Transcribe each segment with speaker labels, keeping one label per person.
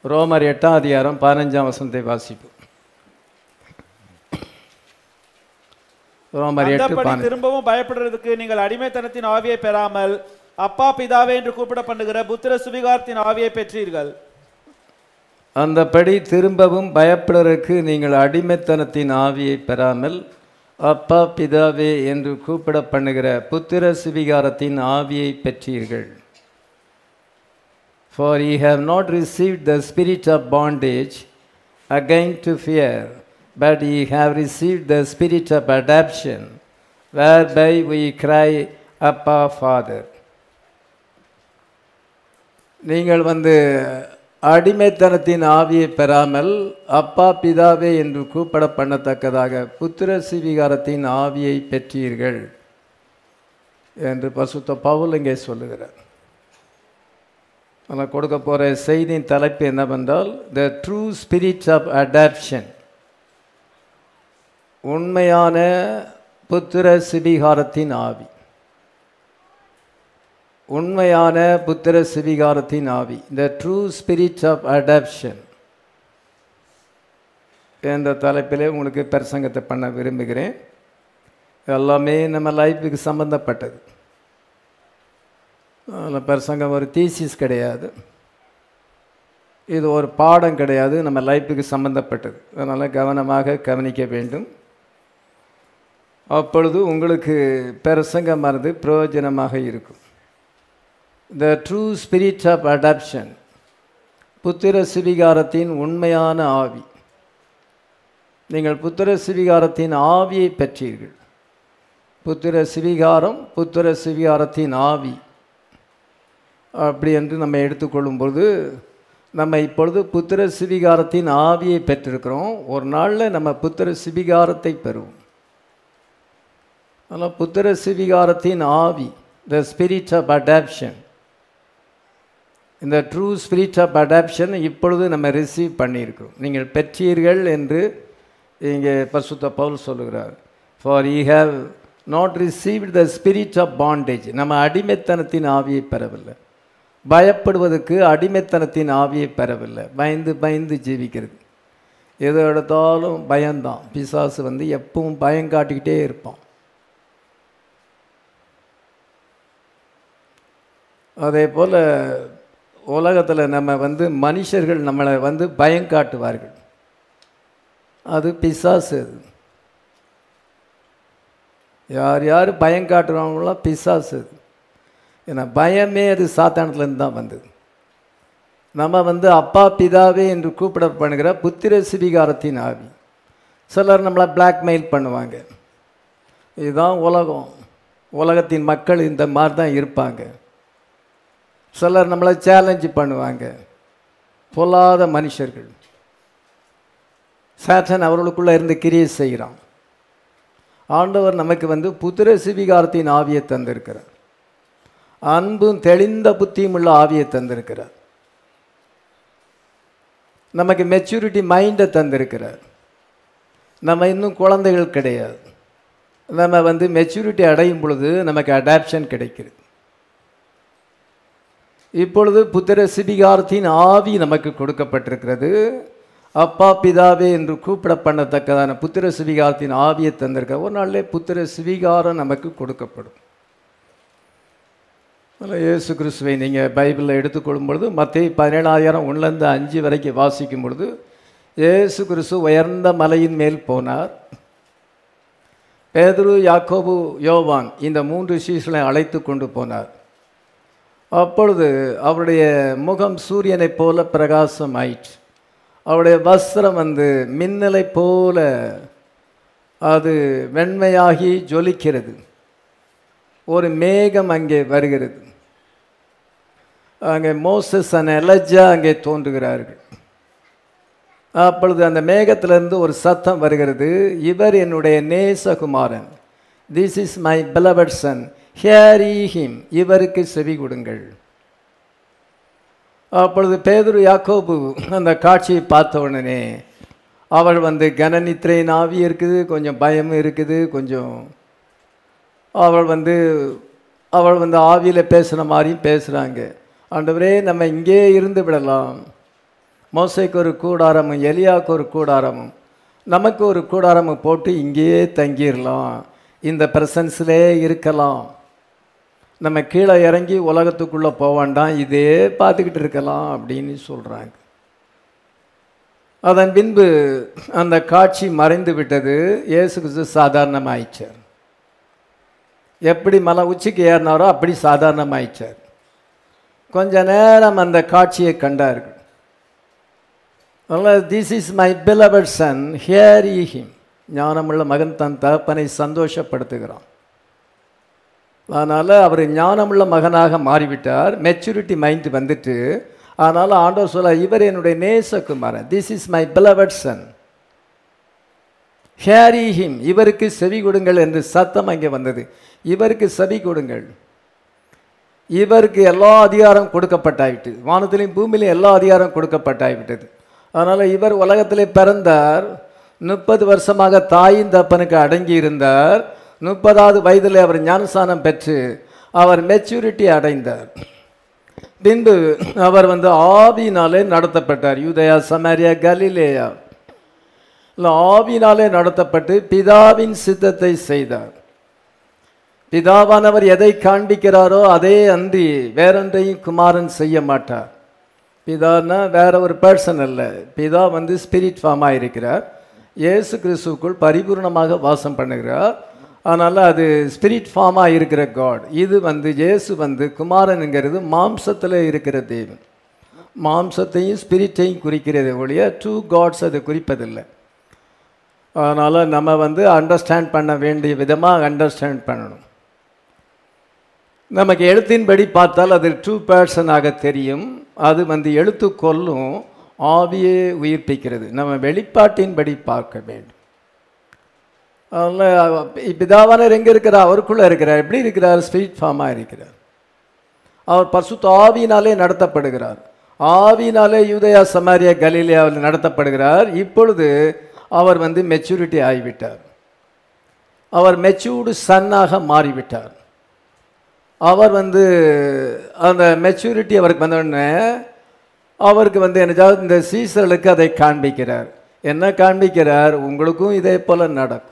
Speaker 1: ரோமர் எட்டாம் அதிகாரம் பதினஞ்சாம் வசனத்தை வாசிப்பு ரோமர் எட்டு
Speaker 2: அந்தப்படி
Speaker 1: பதினஞ்சு
Speaker 2: திரும்பவும் பயப்படுறதுக்கு நீங்கள் அடிமைத்தனத்தின் ஆவியை பெறாமல் அப்பா பிதாவே என்று கூப்பிட பண்ணுகிற புத்திர சுவிகாரத்தின் ஆவியை பெற்றீர்கள்
Speaker 1: அந்தபடி திரும்பவும் பயப்படுவதற்கு நீங்கள் அடிமைத்தனத்தின் ஆவியை பெறாமல் அப்பா பிதாவே என்று கூப்பிட பண்ணுகிற புத்திர சுவிகாரத்தின் ஆவியை பெற்றீர்கள் For ye have not received the spirit of bondage again to fear, but ye have received the spirit of adoption, whereby we cry, Abba, Father. நீங்கள் வந்து அடிமைத்தனத்தின் ஆவியை பெறாமல் அப்பா பிதாவே என்று கூப்பிட பண்ணத்தக்கதாக புத்திர சிவிகாரத்தின் ஆவியை பெற்றீர்கள் என்று பசுத்த பவுல் இங்கே சொல்லுகிறார் நான் கொடுக்க போகிற செய்தியின் தலைப்பு என்னவென்றால் the true spirit of adoption உண்மையான புத்திர சிவிகாரத்தின் ஆவி உண்மையான புத்திர சிவிகாரத்தின் ஆவி the true spirit of adoption என்ற தலைப்பிலே உங்களுக்கு பிரசங்கத்தை பண்ண விரும்புகிறேன் எல்லாமே நம்ம லைஃபுக்கு சம்பந்தப்பட்டது அதில் பிரசங்கம் ஒரு தீசிஸ் கிடையாது இது ஒரு பாடம் கிடையாது நம்ம லைஃபுக்கு சம்பந்தப்பட்டது அதனால் கவனமாக கவனிக்க வேண்டும் அப்பொழுது உங்களுக்கு பிரசங்கமானது பிரயோஜனமாக இருக்கும் the true spirit of adoption புத்திர சிவிகாரத்தின் உண்மையான ஆவி நீங்கள் புத்திர சிவிகாரத்தின் ஆவியை பெற்றீர்கள் புத்திர சிவிகாரம் புத்திர சிவிகாரத்தின் ஆவி அப்படி என்று நம்ம எடுத்துக்கொள்ளும் பொழுது நம்ம இப்பொழுது புத்திர சிவிகாரத்தின் ஆவியை பெற்றிருக்கிறோம் ஒரு நாளில் நம்ம புத்திர சிவிகாரத்தை பெறுவோம் அதனால் புத்திர சிவிகாரத்தின் ஆவி த ஸ்பிரிட் ஆஃப் அடாப்ஷன் இந்த ட்ரூ ஸ்பிரிட் ஆஃப் அடாப்ஷன் இப்பொழுது நம்ம ரிசீவ் பண்ணியிருக்கிறோம் நீங்கள் பெற்றீர்கள் என்று இங்கே பசுத்த பவுல் சொல்லுகிறார் for ye have not received the spirit of bondage நம்ம அடிமைத்தனத்தின் ஆவியை பெறவில்லை பயப்படுவதற்கு அடிமைத்தனத்தின் ஆவியை பெறவில்லை பயந்து பயந்து ஜீவிக்கிறது எது எடுத்தாலும் பயம்தான் பிசாசு வந்து எப்பவும் பயம் காட்டிக்கிட்டே இருப்பான் அதே போல் உலகத்தில் நம்ம வந்து மனுஷர்கள் நம்மளை வந்து பயம் காட்டுவார்கள் அது பிசாசு அது யார் யார் பயம் காட்டுறவங்களாம் பிசாசு அது ஏன்னா பயமே அது சாத்தானத்துலேருந்து தான் வந்தது நம்ம வந்து அப்பா பிதாவே என்று கூப்பிட பண்ணுகிற புத்திர சிவிகாரத்தின் ஆவி சிலர் நம்மளை பிளாக்மெயில் பண்ணுவாங்க இதுதான் உலகம் உலகத்தின் மக்கள் இந்த மாதிரி தான் இருப்பாங்க சிலர் நம்மளை சேலஞ்சு பண்ணுவாங்க பொல்லாத மனுஷர்கள் சாட்டன் அவர்களுக்குள்ளே இருந்து கிரியை செய்கிறான் ஆண்டவர் நமக்கு வந்து புத்திர சிவிகாரத்தின் ஆவியை தந்திருக்கிறார் அன்பும் தெளிந்த புத்தியும் உள்ள ஆவியை தந்திருக்கிறார் நமக்கு மெச்சூரிட்டி மைண்டை தந்திருக்கிறார் நம்ம இன்னும் குழந்தைகள் கிடையாது நம்ம வந்து மெச்சூரிட்டி அடையும் பொழுது நமக்கு அடாப்ஷன் கிடைக்கிறது இப்பொழுது புத்திர சிபிகாரத்தின் ஆவி நமக்கு கொடுக்கப்பட்டிருக்கிறது அப்பா பிதாவே என்று கூப்பிட பண்ணத்தக்கதான புத்திர சிவிகாரத்தின் ஆவியை தந்திருக்க ஒரு நாளிலே புத்திர சிவிகாரம் நமக்கு கொடுக்கப்படும் அதில் இயேசு கிறிஸ்துவை நீங்கள் பைபிளில் எடுத்துக்கொள்ளும் பொழுது மத்திய பதினேழாயிரம் ஒன்றுலேருந்து அஞ்சு வரைக்கும் வாசிக்கும் பொழுது இயேசு கிறிஸ்து உயர்ந்த மலையின் மேல் போனார் பேதுரு யாக்கோபு யோவான் இந்த மூன்று சீசனை அழைத்து கொண்டு போனார் அப்பொழுது அவருடைய முகம் சூரியனைப் போல பிரகாசம் ஆயிற்று அவருடைய வஸ்திரம் வந்து மின்னலை போல அது வெண்மையாகி ஜொலிக்கிறது ஒரு மேகம் அங்கே வருகிறது அங்கே மோசஸ் அண்ட் எலஜா அங்கே தோன்றுகிறார்கள் அப்பொழுது அந்த மேகத்திலிருந்து ஒரு சத்தம் வருகிறது இவர் என்னுடைய நேசகுமாரன் this is my beloved son hear him இவருக்கு செவி கொடுங்கள் அப்பொழுது பேதுரு யாக்கோபு அந்த காட்சியை பார்த்த உடனே அவள் வந்து கனநித்திரையின் ஆவி இருக்குது கொஞ்சம் பயமும் இருக்குது கொஞ்சம் அவள் வந்து அவள் வந்து ஆவியில் பேசுகிற மாதிரியும் பேசுகிறாங்க ஆண்டவரே நம்ம இங்கே இருந்து விடலாம் மோசைக்கு ஒரு கூடாரமும் எலியாவுக்கு ஒரு கூடாரமும் நமக்கு ஒரு கூடாரமும் போட்டு இங்கேயே தங்கிடலாம் இந்த பிரசன்ஸ்லே இருக்கலாம் நம்ம கீழே இறங்கி உலகத்துக்குள்ளே போக வேண்டாம் இதே பார்த்துக்கிட்டு இருக்கலாம் அப்படின்னு சொல்கிறாங்க அதன் பின்பு அந்த காட்சி மறைந்து விட்டது இயேசு கிறிஸ்து சாதாரணமாயிச்சார் எப்படி மலை உச்சிக்கு ஏறினாரோ அப்படி சாதாரணமாயிச்சார் கொஞ்ச நேரம் அந்த காட்சியை கண்டார்கள் அதனால் this is my beloved son hear ye him ஞானமுள்ள மகன் தன் தகப்பனை சந்தோஷப்படுத்துகிறான் அதனால் அவர் ஞானமுள்ள மகனாக மாறிவிட்டார் மெச்சூரிட்டி மைண்ட் வந்துட்டு அதனால் ஆண்டவர் சொல்ல இவர் என்னுடைய நேசகுமாரன் this is my beloved son hear ye him இவருக்கு செவி கொடுங்கள் என்று சத்தம் அங்கே வந்தது இவருக்கு செவி கொடுங்கள் இவருக்கு எல்லா அதிகாரம் கொடுக்கப்பட்டாயிட்டு வானத்திலையும் பூமியிலையும் எல்லா அதிகாரம் கொடுக்கப்பட்டாய்விட்டது அதனால் இவர் உலகத்திலே பிறந்தார் முப்பது வருஷமாக தாயின் தப்பனுக்கு அடங்கி இருந்தார் முப்பதாவது வயதில் அவர் ஞானஸ்தானம் பெற்று அவர் மெச்சூரிட்டி அடைந்தார் பின்பு அவர் வந்து ஆவியினாலே நடத்தப்பட்டார் யூதயா சமாரியா கலிலேயா இல்லை ஆவியினாலே நடத்தப்பட்டு பிதாவின் சித்தத்தை செய்தார் பிதாவானவர் எதை காண்பிக்கிறாரோ அதே அன்றி வேறொன்றையும் குமாரன் செய்ய மாட்டார் பிதான்னா வேற ஒரு பர்சன் அல்ல பிதா வந்து ஸ்பிரிட் ஃபார்மாக இருக்கிறார் இயேசு கிறிஸ்துக்குள் பரிபூர்ணமாக வாசம் பண்ணுகிறார் அதனால் அது ஸ்பிரிட் ஃபார்மாக இருக்கிற காட் இது வந்து இயேசு வந்து குமாரனுங்கிறது மாம்சத்தில் இருக்கிற தேவன் மாம்சத்தையும் ஸ்பிரிட்டையும் குறிக்கிறது ஒழிய டூ காட்ஸ் அது குறிப்பதில்லை அதனால் நம்ம வந்து அண்டர்ஸ்டாண்ட் பண்ண வேண்டிய விதமாக அண்டர்ஸ்டாண்ட் பண்ணணும் நமக்கு எழுத்தின்படி பார்த்தால் அது டூ பர்சனாக தெரியும் அது வந்து எழுத்து கொல்லும் ஆவியே உயிர்ப்பிக்கிறது நம்ம வெளிப்பாட்டின்படி பார்க்க வேண்டும் அதில் பிதாவானர் எங்கே இருக்கிறார் அவருக்குள்ளே இருக்கிறார் எப்படி இருக்கிறார் ஸ்பிரிட் ஃபார்மாக இருக்கிறார் அவர் பரிசுத்த ஆவியினாலே நடத்தப்படுகிறார் ஆவியினாலே யூதயா சமாரியா கலீலியாவில் நடத்தப்படுகிறார் இப்பொழுது அவர் வந்து மெச்சூரிட்டி ஆகிவிட்டார் அவர் மெச்சூர்டு சன்னாக மாறிவிட்டார் அவர் வந்து அந்த மெச்சூரிட்டி அவருக்கு வந்தோடனே அவருக்கு வந்து என்னதாவது இந்த சீசர்களுக்கு அதை காண்பிக்கிறார் என்ன காண்பிக்கிறார் உங்களுக்கும் இதே போல் நடக்கும்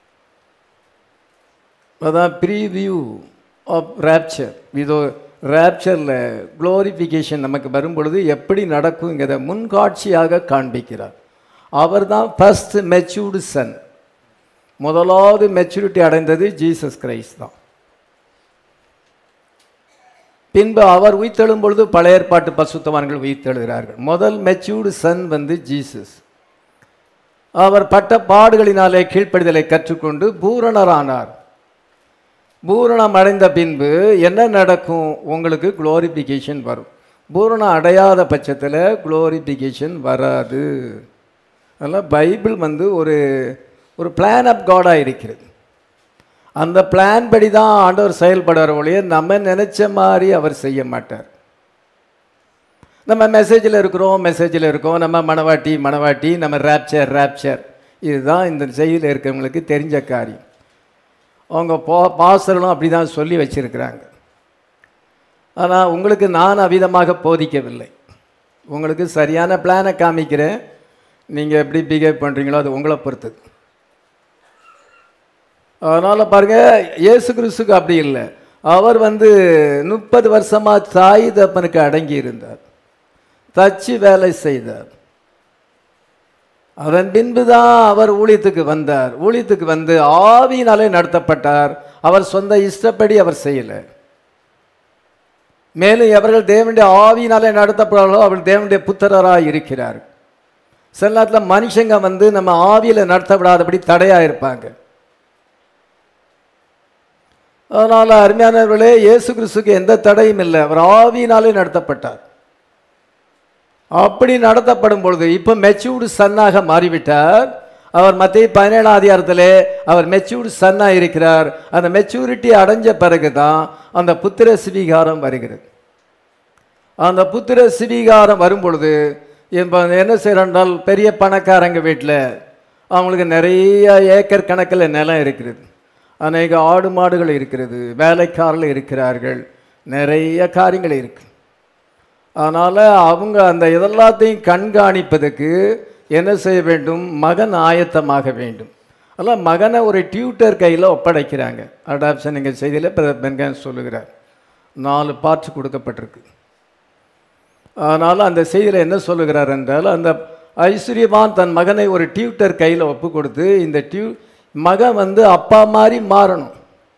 Speaker 1: அதான் ப்ரீவியூ ஆஃப் ரேப்சர் இதோ ரேப்சரில் குளோரிஃபிகேஷன் நமக்கு வரும்பொழுது எப்படி நடக்குங்கிறத முன்காட்சியாக காண்பிக்கிறார் அவர் தான் ஃபஸ்ட் மெச்சூர்டு சன் முதலாவது மெச்சூரிட்டி அடைந்தது ஜீசஸ் கிரைஸ்ட் தான் பின்பு அவர் உயிர்த்தெழும் பொழுது பழைய ஏற்பாட்டு பசுத்தவான்கள் உயிர்த்தெழுகிறார்கள் முதல் மெச்சூர்டு சன் வந்து ஜீசஸ் அவர் பட்ட பாடுகளினாலே கீழ்ப்படிதலை கற்றுக்கொண்டு பூரணரானார் பூரணம் அடைந்த பின்பு என்ன நடக்கும் உங்களுக்கு குளோரிஃபிகேஷன் வரும் பூரணம் அடையாத பட்சத்தில் குளோரிஃபிகேஷன் வராது அதனால் பைபிள் வந்து ஒரு ஒரு பிளான் ஆஃப் காடாக இருக்கிறது அந்த பிளான் படி தான் ஆண்டவர் செயல்படுற ஒழிய நம்ம நினச்ச மாதிரி அவர் செய்ய மாட்டார் நம்ம மெசேஜில் இருக்கிறோம் மெசேஜில் இருக்கோம் நம்ம மணவாட்டி மணவாட்டி நம்ம ரேப்சர் ரேப்சர் இதுதான் இந்த செய்தியில் இருக்கிறவங்களுக்கு தெரிஞ்ச காரியம் அவங்க போ பாசர்களும் அப்படி தான் சொல்லி வச்சிருக்கிறாங்க ஆனால் உங்களுக்கு நான் அவிதமாக போதிக்கவில்லை உங்களுக்கு சரியான பிளானை காமிக்கிறேன் நீங்கள் எப்படி பிஹேவ் பண்ணுறீங்களோ அது உங்களை பொறுத்தது அதனால் பாருங்கள் இயேசு கிறிஸ்துக்கு அப்படி இல்லை அவர் வந்து முப்பது வருஷமாக தாய் தப்பனுக்கு அடங்கி இருந்தார் தச்சு வேலை செய்தார் அதன் பின்பு தான் அவர் ஊழியத்துக்கு வந்தார் ஊழியத்துக்கு வந்து ஆவியினாலே நடத்தப்பட்டார் அவர் சொந்த இஷ்டப்படி அவர் செய்யலை மேலும் எவர்கள் தேவனுடைய ஆவியினாலே நடத்தப்படுறார்களோ அவர்கள் தேவனுடைய புத்திரராக இருக்கிறார் சில நேரத்தில் மனுஷங்க வந்து நம்ம ஆவியில் நடத்தப்படாதபடி தடையாக இருப்பாங்க அதனால் அருமையானவர்களே இயேசு கிறிஸ்துக்கு எந்த தடையும் இல்லை அவர் ஆவியினாலே நடத்தப்பட்டார் அப்படி நடத்தப்படும் பொழுது இப்போ மெச்சூர்டு சன்னாக மாறிவிட்டார் அவர் மத்திய பதினேழாம் அதிகாரத்திலே அவர் மெச்சூர்டு சன்னாக இருக்கிறார் அந்த மெச்சூரிட்டி அடைஞ்ச பிறகு தான் அந்த புத்திர சிவீகாரம் வருகிறது அந்த புத்திர சிவீகாரம் வரும் பொழுது இப்போ என்ன செய்கிறால் பெரிய பணக்காரங்க வீட்டில் அவங்களுக்கு நிறைய ஏக்கர் கணக்கில் நிலம் இருக்கிறது அநேக ஆடு மாடுகள் இருக்கிறது வேலைக்காரர்கள் இருக்கிறார்கள் நிறைய காரியங்கள் இருக்கு அதனால் அவங்க அந்த இதெல்லாத்தையும் கண்காணிப்பதற்கு என்ன செய்ய வேண்டும் மகன் ஆயத்தமாக வேண்டும் அதெல்லாம் மகனை ஒரு டியூட்டர் கையில் ஒப்படைக்கிறாங்க அடாப்ஷன் எங்கள் செய்தியில் பெண்கன் சொல்லுகிறார் நாலு பார்ட்ஸ் கொடுக்கப்பட்டிருக்கு அதனால் அந்த செய்தியில் என்ன சொல்லுகிறார் என்றால் அந்த ஐஸ்வர்யவான் தன் மகனை ஒரு டியூட்டர் கையில் ஒப்பு கொடுத்து இந்த டியூ மகன் வந்து அப்பா மாதிரி மாறணும்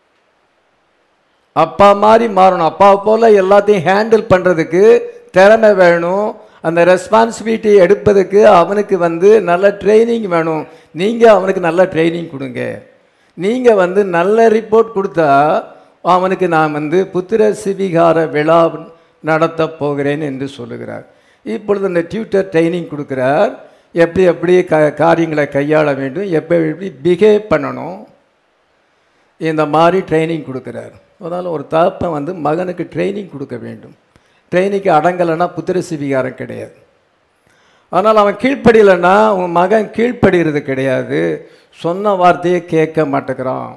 Speaker 1: அப்பா மாதிரி மாறணும் அப்பா போல எல்லாத்தையும் ஹேண்டில் பண்ணுறதுக்கு திறமை வேணும் அந்த ரெஸ்பான்சிபிலிட்டி எடுப்பதுக்கு அவனுக்கு வந்து நல்ல ட்ரைனிங் வேணும் நீங்கள் அவனுக்கு நல்ல ட்ரைனிங் கொடுங்க நீங்கள் வந்து நல்ல ரிப்போர்ட் கொடுத்தா அவனுக்கு நான் வந்து புத்திர சிவிகார விழா நடத்த போகிறேன் என்று சொல்லுகிறார் இப்பொழுது இந்த டியூட்டர் ட்ரைனிங் கொடுக்குறார் எப்படி எப்படி க காரியங்களை கையாள வேண்டும் எப்படி எப்படி பிஹேவ் பண்ணணும் இந்த மாதிரி ட்ரைனிங் கொடுக்குறார் அதனால் ஒரு தகப்பன் வந்து மகனுக்கு ட்ரைனிங் கொடுக்க வேண்டும் ட்ரைனிங்க்கு அடங்கலைன்னா புத்திர சிவிகாரம் கிடையாது ஆனால் அவன் கீழ்ப்படியலைன்னா உன் மகன் கீழ்ப்படுகிறது கிடையாது சொன்ன வார்த்தையை கேட்க மாட்டேங்கிறான்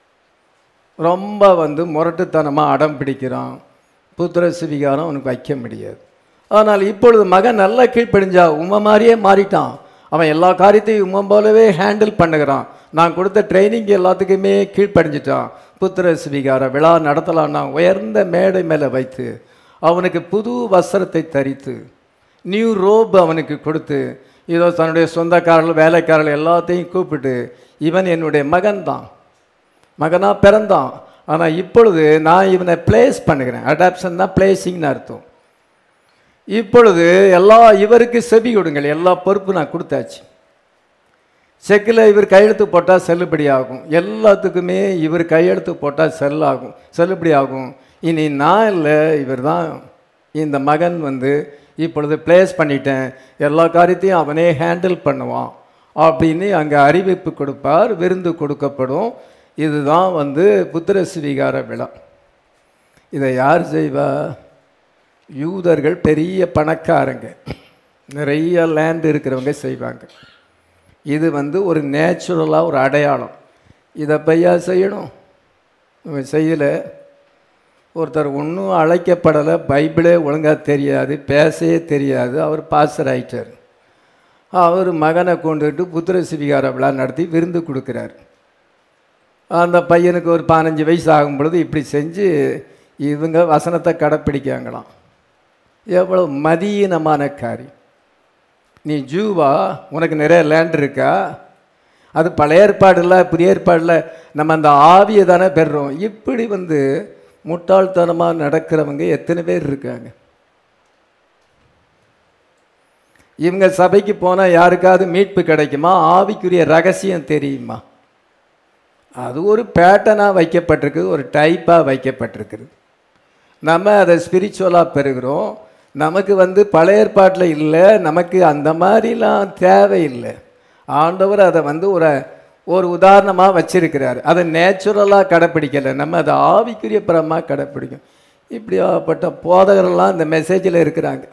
Speaker 1: ரொம்ப வந்து முரட்டுத்தனமாக அடம் பிடிக்கிறான் புத்திர சிவிகாரம் அவனுக்கு வைக்க முடியாது ஆனால் இப்பொழுது மகன் நல்லா கீழ்ப்படிஞ்சா உமை மாதிரியே மாறிட்டான் அவன் எல்லா காரியத்தையும் உமை போலவே ஹேண்டில் பண்ணுகிறான் நான் கொடுத்த ட்ரைனிங் எல்லாத்துக்குமே கீழ்ப்படிஞ்சிட்டான் புத்திர சிவிகார விழா நடத்தலான்னா உயர்ந்த மேடை மேலே வைத்து அவனுக்கு புது வஸ்திரத்தை தரித்து நியூ ரோப் அவனுக்கு கொடுத்து இதோ தன்னுடைய சொந்தக்காரர்கள் வேலைக்காரர்கள் எல்லாத்தையும் கூப்பிட்டு இவன் என்னுடைய மகன்தான் மகனாக பிறந்தான் ஆனால் இப்பொழுது நான் இவனை பிளேஸ் பண்ணுகிறேன் அடாப்ஷன் தான் பிளேசிங்னு அர்த்தம் இப்பொழுது எல்லா இவருக்கு செவி கொடுங்கள் எல்லா பொறுப்பு நான் கொடுத்தாச்சு செக்கில் இவர் கையெழுத்து போட்டால் செல்லுபடி ஆகும் எல்லாத்துக்குமே இவர் கையெழுத்து போட்டால் செல்லாகும் செல்லுபடி ஆகும் இனி நான் இல்லை இவர் தான் இந்த மகன் வந்து இப்பொழுது பிளேஸ் பண்ணிட்டேன் எல்லா காரியத்தையும் அவனே ஹேண்டில் பண்ணுவான் அப்படின்னு அங்கே அறிவிப்பு கொடுப்பார் விருந்து கொடுக்கப்படும் இதுதான் வந்து புத்திர ஸ்வீகார விழா இதை யார் செய்வா யூதர்கள் பெரிய பணக்காரங்க நிறைய லேண்ட் இருக்கிறவங்க செய்வாங்க இது வந்து ஒரு நேச்சுரலாக ஒரு அடையாளம் இதை பையா செய்யணும் இவன் செய்யலை ஒருத்தர் ஒன்றும் அழைக்கப்படலை பைபிளே ஒழுங்காக தெரியாது பேசவே தெரியாது அவர் பாஸ்டர் ஆயிட்டார் அவர் மகனை கொண்டுட்டு புத்திர சிவிகார விழா நடத்தி விருந்து கொடுக்குறார் அந்த பையனுக்கு ஒரு பதினஞ்சு வயசு ஆகும் பொழுது இப்படி செஞ்சு இவங்க வசனத்தை கடைப்பிடிக்காங்களாம் எவ்வளோ மதியீனமான காரியம் நீ ஜூவா உனக்கு நிறைய லேண்ட் இருக்கா அது பழைய ஏற்பாடில் புதிய ஏற்பாடில் நம்ம அந்த ஆவியை தானே பெறுறோம் இப்படி வந்து முட்டாள்தனமாக நடக்கிறவங்க எத்தனை பேர் இருக்காங்க இவங்க சபைக்கு போனால் யாருக்காவது மீட்பு கிடைக்குமா ஆவிக்குரிய ரகசியம் தெரியுமா அது ஒரு பேட்டனாக வைக்கப்பட்டிருக்கு ஒரு டைப்பாக வைக்கப்பட்டிருக்குது நம்ம அதை ஸ்பிரிச்சுவலாக பெறுகிறோம் நமக்கு வந்து பழைய ஏற்பாட்டில் இல்லை நமக்கு அந்த மாதிரிலாம் தேவையில்லை ஆண்டவர் அதை வந்து ஒரு ஒரு உதாரணமாக வச்சிருக்கிறார் அதை நேச்சுரலாக கடைப்பிடிக்கலை நம்ம அதை ஆவிக்குரிய பரமாக கடைப்பிடிக்கும் இப்படியாப்பட்ட போதகரெல்லாம் இந்த மெசேஜில் இருக்கிறாங்க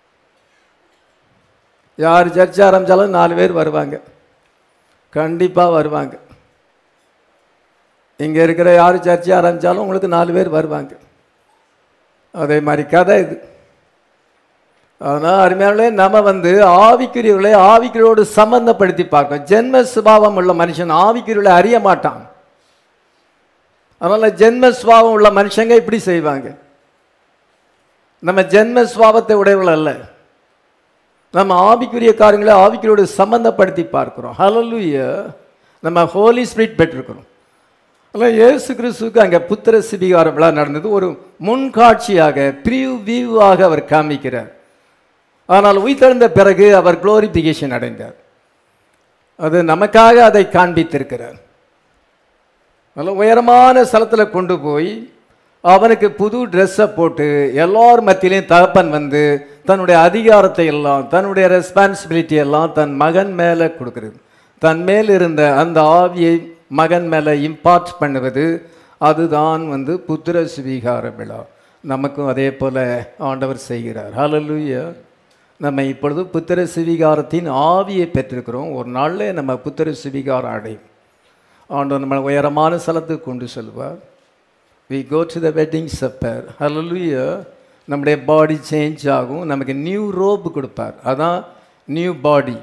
Speaker 1: யார் சர்ச்சை ஆரம்பித்தாலும் நாலு பேர் வருவாங்க கண்டிப்பாக வருவாங்க இங்கே இருக்கிற யார் சர்ச்சை ஆரம்பித்தாலும் உங்களுக்கு நாலு பேர் வருவாங்க அதே மாதிரி கதை இது அதனால் அருமையானே நம்ம வந்து ஆவிக்குரியவர்களை ஆவிக்குரியோடு சம்பந்தப்படுத்தி பார்க்கணும் ஜென்ம சுபாவம் உள்ள மனுஷன் ஆவிக்குரியவர்களை அறிய மாட்டான் அதனால் ஜென்ம சுபாவம் உள்ள மனுஷங்க இப்படி செய்வாங்க நம்ம ஜென்ம சுபாவத்தை உடையவர்கள் அல்ல நம்ம ஆவிக்குரிய காரியங்களை ஆவிக்குரியோடு சம்பந்தப்படுத்தி பார்க்கிறோம் ஹலலுய நம்ம ஹோலி ஸ்பிரிட் பெற்றிருக்கிறோம் ஆனால் இயேசு கிறிஸ்துக்கு அங்கே புத்திர சிபிகார விழா நடந்தது ஒரு முன்காட்சியாக ப்ரியூ வியூவாக அவர் காமிக்கிறார் ஆனால் உயிர்த்தெழுந்த பிறகு அவர் குளோரிபிகேஷன் அடைந்தார் அது நமக்காக அதை காண்பித்திருக்கிறார் நல்ல உயரமான ஸ்தலத்தில் கொண்டு போய் அவனுக்கு புது ட்ரெஸ்ஸை போட்டு எல்லார் மத்தியிலையும் தகப்பன் வந்து தன்னுடைய அதிகாரத்தை எல்லாம் தன்னுடைய ரெஸ்பான்சிபிலிட்டி எல்லாம் தன் மகன் மேலே கொடுக்கிறது தன் மேல் இருந்த அந்த ஆவியை மகன் மேலே இம்பார்ட் பண்ணுவது அதுதான் வந்து புத்திர சுவீகார விழா நமக்கும் அதே போல ஆண்டவர் செய்கிறார் ஹalleluya நம்ம இப்பொழுது புத்திர சுவீகாரத்தின் ஆவியை பெற்றிருக்கிறோம் ஒரு நாளில் நம்ம புத்திர சுவீகாரம் அடையும் ஆண்டவர் நம்மளை உயரமான ஸ்தலத்துக்கு கொண்டு செல்வார் we go to the wedding supper ஹalleluya நம்முடைய பாடி சேஞ்ச் ஆகும் நமக்கு நியூ ரோப் கொடுப்பார் அதான் நியூ பாடி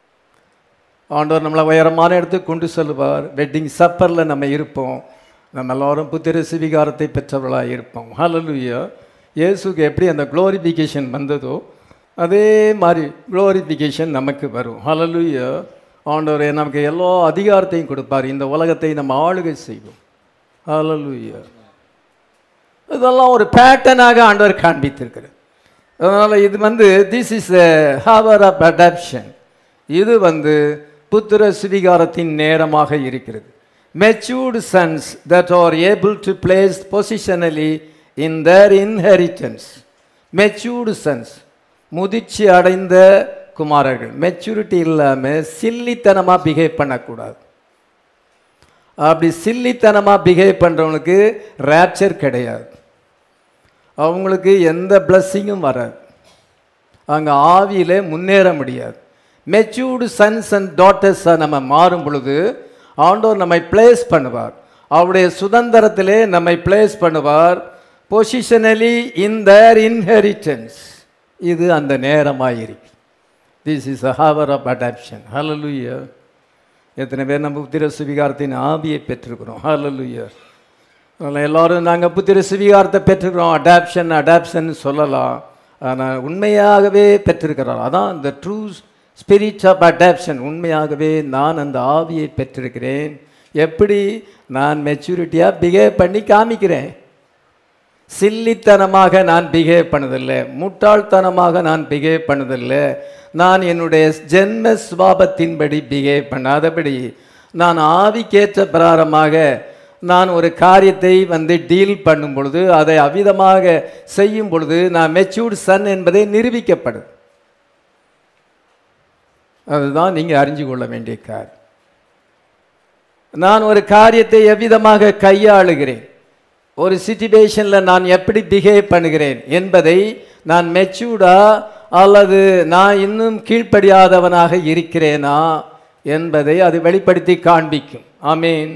Speaker 1: ஆண்டவர் நம்மளை உயரமான இடத்துக்கு கொண்டு செல்வார் வெட்டிங் சப்பரில் நம்ம இருப்போம் நம்ம எல்லாரும் புத்திர சிவிகாரத்தை பெற்றவர்களாக இருப்போம் ஹalleluya இயேசுக்கு எப்படி அந்த குளோரிஃபிகேஷன் வந்ததோ அதே மாதிரி குளோரிஃபிகேஷன் நமக்கு வரும் ஹalleluya ஆண்டவர் நமக்கு எல்லா அதிகாரத்தையும் கொடுப்பார் இந்த உலகத்தை நம்ம ஆளுகை செய்வோம் ஹalleluya இதெல்லாம் ஒரு பேட்டர்னாக ஆண்டவர் காண்பித்திருக்கிறார் அதனால் இது வந்து this is a hour of adoption இது வந்து புத்திர சுவிகாரத்தின் நேரமாக இருக்கிறது matured sons that are able to place positionally in their inheritance matured sons முதிர்ச்சி அடைந்த குமாரர்கள் மெச்சூரிட்டி இல்லாமல் சில்லித்தனமாக பிஹேவ் பண்ணக்கூடாது அப்படி சில்லித்தனமாக பிஹேவ் பண்ணுறவனுக்கு ரேப்சர் கிடையாது அவங்களுக்கு எந்த பிளஸ்ஸிங்கும் வராது அங்கே ஆவியிலே முன்னேற முடியாது மெச்சூர்டு சன்ஸ் அண்ட் டாட்டர்ஸாக நம்ம மாறும் பொழுது ஆண்டோர் நம்மை பிளேஸ் பண்ணுவார் அவருடைய சுதந்திரத்திலே நம்மை பிளேஸ் பண்ணுவார் பொசிஷனலி இன் தேர் இன்ஹெரிட்டன்ஸ் இது அந்த நேரமாக இருக்கு this is a hour of adoption ஹalleluya எத்தனை பேர் நம்ம புத்திர சுவிகாரத்தின் ஆவியை பெற்றிருக்கிறோம் ஹalleluya அதனால் எல்லாரும் நாங்கள் புத்திர சுவிகாரத்தை பெற்றுக்கிறோம் அடாப்ஷன் அடாப்ஷன் சொல்லலாம் ஆனால் உண்மையாகவே பெற்றிருக்கிறார் அதான் இந்த ட்ரூ ஸ்பிரிட் ஆஃப் அடாப்ஷன் உண்மையாகவே நான் அந்த ஆவியை பெற்றிருக்கிறேன் எப்படி நான் மெச்சூரிட்டியாக பிஹேவ் பண்ணி காமிக்கிறேன் சில்லித்தனமாக நான் பிஹேவ் பண்ணதில்லை முட்டாள்தனமாக நான் பிஹேவ் பண்ணதில்லை நான் என்னுடைய ஜென்ம சுவாபத்தின்படி பிஹேவ் பண்ணாதபடி நான் ஆவிக்கேற்ற பிரகாரமாக நான் ஒரு காரியத்தை வந்து டீல் பண்ணும் பொழுது அதை அவிதமாக செய்யும் பொழுது நான் மெச்சூர்டு சன் என்பதை நிரூபிக்கப்படும் அதுதான் நீங்கள் அறிஞ்சு கொள்ள வேண்டிய காரியம் நான் ஒரு காரியத்தை எவ்விதமாக கையாளுகிறேன் ஒரு சுச்சுவேஷனில் நான் எப்படி பிஹேவ் பண்ணுகிறேன் என்பதை நான் மெச்சூர்டா அல்லது நான் இன்னும் கீழ்ப்படியாதவனாக இருக்கிறேனா என்பதை அது வெளிப்படுத்தி காண்பிக்கும் ஆமீன்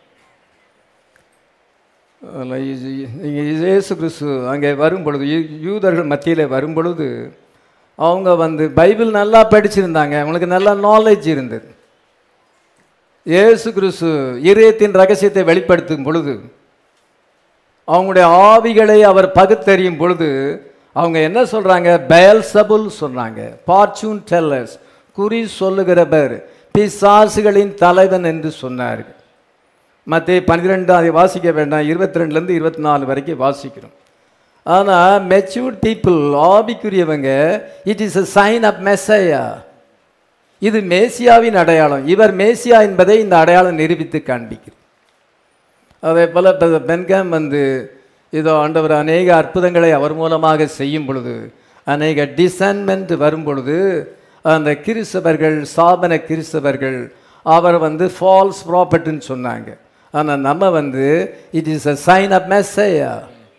Speaker 1: இயேசு கிறிஸ்து அங்கே வரும் பொழுது யூ- யூதர்கள் மத்தியில் வரும் பொழுது அவங்க வந்து பைபிள் நல்லா படிச்சிருந்தாங்க அவங்களுக்கு நல்ல நாலேஜ் இருந்தது இயேசு கிறிஸ்து இதயத்தின் ரகசியத்தை வெளிப்படுத்தும் பொழுது அவங்களுடைய ஆவிகளை அவர் பகுத்தறியும் பொழுது அவங்க என்ன சொல்றாங்க பயல்சபுல் சொன்னாங்க பார்ச்சூன் டெல்லர்ஸ் குறி சொல்லுகிறவர் பிசாசுகளின் தலைவன் என்று சொன்னார்கள் மத்திய பன்னிரெண்டு அதை வாசிக்க வேண்டாம் இருபத்தி ரெண்டுலேருந்து இருபத்தி நாலு வரைக்கும் வாசிக்கிறோம் ஆனால் மெச்சூர்ட் பீப்புள் ஆவிக்குரியவங்க it is a sign of Messiah இது மேசியாவின் அடையாளம் இவர் மேசியா என்பதை இந்த அடையாளம் நிரூபித்து காண்பிக்கிறது அதே போல் பென்காம் வந்து இதோ ஆண்டவர் அநேக அற்புதங்களை அவர் மூலமாக செய்யும் பொழுது அநேக டிசன்மெண்ட் வரும் பொழுது அந்த கிறிஸ்தவர்கள் சாபன கிறிஸ்தவர்கள் அவர் வந்து ஃபால்ஸ் ப்ராப்பர்ட்டுன்னு சொன்னாங்க ஆனால் நம்ம வந்து it is a sign of Messiah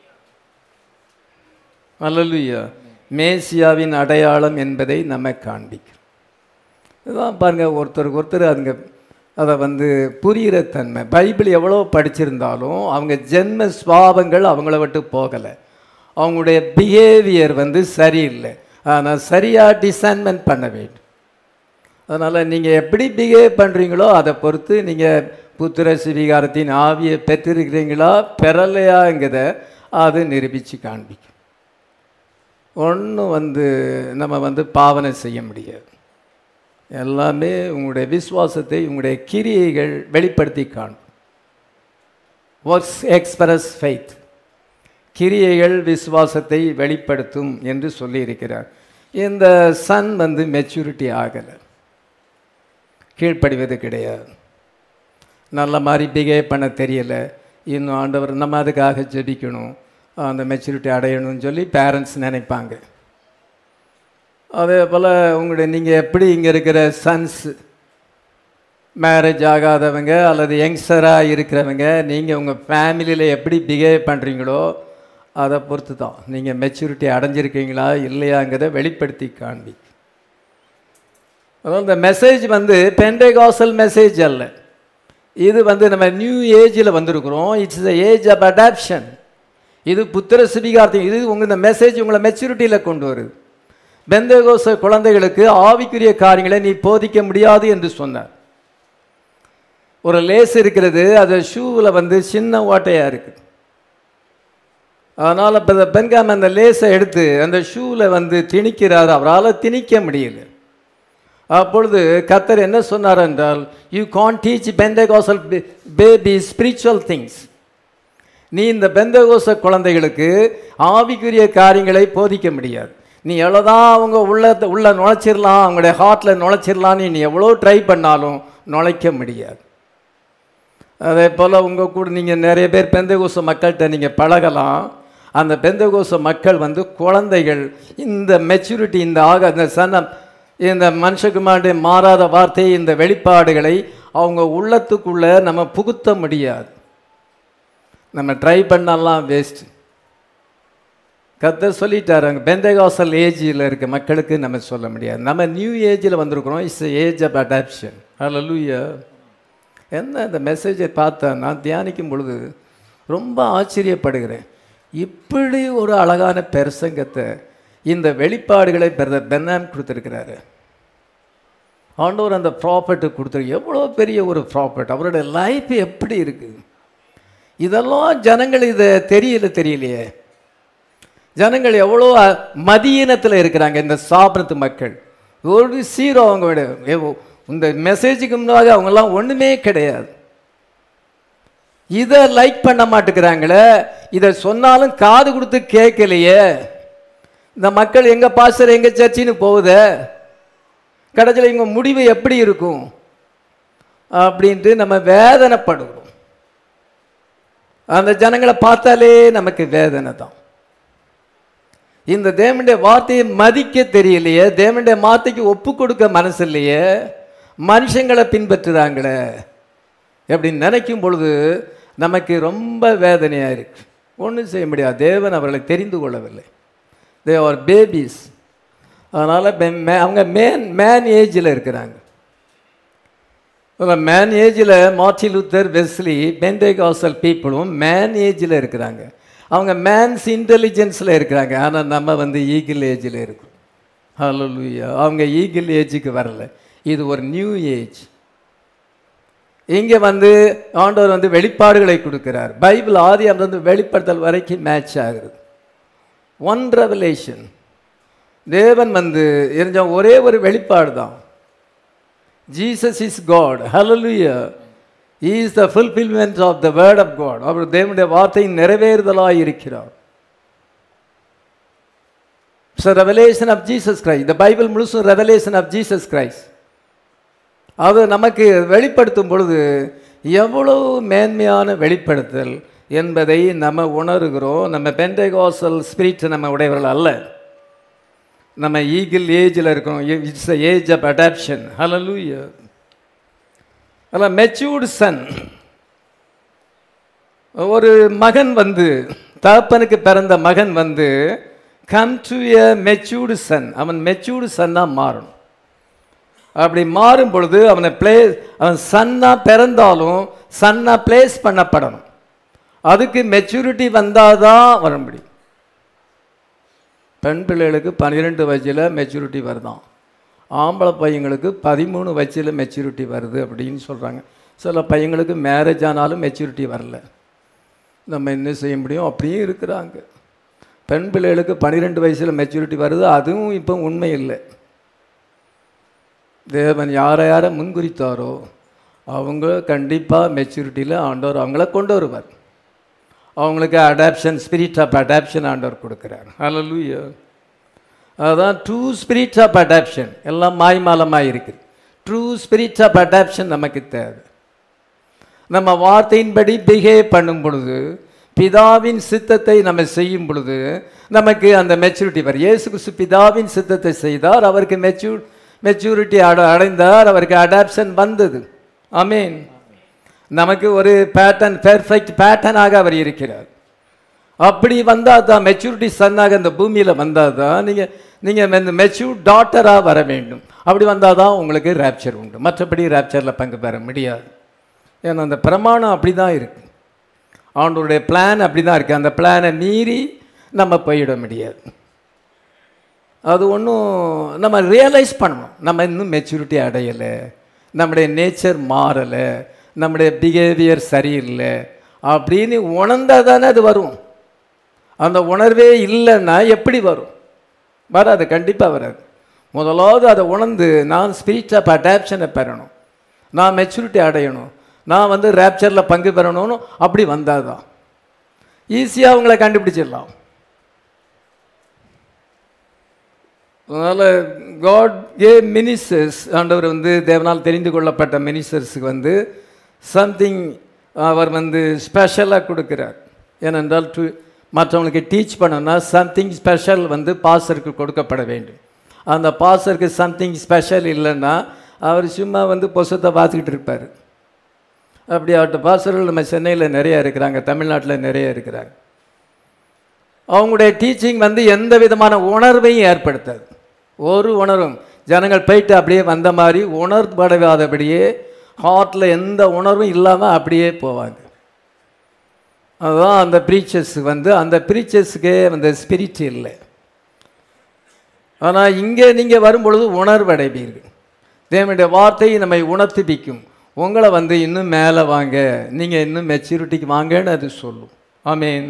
Speaker 1: அல்லலுயா மேசியாவின் அடையாளம் என்பதை நம்ம காண்பிக்கிறோம் இதுதான் பாருங்க ஒருத்தருக்கு ஒருத்தர் அதுங்க அதை வந்து புரிகிற தன்மை பைபிள் எவ்வளோ படிச்சிருந்தாலும் அவங்க ஜென்ம சுவாபங்கள் அவங்கள விட்டு போகலை அவங்களுடைய பிஹேவியர் வந்து சரியில்லை ஆனால் சரியாக டிசைன்மெண்ட் பண்ண வேண்டும் அதனால் நீங்கள் எப்படி பிஹேவ் பண்ணுறீங்களோ அதை பொறுத்து நீங்கள் புத்திர சிவிகாரத்தின் ஆவியை பெற்றிருக்கிறீங்களா பெறலையாங்கிறத அது நிரூபித்து காண்பிக்கும் ஒன்றும் வந்து நம்ம வந்து பாவனை செய்ய முடியாது எல்லாமே உங்களுடைய விசுவாசத்தை உங்களுடைய கிரியைகள் வெளிப்படுத்தி காணும் ஒர்க்ஸ் எக்ஸ்பிரஸ் ஃபெய்த் கிரியைகள் விசுவாசத்தை வெளிப்படுத்தும் என்று சொல்லியிருக்கிறார் இந்த சன் வந்து மெச்சூரிட்டி ஆகலை கீழ்ப்படிவது கிடையாது நல்ல மாதிரி பிஹேவ் பண்ண தெரியல இன்னும் ஆண்டவர் நம்ம அதுக்காக ஜெபிக்கணும் அந்த மெச்சூரிட்டி அடையணும்னு சொல்லி பேரண்ட்ஸ் நினைப்பாங்க அதே போல் உங்களுடைய நீங்கள் எப்படி இங்கே இருக்கிற சன்ஸ் மேரேஜ் ஆகாதவங்க அல்லது யங்ஸ்டராக இருக்கிறவங்க நீங்கள் உங்கள் ஃபேமிலியில் எப்படி பிஹேவ் பண்ணுறீங்களோ அதை பொறுத்து தான் நீங்கள் மெச்சூரிட்டி அடைஞ்சிருக்கீங்களா இல்லையாங்கிறத வெளிப்படுத்தி காண்பி அதாவது இந்த மெசேஜ் வந்து பெண்டேகாசல் மெசேஜ் அல்ல இது வந்து நம்ம நியூ ஏஜில் வந்திருக்கிறோம் it's the age of adoption இது புத்திர சுவிகார்த்தம் இது உங்க இந்த மெசேஜ் உங்களை மெச்சூரிட்டியில் கொண்டு வருது பெந்தகோச குழந்தைகளுக்கு ஆவிக்குரிய காரியங்களை நீ போதிக்க முடியாது என்று சொன்னார் ஒரு லேஸ் இருக்கிறது அது ஷூவில் வந்து சின்ன ஓட்டையாக இருக்குது அதனால் இப்போ பென்காம் அந்த லேஸை எடுத்து அந்த ஷூவில் வந்து திணிக்கிறார் அவரால் திணிக்க முடியல அப்பொழுது கத்தர் என்ன சொன்னார் என்றால் you can't teach Pentecostal baby spiritual things நீ இந்த பெந்தகோச குழந்தைகளுக்கு ஆவிக்குரிய காரியங்களை போதிக்க முடியாது நீ எவ்வளோதான் அவங்க உள்ள உள்ள நுழைச்சிடலாம் அவங்களுடைய ஹார்ட்டில் நுழைச்சிடலான்னு நீ எவ்வளோ ட்ரை பண்ணாலும் நுழைக்க முடியாது அதே போல் உங்கள் கூட நீங்கள் நிறைய பேர் பெந்தகோச மக்கள்கிட்ட நீங்கள் பழகலாம் அந்த பெந்தகோச மக்கள் வந்து குழந்தைகள் இந்த மெச்சூரிட்டி இந்த ஆக இந்த சனம் இந்த மனுஷகுமாருடைய மாறாத வார்த்தை இந்த வெளிப்பாடுகளை அவங்க உள்ளத்துக்குள்ளே நம்ம புகுத்த முடியாது நம்ம ட்ரை பண்ணலாம் வேஸ்ட் கத்த சொல்லிட்டார் அங்கே பெந்தகாசல் ஏஜில் இருக்க மக்களுக்கு நம்ம சொல்ல முடியாது நம்ம நியூ ஏஜில் வந்திருக்கிறோம் இட்ஸ் ஏஜ் ஆஃப் அடாப்ஷன் ஹalleluya என்ன இந்த மெசேஜை பார்த்தேன் நான் தியானிக்கும் பொழுது ரொம்ப ஆச்சரியப்படுகிறேன் இப்படி ஒரு அழகான பிரசங்கத்தை இந்த வெளிப்பாடுகளை பிரதர் பென்னாம் கொடுத்துருக்கிறாரு ஆண்டவர் அந்த ப்ராப்பர்ட்டு கொடுத்துருக்கு எவ்வளோ பெரிய ஒரு ப்ராப்பர்ட் அவருடைய லைஃப் எப்படி இருக்குது இதெல்லாம் ஜனங்கள் இதை தெரியல தெரியலையே ஜனங்கள் எவ்வளோ அ- மதியீனத்தில் இருக்கிறாங்க இந்த சாபனத்து மக்கள் ஒரு சீரோ அவங்க விட எவ்வ- இந்த மெசேஜுக்கு முன்னாக அவங்கெல்லாம் ஒன்றுமே கிடையாது இதை லைக் பண்ண மாட்டேங்கிறாங்களே இதை சொன்னாலும் காது கொடுத்து கேட்கலையே இந்த மக்கள் எங்க பாஸ்டர் எங்க சர்ச்சின்னு போகுதே கடைசியில் இவங்க முடிவு எப்படி இருக்கும் அப்படின்ட்டு நம்ம வேதனைப்படுகிறோம் அந்த ஜனங்களை பார்த்தாலே நமக்கு வேதனை தான் இந்த தேவனுடைய வார்த்தையை மதிக்க தெரியலையே தேவனுடைய வார்த்தைக்கு ஒப்பு கொடுக்க மனசு இல்லையே மனுஷங்களை பின்பற்றுறாங்களே அப்படின்னு நினைக்கும் பொழுது நமக்கு ரொம்ப வேதனையாக இருக்கு ஒன்றும் செய்ய முடியாது தேவன் அவர்களை தெரிந்து கொள்ளவில்லை தே ஆர் பேபிஸ் அதனால் அவங்க மேன் மேன் ஏஜில் இருக்கிறாங்க மேன் ஏஜில் மார்ட்டின் லூத்தர் வெஸ்லி பெந்தேகாசல் பீப்புளும் மேன் ஏஜில் இருக்கிறாங்க அவங்க மேன்ஸ் இன்டெலிஜென்ஸில் இருக்கிறாங்க ஆனால் நம்ம வந்து ஈகிள் ஏஜில் இருக்கோம் ஹalleluya அவங்க ஈகிள் ஏஜுக்கு வரல இது ஒரு நியூ ஏஜ் இங்கே வந்து ஆண்டவர் வந்து வெளிப்பாடுகளை கொடுக்கிறார் பைபிள் ஆதி வந்து வெளிப்படுத்தல் வரைக்கும் மேட்ச் ஆகுது ஒன் ரெவலேஷன் தேவன் வந்து இருந்த ஒரே ஒரு வெளிப்பாடு தான் ஜீசஸ் இஸ் காட் ஹalleluya he is the fulfillment of the word of god அவர் தேவனுடைய வார்த்தையின் நிறைவேறுதலாய் இருக்கிறார் it's revelation of Jesus Christ இந்த பைபிள் முழுசும் ரெவலேஷன் ஆஃப் ஜீசஸ் கிரைஸ்ட் அது நமக்கு வெளிப்படுத்தும் பொழுது எவ்வளவு மேன்மையான வெளிப்படுத்தல் என்பதை நம்ம உணர்கிறோம் நம்ம பெண்டகாசல் ஸ்பிரிட் நம்ம உடையவர்கள் அல்ல நம்ம ஈகிள் ஏஜில் இருக்கோம் இட்ஸ் ஏஜ் ஆஃப் அடாப்ஷன் ஹalleluya அல்ல மெச்சூர்டு சன் ஒரு மகன் வந்து தகப்பனுக்கு பிறந்த மகன் வந்து come to a matured son அவன் மெச்சூர்டு சன்னாக மாறணும் அப்படி மாறும் பொழுது அவனை பிளேஸ் அவன் சன்னா பிறந்தாலும் சன்னா பிளேஸ் பண்ணப்படணும் அதுக்கு மெச்சூரிட்டி வந்தாதான் வர முடியும் பெண் பிள்ளைகளுக்கு பன்னிரெண்டு வயசில் மெச்சூரிட்டி வருதாம் ஆம்பளை பையங்களுக்கு பதிமூணு வயசில் மெச்சூரிட்டி வருது அப்படின்னு சொல்கிறாங்க சில பையங்களுக்கு மேரேஜ் ஆனாலும் மெச்சூரிட்டி வரல நம்ம என்ன செய்ய முடியும் அப்படியும் இருக்கிறாங்க பெண் பிள்ளைகளுக்கு பன்னிரெண்டு வயசில் மெச்சூரிட்டி வருது அதுவும் இப்போ உண்மை இல்லை தேவன் யாரை யாரை முன்குறித்தாரோ அவங்க கண்டிப்பாக மெச்சூரிட்டியில் ஆண்டவர் அவங்கள கொண்டு வருவார் அவங்களுக்கு அடாப்ஷன் ஸ்பிரிட் ஆஃப் அடாப்ஷன் ஆண்டவர் கொடுக்குறார் ஹalleluya அதான் ட்ரூ ஸ்பிரிட் ஆஃப் அடாப்ஷன் எல்லாம் மாய்மாலமாக இருக்குது ட்ரூ ஸ்பிரிட் ஆஃப் அடாப்ஷன் நமக்கு தேவை நம்ம வார்த்தையின்படி பிஹேவ் பண்ணும் பொழுது பிதாவின் சித்தத்தை நம்ம செய்யும் பொழுது நமக்கு அந்த மெச்சூரிட்டி வரும் இயேசு கிறிஸ்து பிதாவின் சித்தத்தை செய்தார் அவருக்கு மெச்சூர் மெச்சூரிட்டி அட அடைந்தார் அவருக்கு அடாப்ஷன் வந்தது ஆமீன் நமக்கு ஒரு பேட்டர்ன் பெர்ஃபெக்ட் பேட்டர்னாக அவர் இருக்கிறார் அப்படி வந்தால் தான் மெச்சூரிட்டி சன்னாக இந்த பூமியில் வந்தால் தான் நீங்கள் நீங்கள் இந்த மெச்சூர் டாட்டராக வர வேண்டும் அப்படி வந்தால் தான் உங்களுக்கு ரேப்சர் உண்டு மற்றபடி ரேப்சரில் பங்கு பெற முடியாது ஏன்னா அந்த பிரமாணம் அப்படி தான் இருக்கு அவனுடைய பிளான் அப்படி தான் இருக்குது அந்த பிளானை மீறி நம்ம போயிட முடியாது அது ஒன்றும் நம்ம ரியலைஸ் பண்ணணும் நம்ம இன்னும் மெச்சூரிட்டி அடையலை நம்முடைய நேச்சர் மாறலை நம்முடைய பிஹேவியர் சரியில்லை அப்படின்னு உணர்ந்தால் தானே அது வரும் அந்த உணர்வே இல்லைன்னா எப்படி வரும் வராது கண்டிப்பாக வராது முதலாவது அதை உணர்ந்து நான் ஸ்பிரிட் ஆஃப் அடாப்ஷனை பெறணும் நான் மெச்சூரிட்டி அடையணும் நான் வந்து ரேப்சரில் பங்கு பெறணும்னு அப்படி வந்தால் தான் ஈஸியாக அவங்கள கண்டுபிடிச்சிடலாம் அதனால் காட் கே மினிஸ்டர்ஸ் ஆண்டவர் வந்து தேவனால் தெரிந்து கொள்ளப்பட்ட மினிஸ்டர்ஸுக்கு வந்து சம்திங் அவர் வந்து ஸ்பெஷலாக கொடுக்குறார் ஏனென்றால் டு மற்றவங்களுக்கு டீச் பண்ணணும்னா சம்திங் ஸ்பெஷல் வந்து பாசருக்கு கொடுக்கப்பட வேண்டும் அந்த பாசருக்கு சம்திங் ஸ்பெஷல் இல்லைன்னா அவர் சும்மா வந்து பொசத்தை பார்த்துக்கிட்டு இருப்பார் அப்படி அவர்கிட்ட பாசர்கள் நம்ம சென்னையில் நிறைய இருக்கிறாங்க தமிழ்நாட்டில் நிறைய இருக்கிறாங்க அவங்களுடைய டீச்சிங் வந்து எந்த விதமான உணர்வையும் ஏற்படுத்தாது ஒரு உணர்வும் ஜனங்கள் போயிட்டு அப்படியே வந்த மாதிரி உணர்படாதபடியே ஹார்ட்டில் எந்த உணர்வும் இல்லாமல் அப்படியே போவாங்க அதுதான் அந்த ப்ரீச்சர்ஸ் வந்து அந்த ப்ரீச்சர்ஸுக்கே அந்த ஸ்பிரிட் இல்லை ஆனால் இங்கே நீங்கள் வரும்பொழுது உணர்வடைவீர்கள் தேவனுடைய வார்த்தை நம்மை உணர்த்திப்பிக்கும் உங்களை வந்து இன்னும் மேலே வாங்க நீங்கள் இன்னும் மெச்சூரிட்டிக்கு வாங்கன்னு அது சொல்லும் ஆமீன்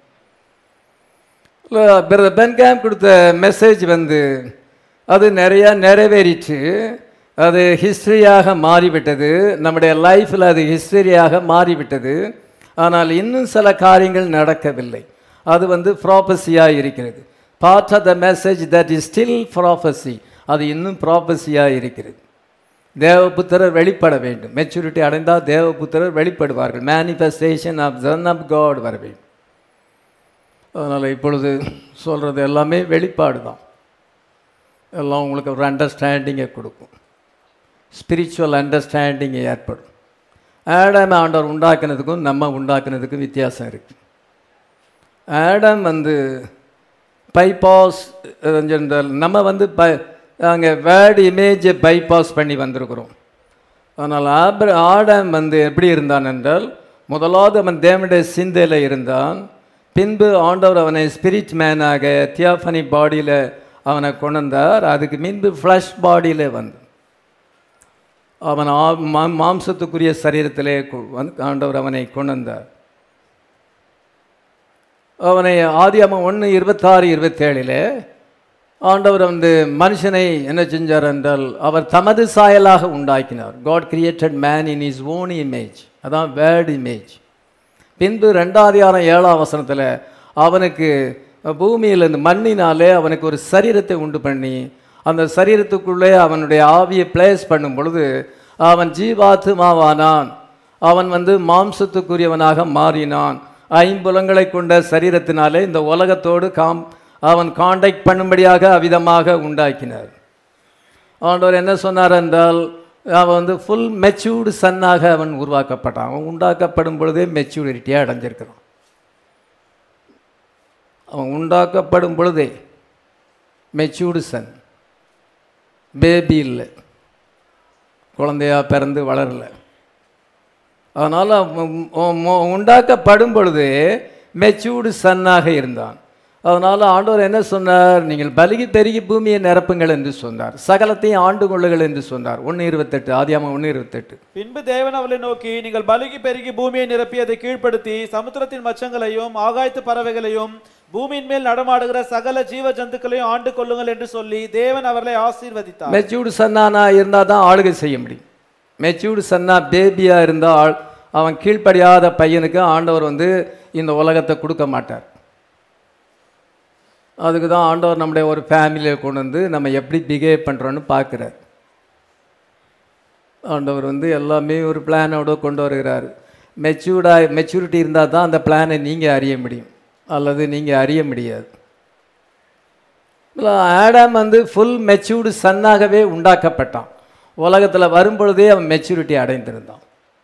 Speaker 1: பிரதர் பென்காம் கொடுத்த மெசேஜ் வந்து அது நிறையா நிறைவேறிச்சு அது ஹிஸ்டரியாக மாறிவிட்டது நம்முடைய லைஃப்பில் அது ஹிஸ்டரியாக மாறிவிட்டது ஆனால் இன்னும் சில காரியங்கள் நடக்கவில்லை அது வந்து ப்ராபஸியாக இருக்கிறது part of the message that is still prophecy அது இன்னும் ப்ராபஸியாக இருக்கிறது தேவபுத்திரர் வெளிப்பட வேண்டும் மெச்சூரிட்டி அடைந்தால் தேவபுத்திரர் வெளிப்படுவார்கள் manifestation of son of God வர வேண்டும் அதனால் இப்பொழுது சொல்கிறது எல்லாமே வெளிப்பாடு தான் எல்லாம் உங்களுக்கு ஒரு அண்டர்ஸ்டாண்டிங்கை கொடுக்கும் ஸ்பிரிச்சுவல் அண்டர்ஸ்டாண்டிங் ஏற்படும் ஆடம் ஆண்டவர் உண்டாக்குனதுக்கும் நம்ம உண்டாக்குனதுக்கும் வித்தியாசம் இருக்குது ஆடம் வந்து பைபாஸ் நம்ம வந்து ப அங்கே வேர்டு இமேஜை பைபாஸ் பண்ணி வந்திருக்கிறோம் ஆனால் ஆப்ர ஆடம் வந்து எப்படி இருந்தான் என்றால் முதலாவது அவன் தேவனுடைய சிந்தையில் இருந்தான் பின்பு ஆண்டவர் அவனை ஸ்பிரிட் மேனாக தியாஃபனி பாடியில் அவனை கொண்டு வந்தார் அதுக்கு முன்பு ஃப்ளஷ் பாடியில் வந்து அவன் ஆ- மா- மாம்சத்துக்குரிய சரீரத்திலே கு- வந்து ஆண்டவர் அவனை கொண்டு வந்தார் அவனை ஆதியாமம் ஒன்று இருபத்தாறு இருபத்தேழில் ஆண்டவர் வந்து மனுஷனை என்ன செஞ்சார் என்றால் அவர் தமது சாயலாக உண்டாக்கினார் God created man in his own image அதான் வேர்ட் இமேஜ் பின்பு ரெண்டாதிகாரம் ஏழாம் வசனத்தில் அவனுக்கு பூமியில் இந்த மண்ணினாலே அவனுக்கு ஒரு சரீரத்தை உண்டு பண்ணி அந்த சரீரத்துக்குள்ளே அவனுடைய ஆவியை பிளேஸ் பண்ணும் பொழுது அவன் ஜீவாத்துமாவானான் அவன் வந்து மாம்சத்துக்குரியவனாக மாறினான் ஐம்புலங்களை கொண்ட சரீரத்தினாலே இந்த உலகத்தோடு காம் அவன் காண்டாக்ட் பண்ணும்படியாக அவ்விதமாக உண்டாக்கினார் ஆண்டவர் என்ன சொன்னார் என்றால் அவன் வந்து ஃபுல் மெச்சூர்டு சன்னாக அவன் உருவாக்கப்பட்டான் அவன் உண்டாக்கப்படும் பொழுதே மெச்சூரிட்டியாக அடைஞ்சிருக்கிறான் அவன் உண்டாக்கப்படும் பொழுதே மெச்சூர்டு சன் பேபி இல்லை குழந்தையா பிறந்து வளரல அதனால் உண்டாக்கப்படும் பொழுது மெச்சூர்டு சன்னாக இருந்தான் அதனால் ஆண்டவர் என்ன சொன்னார் நீங்கள் பலுகி பெருகி பூமியை நிரப்புங்கள் என்று சொன்னார் சகலத்தையும் ஆண்டு கொள்ளுங்கள் என்று சொன்னார் ஒன்று இருபத்தெட்டு ஆதியாமம் ஒன்று இருபத்தெட்டு
Speaker 2: பின்பு தேவன் அவளை நோக்கி நீங்கள் பலுகி பெருகி பூமியை நிரப்பி அதை கீழ்ப்படுத்தி சமுத்திரத்தின் மச்சங்களையும் ஆகாயத்து பறவைகளையும் பூமியின் மேல் நடமாடுகிற சகல ஜீவ ஜந்துக்களையும் ஆண்டு கொள்ளுங்கள் என்று சொல்லி தேவன் அவர்களை ஆசீர்வதித்தார்
Speaker 1: மெச்சூர்டு சன்னானா இருந்தால் தான் ஆளுகை செய்ய முடியும் மெச்சூர்டு சன்னா பேபியாக இருந்தால் ஆள் அவன் கீழ்ப்படியாத பையனுக்கு ஆண்டவர் வந்து இந்த உலகத்தை கொடுக்க மாட்டார் அதுக்கு தான் ஆண்டவர் நம்முடைய ஒரு ஃபேமிலியை கொண்டு வந்து நம்ம எப்படி பிஹேவ் பண்ணுறோன்னு பார்க்குறார் ஆண்டவர் வந்து எல்லாமே ஒரு பிளானோட கொண்டு வருகிறார் மெச்சூர்டாக மெச்சூரிட்டி இருந்தால் தான் அந்த பிளானை நீங்கள் அறிய முடியும் அல்லது நீங்கள் அறிய முடியாது ஆடம் வந்து ஃபுல் மெச்சூர்டு சன்னாகவே உண்டாக்கப்பட்டான் உலகத்தில் வரும்பொழுதே அவன் மெச்சூரிட்டி அடைந்திருந்தான்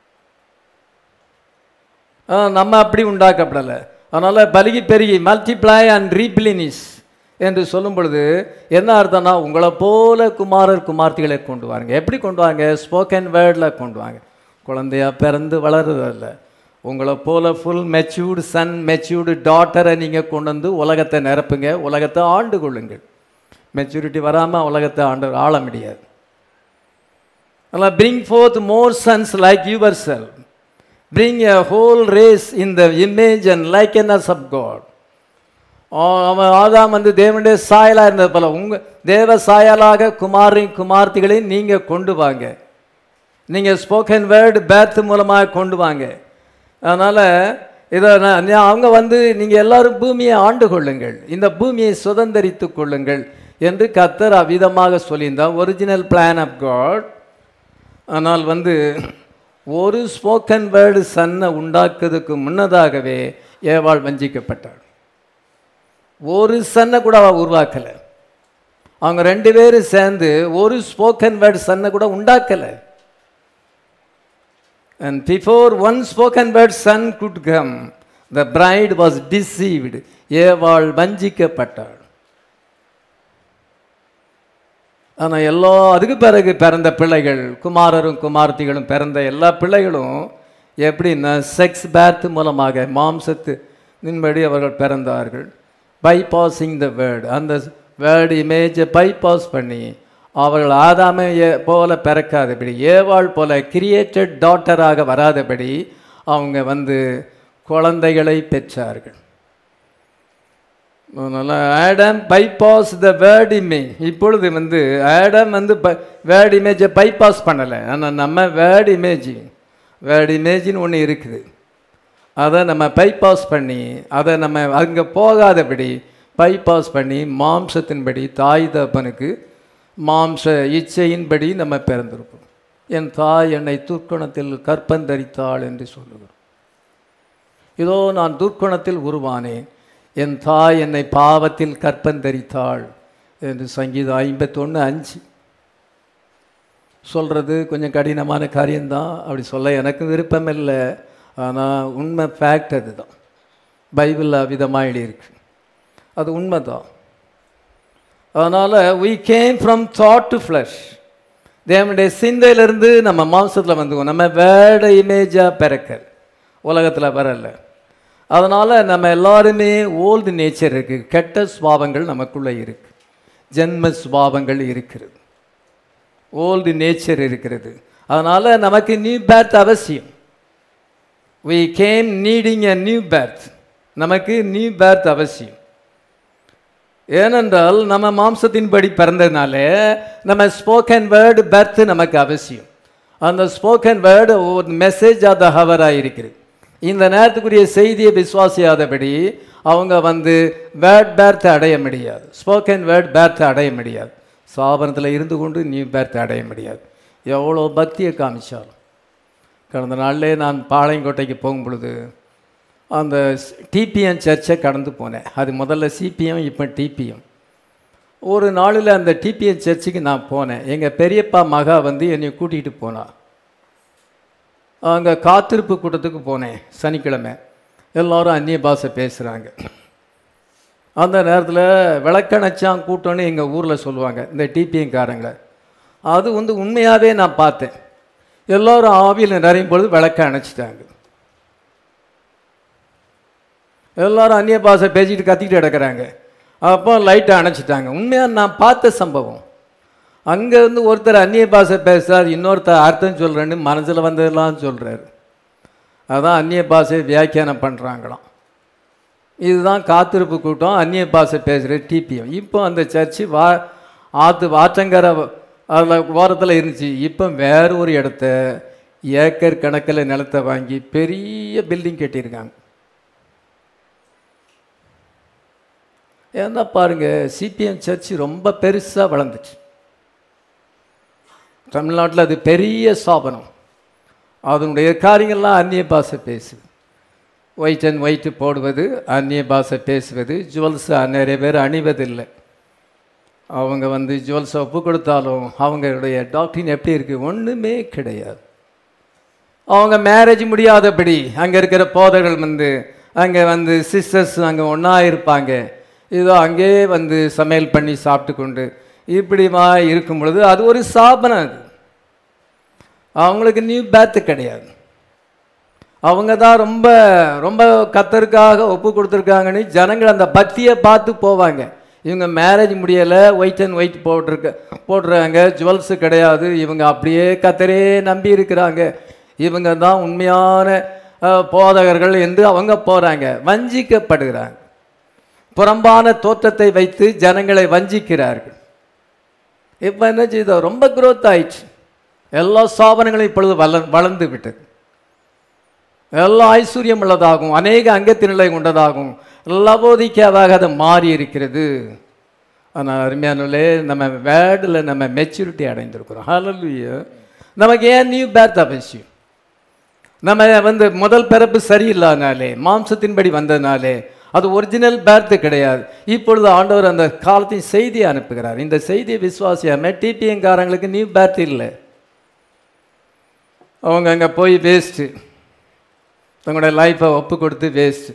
Speaker 1: ஆ, நம்ம அப்படி உண்டாக்கப்படலை அதனால் பலுகி பெருகி மல்டிப்ளை அண்ட் ரீப்ளினிஸ் என்று சொல்லும் பொழுது என்ன அர்த்தம்னா உங்களை போல குமாரர் குமார்த்திகளை கொண்டு வாருங்க எப்படி கொண்டு வாங்க ஸ்போக்கன் வேர்டில் கொண்டு வாங்க குழந்தையா பிறந்து வளருறதில்ல உங்களை போல ஃபுல் மெச்சூர்டு சன் மெச்சூர்டு டாட்டரை நீங்கள் கொண்டு வந்து உலகத்தை நிரப்புங்க உலகத்தை ஆண்டு கொள்ளுங்கள் மெச்சூரிட்டி வராமல் உலகத்தை ஆண்டு ஆள முடியாது அதனால் bring forth more sons like yourself bring a whole race in the image and likeness of God அவன் ஆதாம் வந்து தேவனுடைய சாயலாக இருந்தது போல உங்கள் தேவ சாயலாக குமாரின் குமார்த்திகளையும் நீங்கள் கொண்டு வாங்க நீங்கள் ஸ்போக்கன் வேர்டு பேர்த் மூலமாக கொண்டு வாங்க அதனால் இதை நான் நான் அவங்க வந்து நீங்கள் எல்லாரும் பூமியை ஆண்டு கொள்ளுங்கள் இந்த பூமியை சுதந்தரித்து கொள்ளுங்கள் என்று கத்தர் அவ்விதமாக சொல்லியிருந்தார் ஒரிஜினல் பிளான் ஆஃப் காட் ஆனால் வந்து ஒரு ஸ்போக்கன் வேர்டு சன்னை உண்டாக்குறதுக்கு முன்னதாகவே ஏவாள் வஞ்சிக்கப்பட்டாள் ஒரு சன்னை கூட அவள் உருவாக்கலை அவங்க ரெண்டு பேரும் சேர்ந்து ஒரு ஸ்போக்கன் வேர்டு சன்னை கூட உண்டாக்கலை And before one spoken word son could come, the bride was deceived. ஏவாள் வஞ்சிக்கப்பட்டாள் ஆனால் எல்லா அதுக்கு பிறகு பிறந்த பிள்ளைகள் குமாரரும் குமார்த்திகளும் பிறந்த எல்லா பிள்ளைகளும் எப்படின்னா செக்ஸ் பேர்த் மூலமாக மாம்சத்து நின்படி அவர்கள் பிறந்தார்கள் பைபாஸிங் த வேர்டு அந்த வேர்டு இமேஜை பைபாஸ் பண்ணி அவர்கள் ஆதாமை ஏ- போல பிறக்காதபடி ஏவாள் போல கிரியேட்டட் டாட்டராக வராதபடி அவங்க வந்து குழந்தைகளை பெற்றார்கள் அதனால் Adam bypass the word image இப்பொழுது வந்து ஆடம் வந்து வேர்ட் இமேஜை பைபாஸ் பண்ணலை ஆனால் நம்ம வேர்ட் இமேஜ் வேர்ட் இமேஜின்னு ஒன்று இருக்குது அதை நம்ம பைபாஸ் பண்ணி அதை நம்ம அங்கே போகாதபடி பைபாஸ் பண்ணி மாம்சத்தின்படி தாய் தப்பனுக்கு மாம்ச இச்சையின்படி நம்ம பிறந்திருப்போம் என் தாய் என்னை துர்க்குணத்தில் கற்பந்தரித்தாள் என்று சொல்லுகிறோம் இதோ நான் துர்க்குணத்தில் உருவானேன் என் தாய் என்னை பாவத்தில் கற்பந்தரித்தாள் என்று சங்கீதம் ஐம்பத்தொன்று அஞ்சு சொல்கிறது கொஞ்சம் கடினமான காரியம்தான் அப்படி சொல்ல எனக்கு விருப்பம் இல்லை ஆனால் உண்மை ஃபேக்ட் அதுதான் பைபிளில் விதமாக எழுதியிருக்கு அது உண்மைதான் அதனால் we came from thought to flesh தேவனுடைய சிந்தையிலிருந்து நம்ம மாம்சத்தில் வந்துவோம் நம்ம வேட இமேஜாக பிறக்க உலகத்தில் வரல அதனால் நம்ம எல்லாருமே ஓல்டு நேச்சர் இருக்குது கெட்ட சுபாவங்கள் நமக்குள்ளே இருக்குது ஜென்ம சுபாவங்கள் இருக்கிறது ஓல்டு நேச்சர் இருக்கிறது அதனால் நமக்கு நியூ பேர்த் அவசியம் we came needing a new birth நமக்கு நியூ பேர்த் அவசியம் ஏனென்றால் நம்ம மாம்சத்தின்படி பிறந்ததுனால நம்ம ஸ்போக்கன் வேர்டு பர்த் நமக்கு அவசியம் அந்த ஸ்போக்கன் வேர்டு ஒரு மெசேஜ் ஆஃப் த ஹவராக இருக்குது இந்த நேரத்துக்குரிய செய்தியை விசுவாசியாதபடி அவங்க வந்து வேர்ட் பேர்த் அடைய முடியாது ஸ்போக்கன் வேர்ட் பேர்த் அடைய முடியாது சாபனத்தில் இருந்து கொண்டு நியூ பேர்த் அடைய முடியாது எவ்வளோ பக்தியை காமிச்சாலும் கடந்த நாளிலே நான் பாளையங்கோட்டைக்கு போகும் பொழுது அந்த டிபிஎம் சர்ச்சை கடந்து போனேன் அது முதல்ல சிபிஎம் இப்போ டிபிஎம் ஒரு நாளில் அந்த டிபிஎம் சர்ச்சுக்கு நான் போனேன் எங்கள் பெரியப்பா மகா வந்து என்னை கூட்டிகிட்டு போனா அங்கே காத்திருப்பு கூட்டத்துக்கு போனேன் சனிக்கிழமை எல்லாரும் அந்நிய பாஷை பேசுகிறாங்க அந்த நேரத்தில் விளக்கணச்சான் கூட்டம்னு எங்கள் ஊரில் சொல்லுவாங்க இந்த டிபிஎம் காரங்களை அது வந்து உண்மையாகவே நான் பார்த்தேன் எல்லோரும் ஆவியில் நிறையும் பொழுது விளக்க அணைச்சிட்டாங்க எல்லாரும் அந்நிய பாஷை பேசிட்டு கத்திக்கிட்டு கிடக்குறாங்க அப்போ லைட்டை அணைச்சிட்டாங்க உண்மையாக நான் பார்த்த சம்பவம் அங்கே இருந்து ஒருத்தர் அந்நிய பாஷை பேசுறார் இன்னொருத்தர் அர்த்தம் சொல்கிறேன்னு மனசில் வந்ததெல்லாம் சொல்கிறாரு அதான் அந்நிய பாஷை வியாக்கியானம் பண்ணுறாங்களாம் இதுதான் காத்திருப்பு கூட்டம் அந்நிய பாஷை பேசுகிற டிபிஎம் இப்போ அந்த சர்ச்சு வா ஆற்று வாற்றங்கரை அதில் ஓரத்தில் இருந்துச்சு இப்போ வேற ஒரு இடத்த ஏக்கர் கணக்கில் நிலத்தை வாங்கி பெரிய பில்டிங் கட்டியிருக்காங்க ஏன்னா பாருங்க சிபிஎம் சர்ச் ரொம்ப பெருசாக வளர்ந்துச்சு தமிழ்நாட்டில் அது பெரிய ஸ்தாபனம் அதனுடைய காரியங்கள்லாம் அந்நிய பாஷை பேசுது ஒயிட் அண்ட் ஒயிட்டு போடுவது அந்நிய பாஷை பேசுவது ஜுவல்ஸ் நிறைய பேர் அணிவதில்லை அவங்க வந்து ஜுவல்ஸை ஒப்பு கொடுத்தாலும் அவங்களுடைய டாக்டரின் எப்படி இருக்குது ஒன்றுமே கிடையாது அவங்க மேரேஜ் முடியாதபடி அங்கே இருக்கிற போதர்கள் வந்து அங்கே வந்து சிஸ்டர்ஸ் அங்கே ஒன்றா இருப்பாங்க இதோ அங்கேயே வந்து சமையல் பண்ணி சாப்பிட்டு கொண்டு இப்படிமா இருக்கும் பொழுது அது ஒரு சாபனம் அது அவங்களுக்கு நியூ பேர்த்து கிடையாது அவங்க தான் ரொம்ப ரொம்ப கத்தருக்காக ஒப்பு கொடுத்துருக்காங்கன்னு ஜனங்கள் அந்த பக்தியை பார்த்து போவாங்க இவங்க மேரேஜ் முடியலை ஒயிட் அண்ட் ஒயிட் போட்டிருக்க போட்டுறாங்க ஜுவல்ஸு கிடையாது இவங்க அப்படியே கத்தரே நம்பி இருக்கிறாங்க இவங்க தான் உண்மையான அஹ், போதகர்கள் என்று அவங்க போகிறாங்க வஞ்சிக்கப்படுகிறாங்க புறம்பான தோற்றத்தை வைத்து ஜனங்களை வஞ்சிக்கிறார்கள் இப்போ என்ன செய்தோம் ரொம்ப growth ஆயிடுச்சு எல்லா ஸ்தாபனங்களும் இப்பொழுது வள வளர்ந்து விட்டது எல்லா ஐஸ்வர்யம் உள்ளதாகும் அநேக அங்கத்தினிலை கொண்டதாகும் லவோதிக்காவாக அது மாறி இருக்கிறது ஆனால் அருமையானே நம்ம வேர்டில் நம்ம மெச்சூரிட்டி அடைந்திருக்கிறோம் ஹalleluya நமக்கு ஏன் நியூ பேர்த் அவசியம் நம்ம வந்து முதல் பிறப்பு சரியில்லாதனாலே மாம்சத்தின்படி வந்ததுனாலே அது ஒரிஜினல் பேர்த்து கிடையாது இப்பொழுது ஆண்டவர் அந்த காலத்தின் செய்தியை அனுப்புகிறார் இந்த செய்தியை விசுவாசியாம டிபிஎங்காரங்களுக்கு நியூ பேர்த் இல்லை அவங்க அங்கே போய் வேஸ்ட்டு தங்களுடைய லைஃப்பை ஒப்பு கொடுத்து வேஸ்ட்டு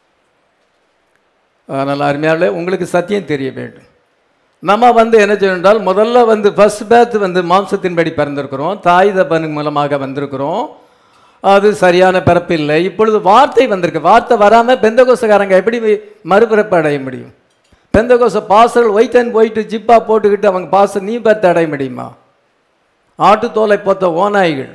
Speaker 1: அதனால் அருமையாலே உங்களுக்கு சத்தியம் தெரிய வேண்டும் நம்ம வந்து என்ன செய்யணும் என்றால் முதல்ல வந்து ஃபர்ஸ்ட் பேத் வந்து மாம்சத்தின்படி பிறந்திருக்கிறோம் தாய் தப்பனு மூலமாக வந்திருக்கிறோம் அது சரியான பிறப்பு இல்லை இப்பொழுது வார்த்தை வந்திருக்கு வார்த்தை வராமல் பெந்தகோசக்காரங்க எப்படி மறுபிறப்பு அடைய முடியும் பெந்தகோச பாசர்கள் ஒயிட் அண்ட் ஒயிட் ஜிப்பா போட்டுக்கிட்டு அவங்க பாச நீ பேர்த்து அடைய முடியுமா ஆட்டு தோலை போத்த ஓநாய்கள்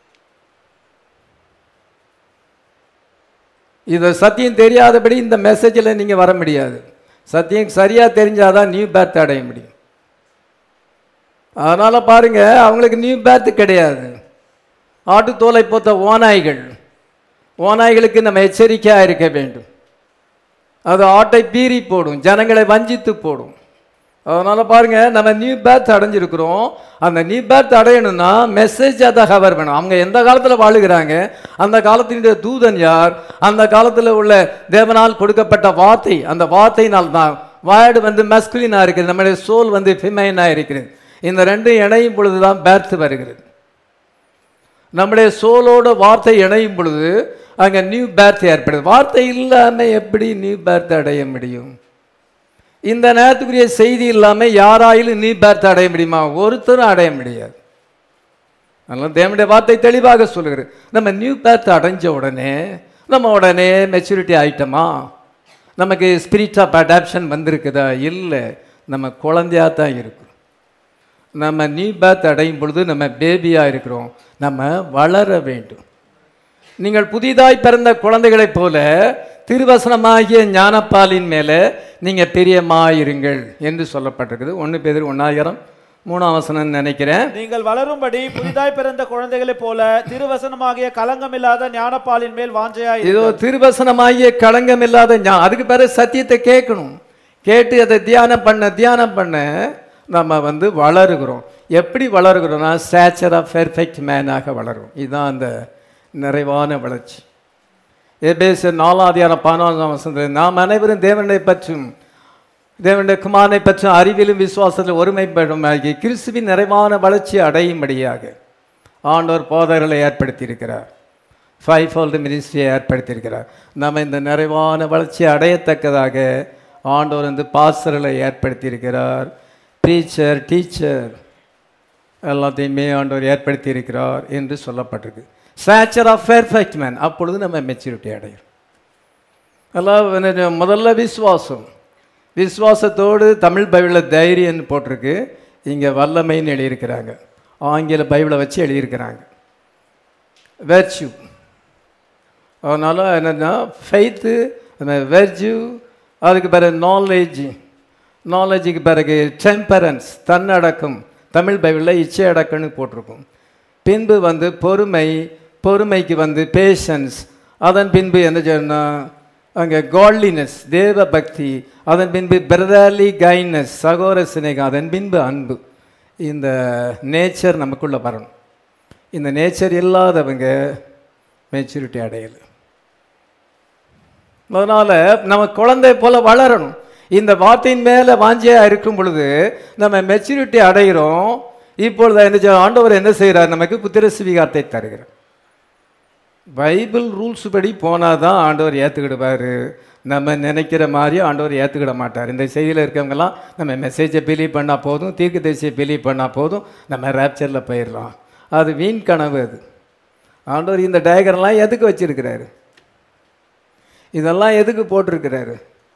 Speaker 1: இதை சத்தியம் தெரியாதபடி இந்த மெசேஜில் நீங்கள் வர முடியாது சத்தியம் சரியாக தெரிஞ்சாதான் நியூ பேர்த் அடைய முடியும் அதனால் பாருங்க அவங்களுக்கு நியூ பேர்த் கிடையாது ஆட்டு தோலை போத்த ஓநாய்கள் ஓநாய்களுக்கு நம்ம எச்சரிக்கையாக இருக்க வேண்டும் அது ஆட்டை பீறி போடும் ஜனங்களை வஞ்சித்து போடும் அதனால் பாருங்க நம்ம நியூ பேர்த் அடைஞ்சிருக்கிறோம் அந்த நியூ பேர்த் அடையணும்னா மெசேஜ் அதை கவர் வேணும் அவங்க எந்த காலத்தில் வாழுகிறாங்க அந்த காலத்தினுடைய தூதன் யார் அந்த காலத்தில் உள்ள தேவனால் கொடுக்கப்பட்ட வார்த்தை அந்த வார்த்தையினால் தான் வேர்டு வந்து மஸ்குலினாக இருக்குது நம்முடைய சோல் வந்து ஃபிமைனாக இருக்கிறது இந்த ரெண்டும் இணையும் பொழுது தான் பேர்த் வருகிறது நம்முடைய சோலோட வார்த்தை இணையும் பொழுது அங்கே நியூ பேர்த் ஏற்படுது வார்த்தை இல்லாமல் எப்படி நியூ பேர்த் அடைய முடியும் இந்த நேரத்துக்குரிய செய்தி இல்லாமல் யாராயிலும் நியூ பேர்த் அடைய முடியுமா ஒருத்தரும் அடைய முடியாது அதனால் தேவனுடைய வார்த்தை தெளிவாக சொல்லுகிறது நம்ம நியூ பேர்த் அடைஞ்ச உடனே நம்ம உடனே மெச்சூரிட்டி ஆயிட்டோமா நமக்கு ஸ்பிரிட் ஆஃப் அடாப்ஷன் வந்திருக்குதா இல்லை நம்ம குழந்தையாக தான் இருக்கும் நம்ம நியூ பேர்த் அடையும் பொழுது நம்ம பேபியாக இருக்கிறோம் நம்ம வளர வேண்டும் நீங்கள் புதிதாய் பிறந்த குழந்தைகளைப் போல திருவசனமாகிய ஞானப்பாலின் மேலே நீங்கள் பிரியமாயிருங்கள் என்று சொல்லப்பட்டிருக்குது ஒன்று பேர் ஒன்றாயிரம் மூணாம் வசனம் நினைக்கிறேன்
Speaker 2: நீங்கள் வளரும்படி புதிதாய் பிறந்த குழந்தைகளைப் போல திருவசனமாகிய கலங்கமில்லாத ஞானப்பாலின் மேல் வாஞ்சையாய்
Speaker 1: இதோ திருவசனமாகிய களங்கம் இல்லாத ஞா- அதுக்கு பிறகு சத்தியத்தை கேட்கணும் கேட்டு அதை தியானம் பண்ண தியானம் பண்ண நம்ம வந்து வளருகிறோம் எப்படி வளருகிறோம்னா ஸ்டாச்சர் ஆஃப் பெர்ஃபெக்ட் மேனாக வளரும் இதுதான் அந்த நிறைவான வளர்ச்சி எபேசர் நாலாதியான பதினாலாம் வசனத்தில் நாம் அனைவரும் தேவனை பற்றும் தேவனுடைய குமாரனை பற்றும் அறிவிலும் விசுவாசத்தில் ஒருமைப்படும் ஆகிய கிறிஸ்துவின் நிறைவான வளர்ச்சி அடையும்படியாக ஆண்டவர் போதகர்களை ஏற்படுத்தியிருக்கிறார் ஃபைவ் ஃபோல்டு மினிஸ்ட்ரியை ஏற்படுத்தியிருக்கிறார் நம்ம இந்த நிறைவான வளர்ச்சி அடையத்தக்கதாக ஆண்டவர் வந்து பாஸ்டர்களை ஏற்படுத்தியிருக்கிறார் ப்ரீச்சர் டீச்சர் எல்லாத்தையுமே ஆண்டவர் ஏற்படுத்தி இருக்கிறார் என்று சொல்லப்பட்டிருக்கு ஸ்டாச்சர் ஆஃப் பெர்ஃபெக்ட் மேன் அப்பொழுது நம்ம மெச்சூரிட்டி அடையும் எல்லாம் வந்து முதல்ல விசுவாசம் விசுவாசத்தோடு தமிழ் பைபிளில் தைரியம்னு போட்டிருக்கு இங்கே வல்லமைன்னு எழுதியிருக்கிறாங்க ஆங்கில பைபிளை வச்சு எழுதியிருக்கிறாங்க வெர்ச்சு அதனால் என்னென்னா ஃபெய்த்து வெர்ஜு அதுக்கு பிறகு நாலேஜ் நாலேஜுக்கு பிறகு டெம்பரன்ஸ் தன்னடக்கம் தமிழ் பைபிளில் இச்சை அடக்கம்னு போட்டிருக்கும் பின்பு வந்து பொறுமை பொறுமைக்கு வந்து பேஷன்ஸ் அதன் பின்பு என்ன செய்யணும் அங்கே காட்லினஸ் தேவ பக்தி அதன் பின்பு பிரதர்லி கைனஸ் சகோர சிநேகம் அதன் பின்பு அன்பு இந்த நேச்சர் நமக்குள்ளே வரணும் இந்த நேச்சர் இல்லாதவங்க மெச்சூரிட்டி அடையலை அதனால் நம்ம குழந்தை போல வளரணும் இந்த வார்த்தையின் மேலே வாஞ்சியாக இருக்கும் பொழுது நம்ம மெச்சூரிட்டி அடைகிறோம் இப்பொழுது என்ன செய்ய- ஆண்டவர் என்ன செய்கிறார் நமக்கு புத்திர சுவிகாரத்தை தருகிறார் பைபிள் ரூல்ஸ் படி போனால் தான் ஆண்டவர் ஏற்றுக்கிடுவார் நம்ம நினைக்கிற மாதிரி ஆண்டவர் ஏற்றுக்கிட மாட்டார் இந்த செய்தியில் இருக்கவங்கலாம் நம்ம மெசேஜை பிலீவ் பண்ணால் போதும் தீர்க்க தரிசியை பிலீவ் பண்ணால் போதும் நம்ம ரேப்சரில் போயிடலாம் அது வீண் கனவு அது ஆண்டவர் இந்த டயக்ராம்லாம் எதுக்கு வச்சிருக்கிறாரு இதெல்லாம் எதுக்கு போட்டிருக்கிறாரு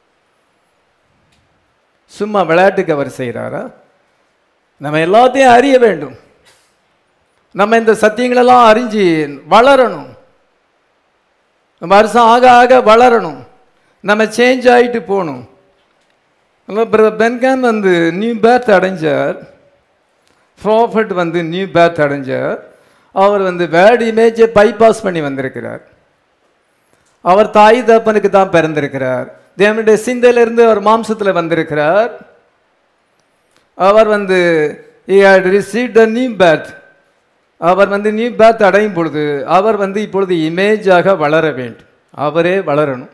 Speaker 1: சும்மா விளையாட்டுக்கு அவர் செய்கிறாரா நம்ம எல்லாத்தையும் அறிய வேண்டும் நம்ம இந்த சத்தியங்களெல்லாம் அறிஞ்சு வளரணும் நம்ம வருஷம் ஆக ஆக வளரணும் நம்ம சேஞ்ச் ஆகிட்டு போகணும் பிரதர் பென்கான் வந்து நியூ பேர்த் அடைஞ்சார் ப்ராஃபட் வந்து நியூ பேர்த் அடைஞ்சார் அவர் வந்து வேர்டு இமேஜை பைபாஸ் பண்ணி வந்திருக்கிறார் அவர் தாய் தப்பனுக்கு தான் பிறந்திருக்கிறார் தேவனுடைய சிந்தையிலிருந்து அவர் மாம்சத்தில் வந்திருக்கிறார் அவர் வந்து he had received a new birth அவர் வந்து நியூ பேர்த் அடையும் பொழுது அவர் வந்து இப்பொழுது இமேஜாக வளர வேண்டும் அவரே வளரணும்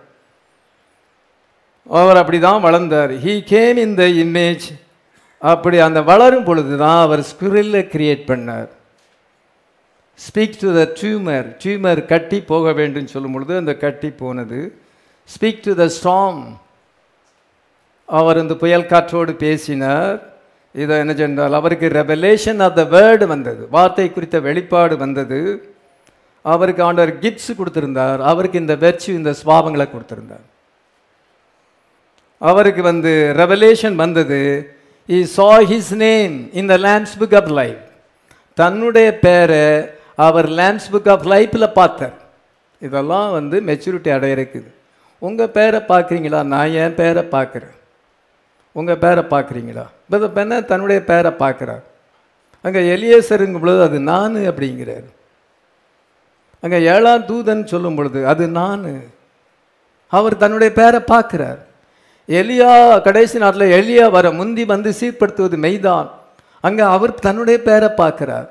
Speaker 1: அவர் அப்படி தான் வளர்ந்தார் he came in the image அப்படி அந்த வளரும் பொழுது தான் அவர் ஸ்குரில்ல கிரியேட் பண்ணார் speak to the tumour tumour கட்டி போக வேண்டும் சொல்லும் பொழுது அந்த கட்டி போனது ஸ்பீக் டு த ஸ்டாம் அவர் இந்த புயல் காற்றோடு பேசினார் இதை என்ன சொன்னால் அவருக்கு ரெவலேஷன் ஆஃப் த வேர்டு வந்தது வார்த்தை குறித்த வெளிப்பாடு வந்தது அவருக்கு ஆண்டவர் கிப்ஸ் கொடுத்திருந்தார் அவருக்கு இந்த வெர்ச்சு இந்த சுவாபங்களை கொடுத்திருந்தார் அவருக்கு வந்து ரெவலேஷன் வந்தது he saw his name in the Lamb's book of life தன்னுடைய பேரை அவர் லேம்ஸ் புக் ஆஃப் லைஃப்பில் பார்த்தார் இதெல்லாம் வந்து மெச்சூரிட்டி அடைய இருக்குது உங்கள் பேரை பார்க்குறீங்களா நான் என் பேரை பார்க்குறேன் உங்கள் பேரை பார்க்குறீங்களா இப்போ பெண்ண தன்னுடைய பேரை பார்க்குறார் அங்கே எலியேசருங்கும் பொழுது அது நான் அப்படிங்கிறார் அங்கே ஏழாம் தூதன் சொல்லும் பொழுது அது நான் அவர் தன்னுடைய பேரை பார்க்கிறார் எலியா கடைசி நாட்டில் எலியா வர முந்தி வந்து சீர்படுத்துவது மெய்தான் அங்கே அவர் தன்னுடைய பேரை பார்க்கிறார்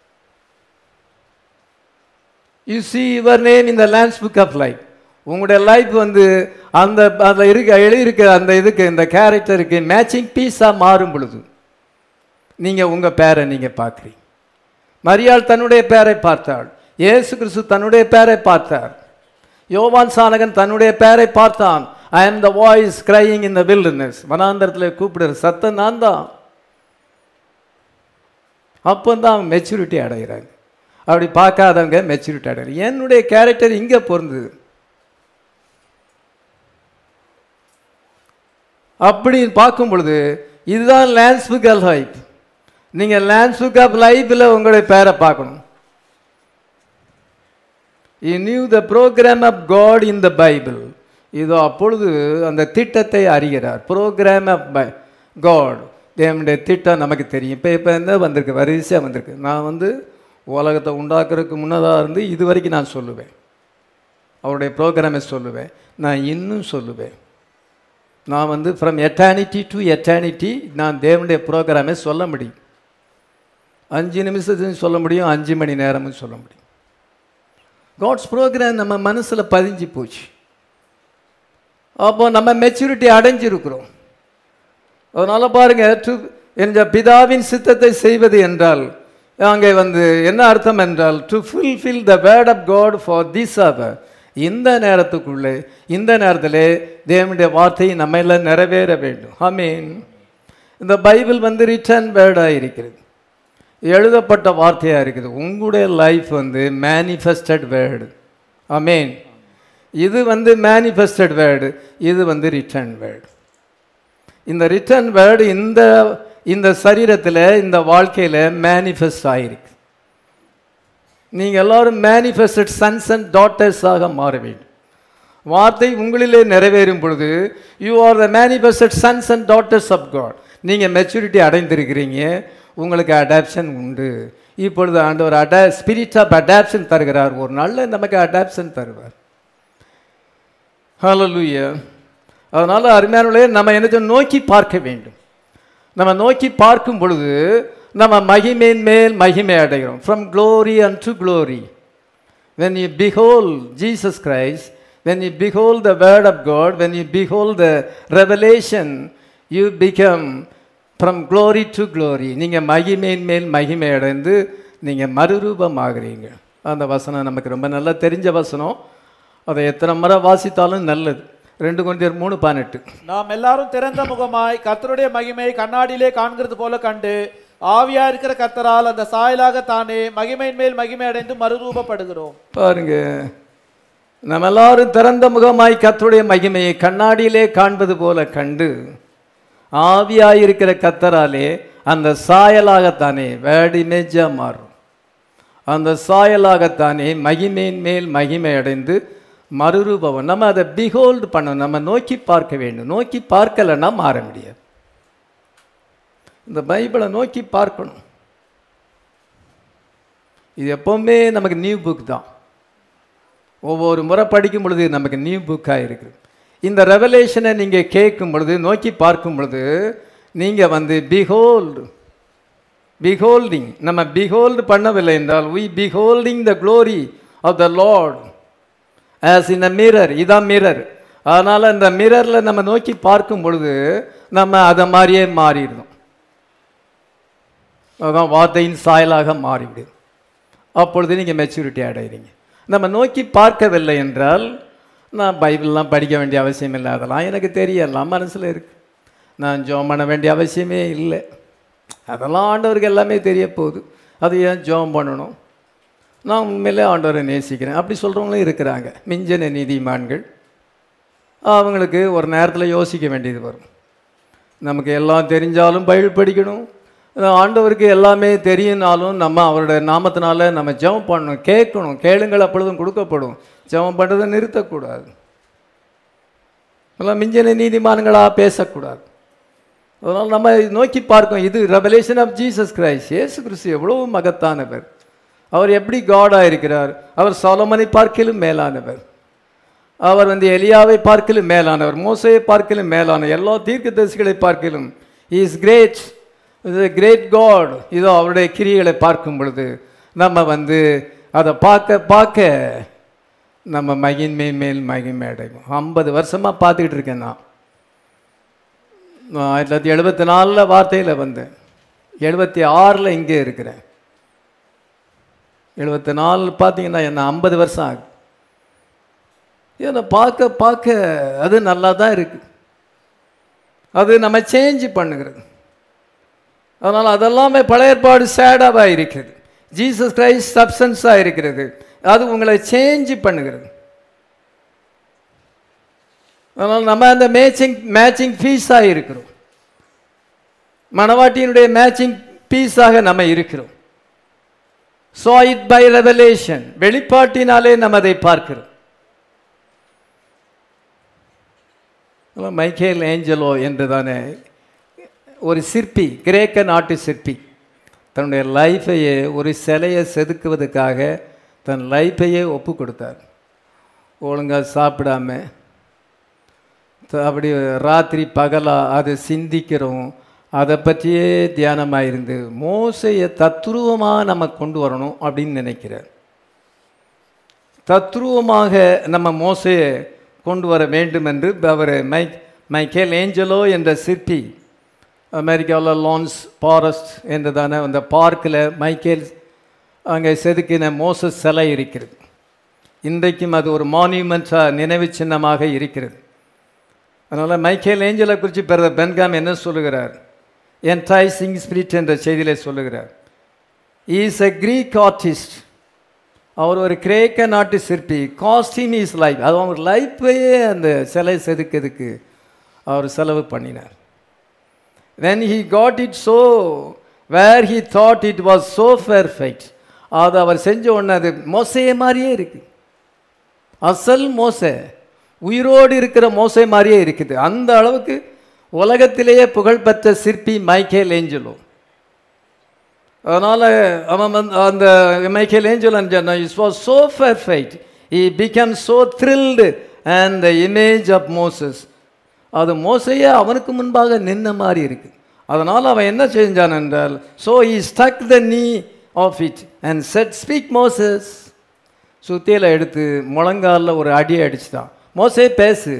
Speaker 1: you see your name in the Lamb's book of life உங்களுடைய லைஃப் வந்து அந்த அதில் இருக்க எழுதியிருக்க அந்த இதுக்கு இந்த கேரக்டருக்கு மேட்சிங் பீஸாக மாறும் பொழுது நீங்கள் உங்கள் பேரை நீங்கள் பார்க்குறீங்க மரியாள் தன்னுடைய பேரை பார்த்தாள் இயேசு கிறிஸ்து தன்னுடைய பேரை பார்த்தார் யோவான் சானகன் தன்னுடைய பேரை பார்த்தான் I am the voice crying in the wilderness வனாந்தரத்தில் கூப்பிடுற சத்தம் நான் தான் அப்போ தான் மெச்சூரிட்டி அடைகிறாங்க அப்படி பார்க்காதவங்க மெச்சூரிட்டி அடைகிறாங்க என்னுடைய கேரக்டர் இங்கே பொருந்தது அப்படி பார்க்கும் பொழுது இதுதான் லேண்ட்ஸ் புக் ஆஃப் லைஃப் நீங்கள் லேண்ட்ஸ் புக் ஆஃப் லைஃப்பில் உங்களுடைய பேரை பார்க்கணும் he knew the programme of God in the Bible இதோ அப்பொழுது அந்த திட்டத்தை அறிகிறார் ப்ரோக்ராம் ஆஃப் பை காட் தேவனுடைய திட்டம் நமக்கு தெரியும் இப்போ இப்போ என்ன வந்திருக்கு வரிசையாக வந்திருக்கு நான் வந்து உலகத்தை உண்டாக்குறதுக்கு முன்னதாக இருந்து இது வரைக்கும் நான் சொல்லுவேன் அவருடைய ப்ரோக்ராமை சொல்லுவேன் நான் இன்னும் சொல்லுவேன் நான் வந்து ஃப்ரம் எட்டானிட்டி டு எட்டானிட்டி நான் தேவனுடைய ப்ரோக்ராமை சொல்ல முடியும் அஞ்சு நிமிஷத்துலையும் சொல்ல முடியும் அஞ்சு மணி நேரமும் சொல்ல முடியும் காட்ஸ் ப்ரோக்ராம் நம்ம மனசில் பதிஞ்சு போச்சு அப்போ நம்ம மெச்சூரிட்டி அடைஞ்சிருக்கிறோம் அதனால் பாருங்க டு என்ற பிதாவின் சித்தத்தை செய்வது என்றால் அங்கே வந்து என்ன அர்த்தம் என்றால் to fulfil the word of God for this அவர் இந்த நேரத்துக்குள்ளே இந்த நேரத்திலே தேவனுடைய வார்த்தை நம்மள நிறைவேற வேண்டும் ஐ மீன் இந்த பைபிள் வந்து ரிட்டர்ன் வேர்டாக இருக்கிறது எழுதப்பட்ட வார்த்தையாக இருக்குது உங்களுடைய லைஃப் வந்து மேனிஃபெஸ்டட் வேர்டு ஐ மீன் இது வந்து மேனிஃபெஸ்டட் வேர்டு இது வந்து ரிட்டர்ன் வேர்டு இந்த ரிட்டர்ன் வேர்டு இந்த இந்த சரீரத்தில் இந்த வாழ்க்கையில் மேனிஃபெஸ்ட் ஆகிருக்கு நீங்கள் எல்லாரும் மேனிஃபெஸ்டட் சன்ஸ் அண்ட் டாட்டர்ஸாக மாற வேண்டும் வார்த்தை உங்களிலே நிறைவேறும் பொழுது you are the manifested sons and daughters of God நீங்கள் மெச்சூரிட்டி அடைந்திருக்கிறீங்க உங்களுக்கு அடாப்ஷன் உண்டு இப்பொழுது ஆண்டவர் அடா ஸ்பிரிட் ஆஃப் அடாப்ஷன் தருகிறார் ஒரு நாளில் நமக்கு அடாப்ஷன் தருவார் ஹalleluya அதனால் அருமையானவர்களே நம்ம என்ன நோக்கி பார்க்க வேண்டும் நம்ம நோக்கி பார்க்கும் பொழுது நம்ம மகிமையின் மேல் மகிமை அடைகிறோம் from glory and to glory when you behold Jesus Christ, when you behold the Word of God, when you behold the revelation, you become from glory to glory. நீங்கள் மகிமையின் மேல் மகிமை அடைந்து நீங்கள் மறுரூபமாகிறீங்க அந்த வசனம் நமக்கு ரொம்ப நல்லா தெரிஞ்ச வசனம் அதை எத்தனை முறை வாசித்தாலும் நல்லது ரெண்டு கொண்டியர் மூணு பதினெட்டு
Speaker 2: நாம் எல்லாரும் திறந்த முகமாய் கர்த்தருடைய மகிமையை கண்ணாடியிலே காண்கிறது போல கண்டு ஆவியா இருக்கிற கர்த்தரால் அந்த சாயலாக தானே மகிமையின் மேல் மகிமை அடைந்து மறுரூபப்படுகிறோம்
Speaker 1: பாருங்க நம்ம எல்லாரும் திறந்த முகமாய் கர்த்தருடைய மகிமையை கண்ணாடியிலே காண்பது போல கண்டு ஆவியாயிருக்கிற கத்தராலே அந்த சாயலாகத்தானே வேர்ட் இமேஜா மாறும் அந்த சாயலாகத்தானே மகிமையின் மேல் மகிமை அடைந்து மறுரூபம் நம்ம அதை பிஹோல்டு பண்ணணும் நம்ம நோக்கி பார்க்க வேண்டும் நோக்கி பார்க்கலைன்னா மாற முடியாது இந்த பைபிளை நோக்கி பார்க்கணும் இது எப்பவுமே நமக்கு நியூ புக் தான் ஒவ்வொரு முறை படிக்கும் பொழுது நமக்கு நியூ புக்காக இருக்குது இந்த ரெவலேஷனை நீங்கள் கேட்கும் பொழுது நோக்கி பார்க்கும் பொழுது நீங்கள் வந்து பிஹோல்டு பிஹோல்டிங் நம்ம பிஹோல்டு பண்ணவில்லை என்றால் we beholding the glory of the Lord as in a mirror இதான் மிரர் அதனால் இந்த மிரரில் நம்ம நோக்கி பார்க்கும் பொழுது நம்ம அதை மாதிரியே மாறிடுறோம் அதான் வார்த்தையின் சாயலாக மாறிவிடும் அப்பொழுது நீங்கள் மெச்சூரிட்டி அடைகிறீங்க நம்ம நோக்கி பார்க்கவில்லை என்றால் நான் பைபிள்லாம் படிக்க வேண்டிய அவசியம் இல்லை அதெல்லாம் எனக்கு தெரியலாம் மனசில் இருக்கு நான் ஜோம் பண்ண வேண்டிய அவசியமே இல்லை அதெல்லாம் ஆண்டவருக்கு எல்லாமே தெரிய போகுது அது ஏன் ஜோம் பண்ணணும் நான் உண்மையிலே ஆண்டவரை நேசிக்கிறேன் அப்படி சொல்கிறவங்களும் இருக்கிறாங்க மிஞ்சன நீதிமான்கள் அவங்களுக்கு ஒரு நேரத்தில் யோசிக்க வேண்டியது வரும் நமக்கு எல்லாம் தெரிஞ்சாலும் பைபிள் படிக்கணும் ஆண்டவருக்கு எல்லாமே தெரியும்னாலும் நம்ம அவருடைய நாமத்தினால நம்ம ஜெபம் பண்ணணும் கேட்கணும் கேளுங்கள் அப்பொழுதும் கொடுக்கப்படும் ஜெபம் பண்ணுறதை நிறுத்தக்கூடாது எல்லாம் மிஞ்சின நீதிமான்களாக பேசக்கூடாது அதனால் நம்ம நோக்கி பார்க்கோம் இது ரெவலேஷன் ஆஃப் ஜீசஸ் கிரைஸ்ட் இயேசு கிறிஸ்து எவ்வளவு மகத்தானவர் அவர் எப்படி காடாக இருக்கிறார் அவர் சோலமனை பார்க்கிலும் மேலானவர் அவர் வந்து எலியாவை பார்க்கிலும் மேலானவர் மோசையை பார்க்கிலும் மேலான எல்லா தீர்க்கதரிசிகளை பார்க்கிலும் இஸ் கிரேட் இது கிரேட் காட் இதோ அவருடைய கிரியைகளை பார்க்கும் பொழுது நம்ம வந்து அதை பார்க்க பார்க்க நம்ம மகின்மை மேல் மகிமை அடைவோம் ஐம்பது வருஷமாக பார்த்துக்கிட்டு இருக்கேன் நான் நான் ஆயிரத்தி தொள்ளாயிரத்தி எழுபத்தி நாலில் வார்த்தையில் வந்தேன் எழுபத்தி ஆறில் இங்கே இருக்கிறேன் எழுபத்தி நாலு பார்த்தீங்கன்னா என்ன ஐம்பது வருஷம் ஆகுது ஏன்னா பார்க்க பார்க்க அது நல்லா தான் இருக்குது அது நம்ம சேஞ்ச் பண்ணுகிறது அதனால் அதெல்லாமே பழைய ஏற்பாடு சேடாவாக இருக்கிறது ஜீசஸ் கிரைஸ்ட் சப்சன்ஸாக இருக்கிறது அது உங்களை சேஞ்ச் பண்ணுகிறது அதனால் நம்ம அந்த மேட்சிங் மேட்சிங் பீஸாக இருக்கிறோம் மணவாட்டியினுடைய மேட்சிங் பீஸாக நம்ம இருக்கிறோம் சோ இட் பை ரெவலேஷன் வெளிப்பாட்டினாலே நம்ம அதை பார்க்கிறோம் மைக்கேல் ஏஞ்சலோ என்றுதானே ஒரு சிற்பி கிரேக்க நாட்டு சிற்பி தன்னுடைய லைஃபையே ஒரு சிலையை செதுக்குவதற்காக தன் லைஃபையே ஒப்பு கொடுத்தார் ஒழுங்காக சாப்பிடாம த- அப்படி ராத்திரி பகலாக அதை சிந்திக்கிறோம் அதை பற்றியே தியானமாக இருந்து மோசையை தத்ரூபமாக நம்ம கொண்டு வரணும் அப்படின்னு நினைக்கிறார் தத்ரூபமாக நம்ம மோசையை கொண்டு வர வேண்டும் என்று அவர் மை மைக்கேல் ஏஞ்சலோ என்ற சிற்பி அமெரிக்காவில் லான்ஸ் ஃபாரஸ்ட் என்றதான அந்த பார்க்கில் மைக்கேல் அங்கே செதுக்கின மோசஸ் சிலை இருக்கிறது இன்றைக்கும் அது ஒரு மான்யூமெண்ட்ஸாக நினைவு சின்னமாக இருக்கிறது அதனால் மைக்கேல் ஏஞ்சலை குறித்து பிறந்த பென்காம் என்ன சொல்லுகிறார் என்டைசிங் ஸ்பிரிட் என்ற செய்தியிலே சொல்லுகிறார் இஸ் எ கிரீக் ஆர்டிஸ்ட் அவர் ஒரு கிரேக்க நாட்டு சிற்பி காஸ்டியூம் இஸ் லைஃப் அது அவர் லைஃப்பையே அந்த சிலை செதுக்கிறதுக்கு அவர் செலவு பண்ணினார் when he got it so where he thought it was so perfect அது அவர் செஞ்ச உடனே அது மோசைய மாதிரியே இருக்கு அசல் மோசை உயிரோடு இருக்கிற மோசை மாதிரியே இருக்குது அந்த அளவுக்கு உலகத்திலேயே புகழ்பெற்ற சிற்பி மைக்கேல் ஏஞ்சலோ அதனால் அவன் வந்து அந்த Michelangelo is was so perfect he become so thrilled and the image of Moses அது மோசையே அவனுக்கு முன்பாக நின்ன மாதிரி இருக்கு அதனால் அவன் என்ன செஞ்சான் என்றால் so he stuck the knee of it and said speak Moses சுத்தியில் எடுத்து முழங்காலில் ஒரு அடியை அடிச்சுட்டான் மோசே பேசு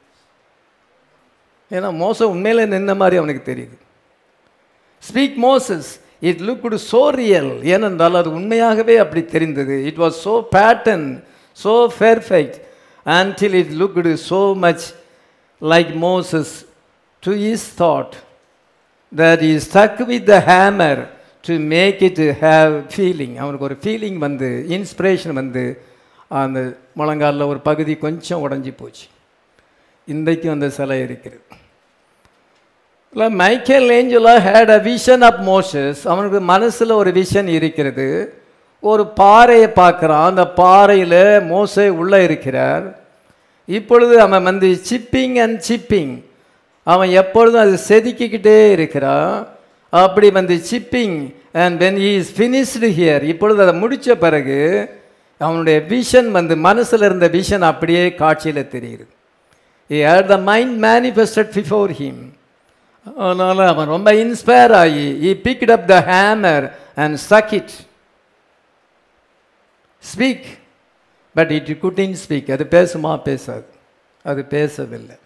Speaker 1: ஏன்னா மோச உண்மையிலே நின்ன மாதிரி அவனுக்கு தெரியுது speak Moses it looked so real ஏனென்றால் அது உண்மையாகவே அப்படி தெரிந்தது it was so pattern so perfect until it looked so much like Moses to his thought that he stuck with the hammer to make it have feeling அவனுக்கு ஒரு feeling வந்து inspiration வந்து அந்த முழங்காலில் ஒரு பகுதி கொஞ்சம் உடஞ்சி போச்சு இன்றைக்கும் அந்த சிலை இருக்கிறது இல்லை Michelangelo had a vision of Moses அவனுக்கு மனசில் ஒரு விஷன் இருக்கிறது ஒரு பாறையை பார்க்குறான் அந்த பாறையில் மோசே உள்ளே இருக்கிறார் இப்பொழுது அவன் வந்து சிப்பிங் அண்ட் சிப்பிங் அவன் எப்பொழுதும் அது செதுக்கிக்கிட்டே இருக்கிறான் அப்படி வந்து chipping and when he is finished here இப்பொழுது அதை முடித்த பிறகு அவனுடைய விஷன் வந்து மனசில் இருந்த விஷன் அப்படியே காட்சியில் தெரியுது he had the mind manifested before him அதனால் அவன் ரொம்ப இன்ஸ்பயர் ஆகி he picked up the hammer and struck it speak but it couldn't speak அது பேசுமா பேசாது அது பேசவில்லை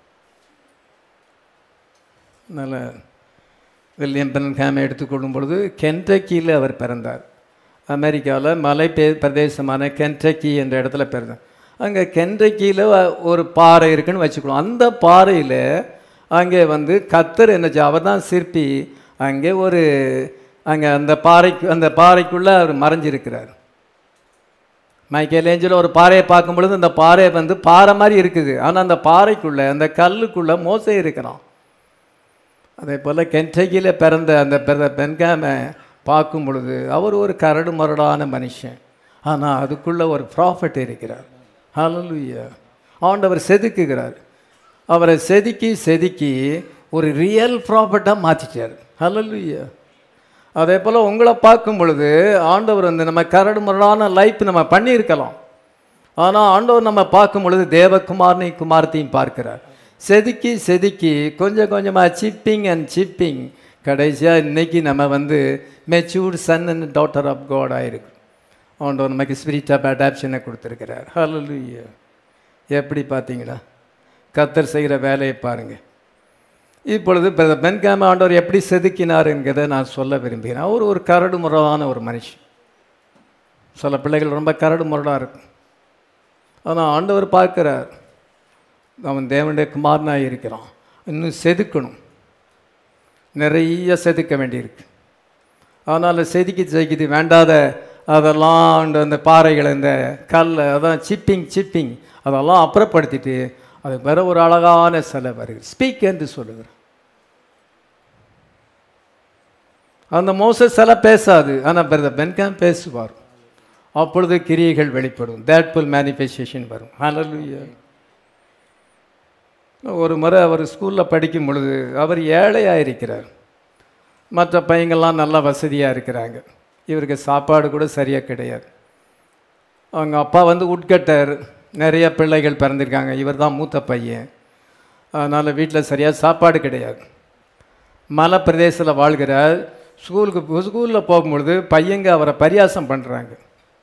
Speaker 1: அதனால் வில்லியம் பென்ஹாம் எடுத்துக்கொள்ளும் பொழுது கென்டக்கியில் அவர் பிறந்தார் அமெரிக்காவில் மலை பே பிரதேசமான கென்டக்கி என்ற இடத்துல பிறந்தார் அங்கே கென்டக்கியில் ஒரு பாறை இருக்குன்னு வச்சுக்கணும் அந்த பாறையில் அங்கே வந்து கத்தர் என்ன அவர் தான் சிற்பி அங்கே ஒரு அங்கே அந்த பாறைக்கு அந்த பாறைக்குள்ளே அவர் மறைஞ்சிருக்கிறார் மைக்கேல் ஏஞ்சல் ஒரு பாறையை பார்க்கும் பொழுது அந்த பாறை வந்து பாறை மாதிரி இருக்குது ஆனால் அந்த பாறைக்குள்ளே அந்த கல்லுக்குள்ளே மோசை இருக்கிறான் அதே போல் கென்டக்கியில் பிறந்த அந்த பிற பென்காமை பார்க்கும் பொழுது அவர் ஒரு கரடு மரடான மனுஷன் ஆனால் அதுக்குள்ளே ஒரு ப்ராஃபிட் இருக்கிறார் ஹalleluya ஆண்டவர் செதுக்குகிறார் அவரை செதுக்கி செதுக்கி ஒரு ரியல் ப்ராஃபிட்டாக மாற்றிட்டார் ஹalleluya அதே போல் உங்களை பார்க்கும் பொழுது ஆண்டவர் வந்து நம்ம கரடு முரடான லைஃப் நம்ம பண்ணியிருக்கலாம் ஆனால் ஆண்டவர் நம்ம பார்க்கும் பொழுது தேவகுமாரனையும் குமாரத்தையும் பார்க்கிறார் செதுக்கி செதுக்கி கொஞ்சம் கொஞ்சமாக சிப்பிங் அண்ட் சிப்பிங் கடைசியாக இன்னைக்கு நம்ம வந்து matured son and daughter of God ஆயிருக்கு ஆண்டவர் நமக்கு ஸ்பிரிட் ஆஃப் அடாப்ஷனை கொடுத்துருக்கிறார் ஹalleluya எப்படி பார்த்தீங்களா கத்தர் செய்கிற வேலையை பாருங்கள் இப்பொழுது பிரதர் பென்காம ஆண்டவர் எப்படி செதுக்கினார் என்கிறதை நான் சொல்ல விரும்புகிறேன் அவர் ஒரு கரடு முரடான ஒரு மனுஷன் சில பிள்ளைகள் ரொம்ப கரடு முரடாக இருக்கும் ஆனால் ஆண்டவர் பார்க்கிறார் அவன் தேவனுடைய குமாரனாக இருக்கிறான் இன்னும் செதுக்கணும் நிறைய செதுக்க வேண்டியிருக்கு அதனால் செதுக்கி செதுக்கிது வேண்டாத அதெல்லாம் அந்த அந்த பாறைகள் இந்த கல் அதான் சிப்பிங் சிப்பிங் அதெல்லாம் அப்புறப்படுத்திட்டு அது வேற ஒரு அழகான சிலை வருது ஸ்பீக் என்று சொல்லுகிறார் அந்த மோச சிலை பேசாது ஆனால் பிரதர் பென்காம் பேசுவார் அப்பொழுது கிரியைகள் வெளிப்படும் தேட்ஃபுல் மேனிஃபெஸ்டேஷன் வரும் ஹalleluya ஒரு முறை அவர் ஸ்கூலில் படிக்கும் பொழுது அவர் ஏழையாக இருக்கிறார் மற்ற பையங்கள்லாம் நல்லா வசதியாக இருக்கிறாங்க இவருக்கு சாப்பாடு கூட சரியாக கிடையாது அவங்க அப்பா வந்து உட்கட்டர் நிறைய பிள்ளைகள் பிறந்திருக்காங்க இவர் தான் மூத்த பையன் அதனால் வீட்டில் சரியாக சாப்பாடு கிடையாது மலை பிரதேசத்தில் வாழ்கிறார் ஸ்கூலுக்கு ஸ்கூலில் போகும்பொழுது பையங்க அவரை பரியாசம் பண்ணுறாங்க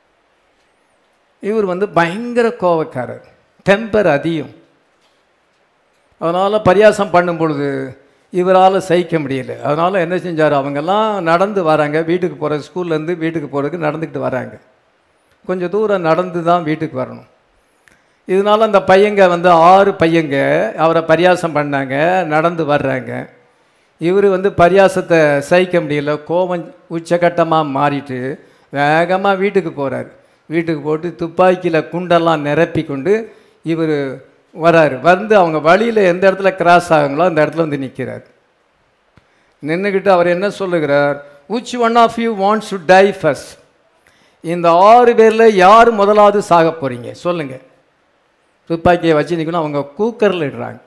Speaker 1: இவர் வந்து பயங்கர கோவக்காரர் டெம்பர் அதிகம் அதனால் பரியாசம் பண்ணும் பொழுது இவரால் சகிக்க முடியல அதனால் என்ன செஞ்சார் அவங்கெல்லாம் நடந்து வராங்க வீட்டுக்கு போகிற ஸ்கூல்லேருந்து வீட்டுக்கு போகிறதுக்கு நடந்துக்கிட்டு வராங்க கொஞ்சம் தூரம் நடந்து தான் வீட்டுக்கு வரணும் இதனால் அந்த பையங்க வந்து ஆறு பையங்க அவரை பரியாசம் பண்ணாங்க நடந்து வர்றாங்க இவர் வந்து பரியாசத்தை சகிக்க முடியல கோபம் உச்சகட்டமாக மாறிட்டு வேகமாக வீட்டுக்கு போகிறார் வீட்டுக்கு போட்டு துப்பாக்கியில் குண்டெல்லாம் நிரப்பி கொண்டு இவர் வராரு வந்து அவங்க வழியில் எந்த இடத்துல கிராஸ் ஆகுங்களோ அந்த இடத்துல வந்து நிற்கிறார் நின்றுக்கிட்டு அவர் என்ன சொல்லுகிறார் which one of you wants to die first இந்த ஆறு பேரில் யார் முதலாவது சாக போகிறீங்க சொல்லுங்கள் துப்பாக்கியை வச்சு நிற்கணும் அவங்க கூக்கரில் இடுறாங்க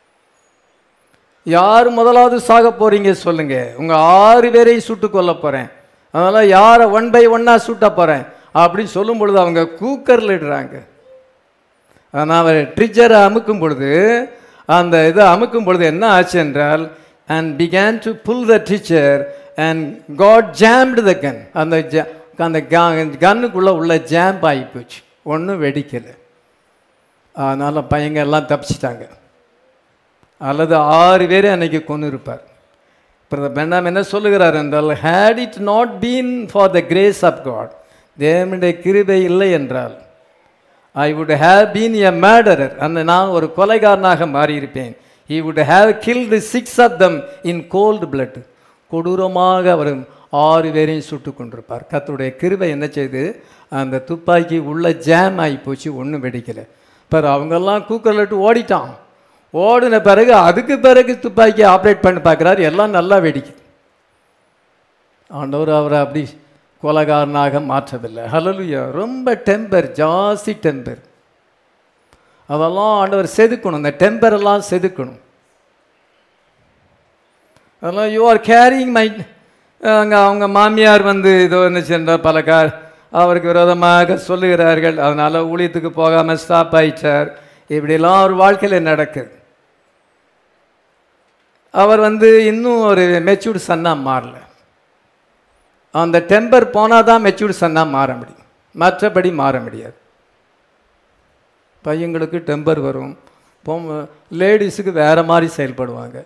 Speaker 1: யார் முதலாவது சாக போகிறீங்க சொல்லுங்கள் உங்கள் ஆறு பேரையும் சுட்டு கொல்ல போகிறேன் அதனால் யாரை ஒன் பை ஒன்னாக சுட்ட போகிறேன் அப்படின்னு சொல்லும் பொழுது அவங்க கூக்கரில் இடுறாங்க ஆனால் அவர் ட்ரிச்சரை அமுக்கும் பொழுது அந்த இதை அமுக்கும் பொழுது என்ன ஆச்சு என்றால் and began to pull the teacher and God jammed the gun அந்த ஜ அந்த கன்னுக்குள்ளே உள்ள ஜாம்ப் ஆகி போச்சு ஒன்றும் வெடிக்கலை அதனால் பையங்க எல்லாம் தப்பிச்சிட்டாங்க அல்லது ஆறு பேரே அன்னைக்கு கொண்டு இருப்பார் இப்போ பெண்ணாம் என்ன சொல்லுகிறார் என்றால் had it not been for the grace of God தேவனுடைய கிருபை இல்லை என்றால் I would have been a murderer அந்த நான் ஒரு கொலைகாரனாக மாறியிருப்பேன் he would have killed six of them in cold blood கொடூரமாக அவர் ஆறு பேரையும் சுட்டு கொண்டிருப்பார் கர்த்தருடைய கிருபை என்ன செய்து அந்த துப்பாக்கி உள்ள ஜாம் ஆகி போச்சு ஒன்றும் வெடிக்கலை பிறகு அவங்கெல்லாம் கூக்கரில் விட்டு ஓடிட்டான் ஓடின பிறகு அதுக்கு பிறகு துப்பாக்கி ஆப்ரேட் பண்ணி பார்க்குறாரு எல்லாம் நல்லா வெடிக்குது ஆண்டவர் அவரை அப்படி கொலகாரனாக மாற்றவில்லை ஹலலுயா ரொம்ப டெம்பர் ஜாஸ்தி டெம்பர் அதெல்லாம் ஆண்டவர் செதுக்கணும் இந்த டெம்பர் எல்லாம் செதுக்கணும் அதெல்லாம் யூ ஆர் கேரிங் மை அங்கே அவங்க மாமியார் வந்து இதோ என்ன சென்றார் பல கா அவருக்கு விரோதமாக சொல்லுகிறார்கள் அதனால் ஊழியத்துக்கு போகாமல் ஸ்டாப் ஆயிட்டார் இப்படிலாம் அவர் வாழ்க்கையில் நடக்குது அவர் வந்து இன்னும் ஒரு மெச்சூர்டு சன்னாக மாறல அந்த டெம்பர் போனால் தான் மெச்சூர்டு சன்னாக மாற முடியும் மற்றபடி மாற முடியாது பையங்களுக்கு டெம்பர் வரும் பொம் லேடிஸுக்கு வேறு மாதிரி செயல்படுவாங்க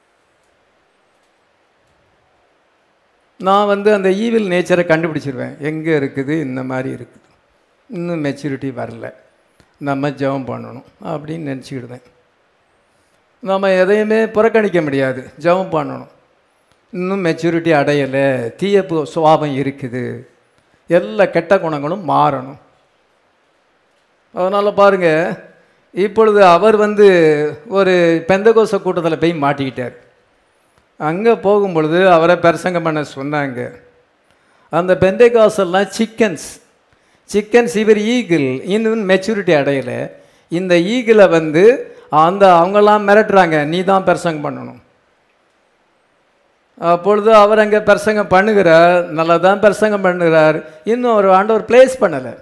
Speaker 1: நான் வந்து அந்த ஈவில் நேச்சரை கண்டுபிடிச்சிருவேன் எங்கே இருக்குது இந்த மாதிரி இருக்குது இன்னும் மெச்சூரிட்டி வரல நம்ம ஜெபம் பண்ணணும் அப்படின்னு நினச்சிக்கிடுவேன் நம்ம எதையுமே புறக்கணிக்க முடியாது ஜெபம் பண்ணணும் இன்னும் மெச்சூரிட்டி அடையலை தீய பு- சுபாவம் இருக்குது எல்லா கெட்ட குணங்களும் மாறணும் அதனால் பாருங்க இப்பொழுது அவர் வந்து ஒரு பெந்தகோச கூட்டத்தில் போய் மாட்டிக்கிட்டார் அங்கே போகும்பொழுது அவரை பிரசங்கம் பண்ண சொன்னாங்க அந்த பெந்தகாசெல்லாம் சிக்கன்ஸ் சிக்கன்ஸ் இவர் ஈகிள் இன்னும் மெச்சூரிட்டி அடையலை இந்த ஈகிளை வந்து அந்த அவங்கெல்லாம் மிரட்டுறாங்க நீ தான் பிரசங்கம் பண்ணணும் அப்பொழுது அவர் அங்கே பிரசங்கம் பண்ணுகிறார் நல்லா தான் பிரசங்கம் பண்ணுகிறார் இன்னும் அவர் ஆண்டவர் பிளேஸ் பண்ணலை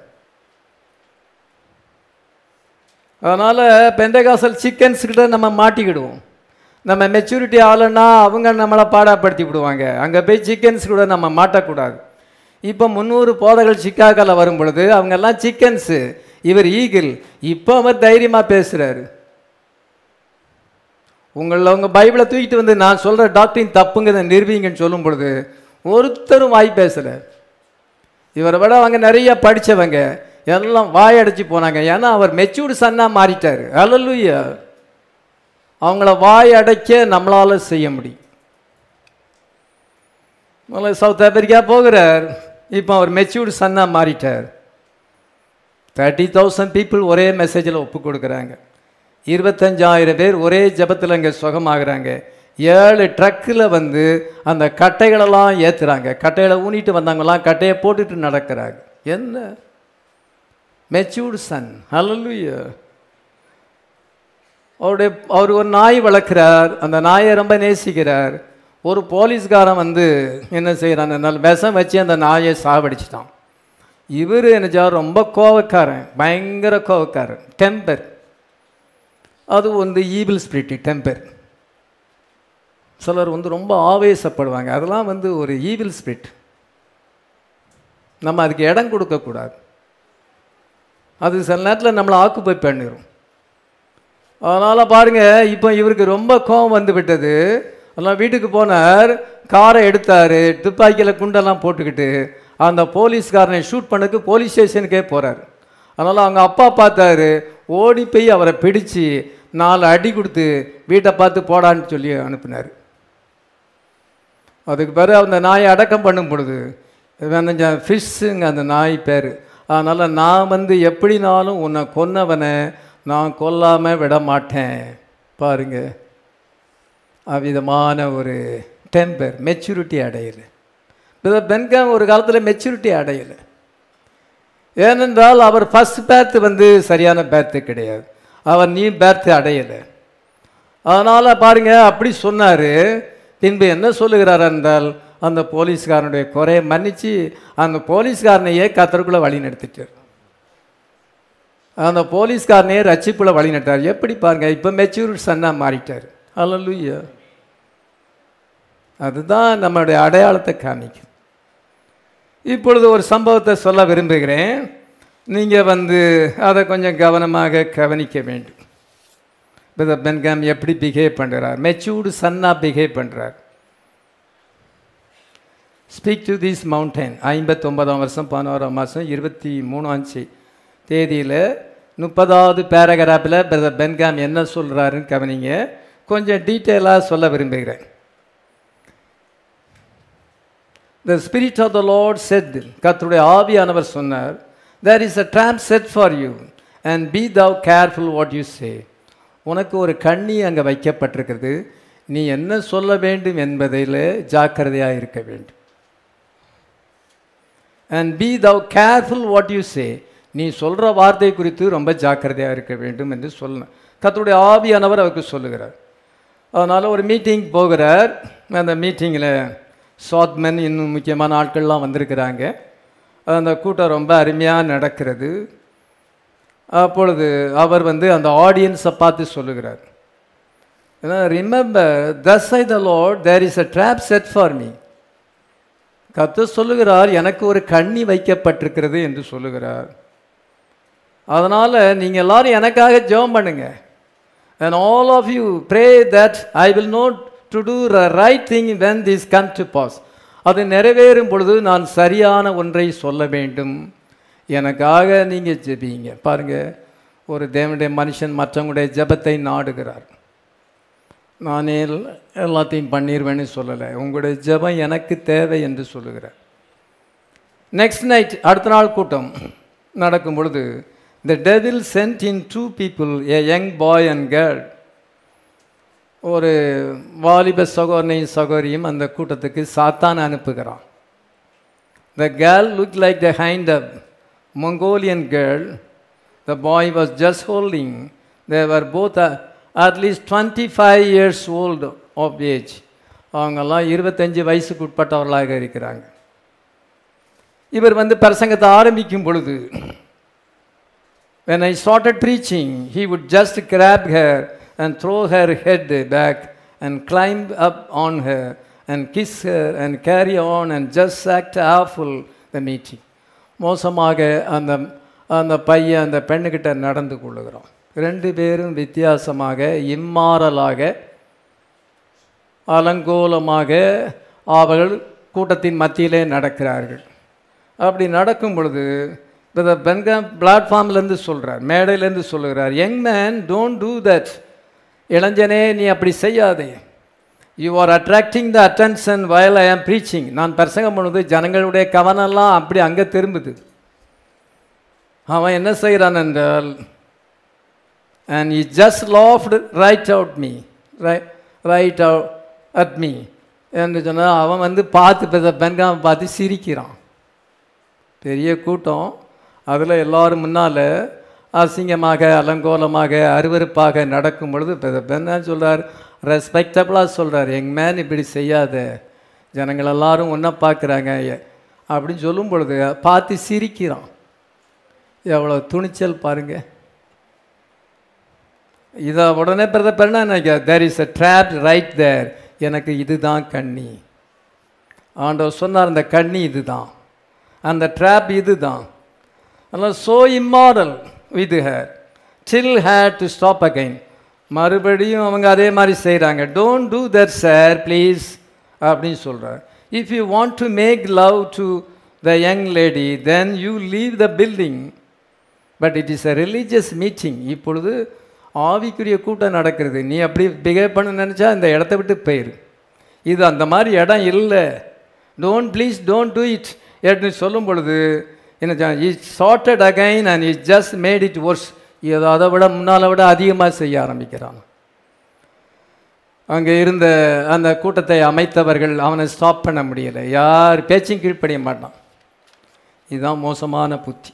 Speaker 1: அதனால் பெந்தகாசல் சிக்கன்ஸ் கிட்ட நம்ம மாட்டிக்கிடுவோம் நம்ம மெச்சூரிட்டி ஆளுன்னா அவங்க நம்மளை பாடாப்படுத்தி விடுவாங்க அங்கே போய் சிக்கன்ஸ் கூட நம்ம மாட்டக்கூடாது இப்போ முந்நூறு போதைகள் சிக்காகல வரும் பொழுது அவங்கெல்லாம் சிக்கன்ஸு இவர் ஈகிள் இப்போ அவர் தைரியமாக பேசுகிறாரு உங்களில் உங்கள் பைபிளை தூக்கிட்டு வந்து நான் சொல்கிற டாக்டரின் தப்புங்கிறத நிரூபிங்கன்னு சொல்லும் பொழுது ஒருத்தரும் வாய் பேசலை இவரை விட அவங்க நிறைய படித்தவங்க எல்லாம் வாய் அடைச்சி போனாங்க ஏன்னா அவர் மெச்சூர்டு சன்னாக மாறிட்டார் அல்லலுயா அவங்கள வாய் அடைக்க நம்மளால செய்ய முடியும் முதல்ல சவுத் ஆப்பிரிக்கா போகிறார் இப்போ அவர் மெச்சூர்டு சன்னாக மாறிட்டார் தேர்ட்டி தௌசண்ட் பீப்புள் ஒரே மெசேஜில் ஒப்பு கொடுக்குறாங்க இருபத்தஞ்சாயிரம் பேர் ஒரே ஜெபத்தில் இங்கே சுகமாகறாங்க ஏழு ட்ரக்கில் வந்து அந்த கட்டைகளெல்லாம் ஏற்றுறாங்க கட்டைகளை ஊனிட்டு வந்தவங்கலாம் கட்டையை போட்டுட்டு நடக்கிறாங்க என்ன மெச்சூர்டு சன் ஹalleluya அவருடைய அவர் ஒரு நாய் வளர்க்குறார் அந்த நாயை ரொம்ப நேசிக்கிறார் ஒரு போலீஸ்காரன் வந்து என்ன செய்கிறான் நல்ல விஷம் வச்சு அந்த நாயை சாவடிச்சிட்டான் இவர் என்ன ரொம்ப கோவக்காரன் பயங்கர கோவக்காரன் டெம்பர் அது வந்து ஈவில் ஸ்பிரிட் டெம்பர் சிலர் வந்து ரொம்ப ஆவேசப்படுவாங்க அதெல்லாம் வந்து ஒரு ஈவில் ஸ்பிரிட் நம்ம அதுக்கு இடம் கொடுக்கக்கூடாது அது சில நேரத்தில் நம்மளை ஆக்குப்பை பண்ணிடும் அதனால் பாருங்கள் இப்போ இவருக்கு ரொம்ப கோபம் வந்து விட்டது அதெல்லாம் வீட்டுக்கு போனார் காரை எடுத்தார் துப்பாக்கியில் குண்டெல்லாம் போட்டுக்கிட்டு அந்த போலீஸ்காரனை ஷூட் பண்ணதுக்கு போலீஸ் ஸ்டேஷனுக்கே போகிறார் அதனால் அவங்க அப்பா பார்த்தாரு ஓடி போய் அவரை பிடிச்சு நாலு அடி கொடுத்து வீட்டை பார்த்து போடான்னு சொல்லி அனுப்பினார் அதுக்கு பிறகு அந்த நாயை அடக்கம் பண்ணும் பொழுது அந்த ஃபிஷ்ஷுங்க அந்த நாய் பேர் அதனால் நான் வந்து எப்படினாலும் உன்னை கொன்னவனை நான் கொல்லாமல் விட மாட்டேன் பாருங்க அவ்விதமான ஒரு டெம்பர் மெச்சூரிட்டி அடையலை இப்போ பென்காம் ஒரு காலத்தில் மெச்சூரிட்டி அடையலை ஏனென்றால் அவர் ஃபர்ஸ்ட் பேர்த்து வந்து சரியான பேர்த்து கிடையாது அவர் நீ பேர்த்து அடையலை அதனால் பாருங்க அப்படி சொன்னார் பின்பு என்ன சொல்லுகிறார் என்றால் அந்த போலீஸ்காரனுடைய குறையை மன்னிச்சு அந்த போலீஸ்காரனையே கத்தருக்குள்ளே வழி நடத்திட்டார் அந்த போலீஸ்காரனையே ரட்சிப்புல வழி நடத்தார் எப்படி பாருங்க இப்போ மெச்சூர் சன்னாக மாறிட்டார் அல்லூயா அதுதான் நம்மளுடைய அடையாளத்தை காமிக்கும் இப்பொழுது ஒரு சம்பவத்தை சொல்ல விரும்புகிறேன் நீங்கள் வந்து அதை கொஞ்சம் கவனமாக கவனிக்க வேண்டும் இப்போ பென்காம் எப்படி பிஹேவ் பண்ணுறார் மெச்சூர்டு சன்னாக பிஹேவ் பண்ணுறார் ஸ்பீக் டு திஸ் மவுண்டன் ஐம்பத்தொன்பதாம் வருஷம் பதினோராம் மாதம் இருபத்தி மூணாஞ்சி தேதியில் முப்பதாவது பேராகிராஃபில் பிரதர் பென்காம் என்ன சொல்கிறாருன்னு கவனிங்க கொஞ்சம் டீட்டெயிலாக சொல்ல விரும்புகிறேன் the spirit of the Lord said கர்த்தருடைய ஆவியானவர் சொன்னார் there is a trap set for you and be thou careful what you say உனக்கு ஒரு கண்ணி அங்கே வைக்கப்பட்டிருக்கிறது நீ என்ன சொல்ல வேண்டும் என்பதில் ஜாக்கிரதையாக இருக்க வேண்டும் and be thou careful what you say நீ சொல்கிற வார்த்தை குறித்து ரொம்ப ஜாக்கிரதையாக இருக்க வேண்டும் என்று சொல்லணும் கர்த்தருடைய ஆவியானவர் அவருக்கு சொல்லுகிறார் அதனால் ஒரு மீட்டிங் போகிறார் அந்த மீட்டிங்கில் சாத்மன் இன்னும் முக்கியமான ஆட்கள்லாம் வந்திருக்கிறாங்க அந்த கூட்டம் ரொம்ப அருமையாக நடக்கிறது அப்பொழுது அவர் வந்து அந்த ஆடியன்ஸை பார்த்து சொல்லுகிறார் remember thus I the Lord there is a trap set for me கத்து சொல்லுகிறார் எனக்கு ஒரு கண்ணி வைக்கப்பட்டிருக்கிறது என்று சொல்லுகிறார் அதனால் நீங்கள் எல்லாரும் எனக்காக ஜெபம் பண்ணுங்க and all of you pray that I will know to do the right thing when this come to pass அது நிறைவேறும் பொழுது நான் சரியான ஒன்றை சொல்ல வேண்டும் எனக்காக நீங்கள் ஜெபிங்க பாருங்க ஒரு தேவனுடைய மனுஷன் மற்றவங்களுடைய ஜெபத்தை நாடுகிறார் நானே எல்- எல்லாத்தையும் பண்ணிடுவேன்னு சொல்லலை உங்களுடைய ஜெபம் எனக்கு தேவை என்று சொல்லுகிறார் நெக்ஸ்ட் நைட் அடுத்த நாள் கூட்டம் நடக்கும் பொழுது the devil sent in two people a young boy and girl ஒரு வாலிப சகோதரனையும் சகோதரியும் அந்த கூட்டத்துக்கு சாத்தான் அனுப்புகிறான் the girl look like the kind of Mongolian girl the boy was just holding they were both at least twenty five years old of age அவங்கெல்லாம் இருபத்தஞ்சு வயசுக்கு உட்பட்டவர்களாக இருக்கிறாங்க இவர் வந்து பிரசங்கத்தை ஆரம்பிக்கும் பொழுது when I started preaching, he would just grab her and throw her head back and climb up on her and kiss her and carry on and just act awful the meeting. மோசமாக அந்த அந்த பையன் அந்த பெண்ணுக்கிட்ட நடந்து கொள்ளுகிறான் ரெண்டு பேரும் வித்தியாசமாக இம்மாறலாக அலங்கோலமாக அவர்கள் கூட்டத்தின் மத்தியிலே நடக்கிறார்கள் அப்படி நடக்கும் பொழுது இந்த பென்காம் பிளாட்ஃபார்ம்லேருந்து சொல்கிறார் மேடையிலேருந்து சொல்லுகிறார் young man don't do that இளைஞனே நீ அப்படி செய்யாதே you are attracting the attention while I ஆம் ப்ரீச்சிங் நான் பிரசங்கம் பண்ணுது ஜனங்களுடைய கவனம்லாம் அப்படி அங்கே திரும்புது அவன் என்ன செய்கிறான் என்றால் and he just laughed right out me right out at me என்று சொன்னால் அவன் வந்து பார்த்து பென்காம் பார்த்து சிரிக்கிறான் பெரிய கூட்டம் அதில் எல்லாரும் முன்னால் அசிங்கமாக அலங்கோலமாக அருவருப்பாக நடக்கும் பொழுது என்ன சொல்கிறார் ரெஸ்பெக்டபுளாக சொல்கிறார் எங் மேன் இப்படி செய்யாத ஜனங்கள் எல்லாரும் ஒன்றா பார்க்குறாங்க அப்படின்னு சொல்லும் பொழுது பார்த்து சிரிக்கிறான் எவ்வளோ துணிச்சல் பாருங்க இதை உடனே பிறந்த பெண்ணா நினைக்க there is a trap right there எனக்கு இதுதான் கண்ணி ஆண்டவர் சொன்னார் அந்த கண்ணி இதுதான் அந்த ட்ராப் இது தான் அதனால் so immoral with her still her to stop again மறுபடியும் அவங்க அதே மாதிரி செய்கிறாங்க don't do that sir please அப்படின்னு சொல்கிறார் if you want to make love to the young lady then you leave the building but it is a religious meeting இப்பொழுது ஆவிக்குரிய கூட்டம் நடக்கிறது நீ அப்படி பிஹேவ் பண்ண நினச்சா இந்த இடத்த விட்டு போயிரு இது அந்த மாதிரி இடம் இல்லை don't please don't do it என்று சொல்லும் பொழுது என்ன it started again and it just made it worse ஏதோ அதை விட முன்னால் விட அதிகமாக செய்ய ஆரம்பிக்கிறான் அங்கே இருந்த அந்த கூட்டத்தை அமைத்தவர்கள் அவனை ஸ்டாப் பண்ண முடியலை யார் பேச்சும் கீழ்ப்படிய மாட்டான் இதுதான் மோசமான புத்தி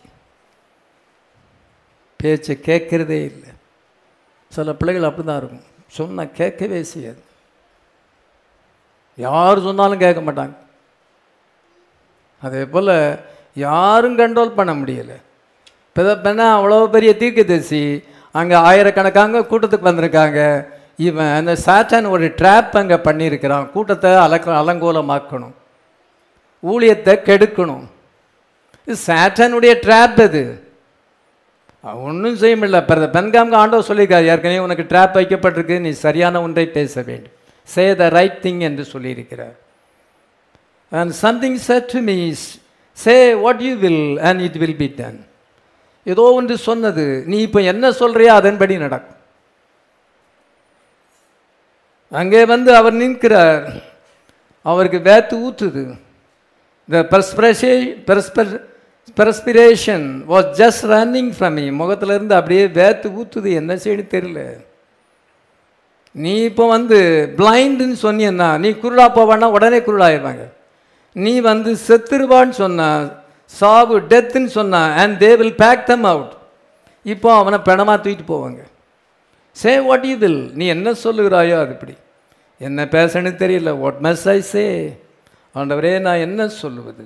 Speaker 1: பேச்சை கேட்குறதே இல்லை சில பிள்ளைகள் அப்படி தான் இருக்கும் சொன்னால் கேட்கவே செய்யாது யார் சொன்னாலும் கேட்க மாட்டாங்க அதே போல் யாரும் கண்ட்ரோல் பண்ண முடியலை இப்போ பெண்ணா அவ்வளோ பெரிய தீர்க்கதரிசி அங்கே ஆயிரக்கணக்காங்க கூட்டத்துக்கு வந்திருக்காங்க இவன் அந்த சாத்தான் ஒரு ட்ராப் அங்கே பண்ணியிருக்கிறான் கூட்டத்தை அலக்க அலங்கோலமாக்கணும் ஊழியத்தை கெடுக்கணும் இது சாத்தானுடைய ட்ராப் அது ஒன்றும் செய்ய முடியல பிறந்த பெண்காம்க்கு ஆண்டவர் சொல்லியிருக்காரு ஏற்கனவே உனக்கு ட்ராப் வைக்கப்பட்டிருக்கு நீ சரியான ஒன்றை பேச வேண்டும் சே த ரைட் திங் என்று சொல்லியிருக்கிறார் and something said to me say what you will and it will be done ஏதோ ஒன்று சொன்னது நீ இப்போ என்ன சொல்றியோ அதன்படி நடக்கும் அங்கே வந்து அவர் நிற்கிறார் அவருக்கு வேத்து ஊற்றுது the perspiration perspiration was just running from me முகத்திலேருந்து அப்படியே வேத்து ஊத்துது என்ன செய்யணும் தெரியல நீ இப்போ வந்து பிளைண்டுன்னு சொன்னீன்னா நீ குருடா போவான்னா உடனே குருடாயிருவாங்க நீ வந்து செத்துருவான்னு சொன்ன சாவு டெத்துன்னு சொன்னா and they will pack them out இப்போ அவனை பிணமாக தூக்கிட்டு போவாங்க சே வாட் யூ வில் நீ என்ன சொல்லுகிறாயோ அது இப்படி என்ன பேசணும்னு தெரியல வாட் மஸ் ஐ சே ஆண்டவரே நான் என்ன சொல்லுவது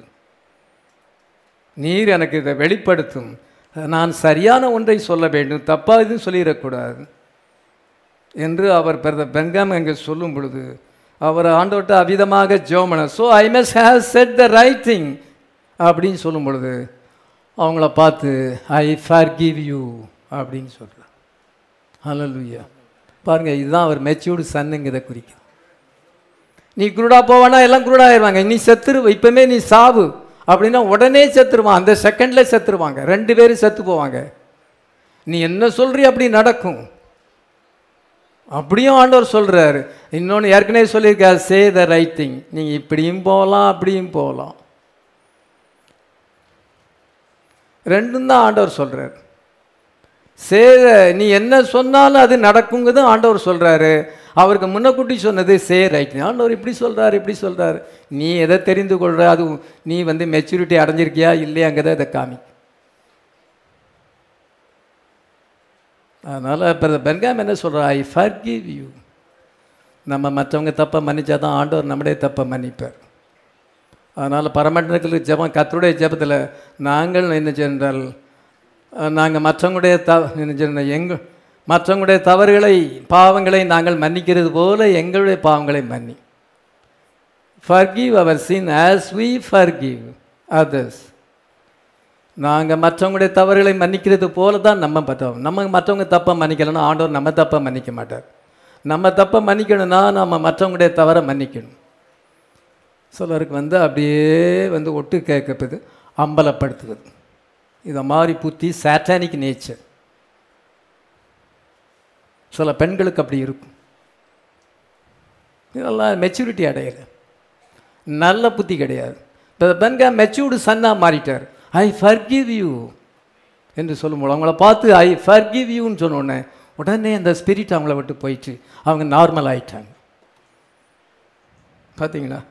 Speaker 1: நீர் எனக்கு இதை வெளிப்படுத்தும் நான் சரியான ஒன்றை சொல்ல வேண்டும் தப்பாக எதுவும் சொல்லிடக்கூடாது என்று அவர் பிரத பெங்காம் அங்கே சொல்லும் பொழுது அவர் ஆண்டவர்கிட்ட அவிதமாக ஜோமன so I must have said the right thing அப்படின்னு சொல்லும் பொழுது அவங்கள பார்த்து ஐ ஃபார் கிவ் யூ அப்படின்னு சொல்கிறார் ஹalleluya பாருங்க இதுதான் அவர் மெச்சூர்டு சன்னுங்கிறத குறிக்கும் நீ குருடா போவானா எல்லாம் குருடா ஆயிடுவாங்க நீ செத்துரு இப்பவுமே நீ சாவு அப்படின்னா உடனே செத்துருவான் அந்த செகண்ட்ல செத்துருவாங்க ரெண்டு பேரும் செத்து போவாங்க நீ என்ன சொல்றி அப்படி நடக்கும் அப்படியும் ஆண்டவர் சொல்றாரு இன்னொன்று ஏற்கனவே சொல்லியிருக்காரு சே த ரைட் திங் நீங்கள் இப்படியும் போகலாம் அப்படியும் போகலாம் ரெண்டும் தான் ஆண்டவர் சொல்றாரு சே நீ என்ன சொன்னாலும் அது நடக்குங்கிறது ஆண்டவர் சொல்றாரு அவருக்கு முன்னக்கூட்டி சொன்னது சே ரைட் ஆண்டவர் இப்படி சொல்றாரு இப்படி சொல்றாரு நீ எதை தெரிந்து கொள்ற அது நீ வந்து மெச்சூரிட்டி அடைஞ்சிருக்கியா இல்லையாங்கிறத இதை காமி அதனால் இப்போ பென்காம் என்ன சொல்கிறா ஐ ஃபர் கிவ் யூ நம்ம மற்றவங்க தப்பை மன்னிச்சா தான் ஆண்டவர் நம்முடைய தப்பை மன்னிப்பார் அதனால் பரமண்டலங்களுக்கு ஜெபம் கத்தருடைய ஜெபத்தில் நாங்கள் என்ன சென்றால் நாங்கள் மற்றவங்களுடைய த என்ன சொன்ன எங்கள் மற்றவங்களுடைய தவறுகளை பாவங்களை நாங்கள் மன்னிக்கிறது போல எங்களுடைய பாவங்களை மன்னி forgive our sin as we forgive others நாங்கள் மற்றவங்களுடைய தவறுகளை மன்னிக்கிறது போல தான் நம்ம பத்தோம் நம்ம மற்றவங்க தப்பை மன்னிக்கலைன்னா ஆண்டவர் நம்ம தப்பை மன்னிக்க மாட்டார் நம்ம தப்பை மன்னிக்கணும்னா நம்ம மற்றவங்களுடைய தவறை மன்னிக்கணும் சிலருக்கு வந்து அப்படியே வந்து ஒட்டு கேட்கப்பது அம்பலப்படுத்துவது இதை மாதிரி புத்தி சாட்டானிக் நேச்சர் சில பெண்களுக்கு அப்படி இருக்கும் இதெல்லாம் மெச்சூரிட்டி அடையலை நல்ல புத்தி கிடையாது இப்போ பெண்கா மெச்சூர்டு சன்னாக மாறிட்டார் ஐ ஃபர்கிவ் யூ என்று சொல்லும்போது அவங்கள பார்த்து ஐ ஃபர்கிவ் யூன்னு சொன்ன உடனே உடனே அந்த ஸ்பிரிட் அவங்கள விட்டு போயிடுச்சு அவங்க நார்மல் ஆயிட்டாங்க பார்த்தீங்களா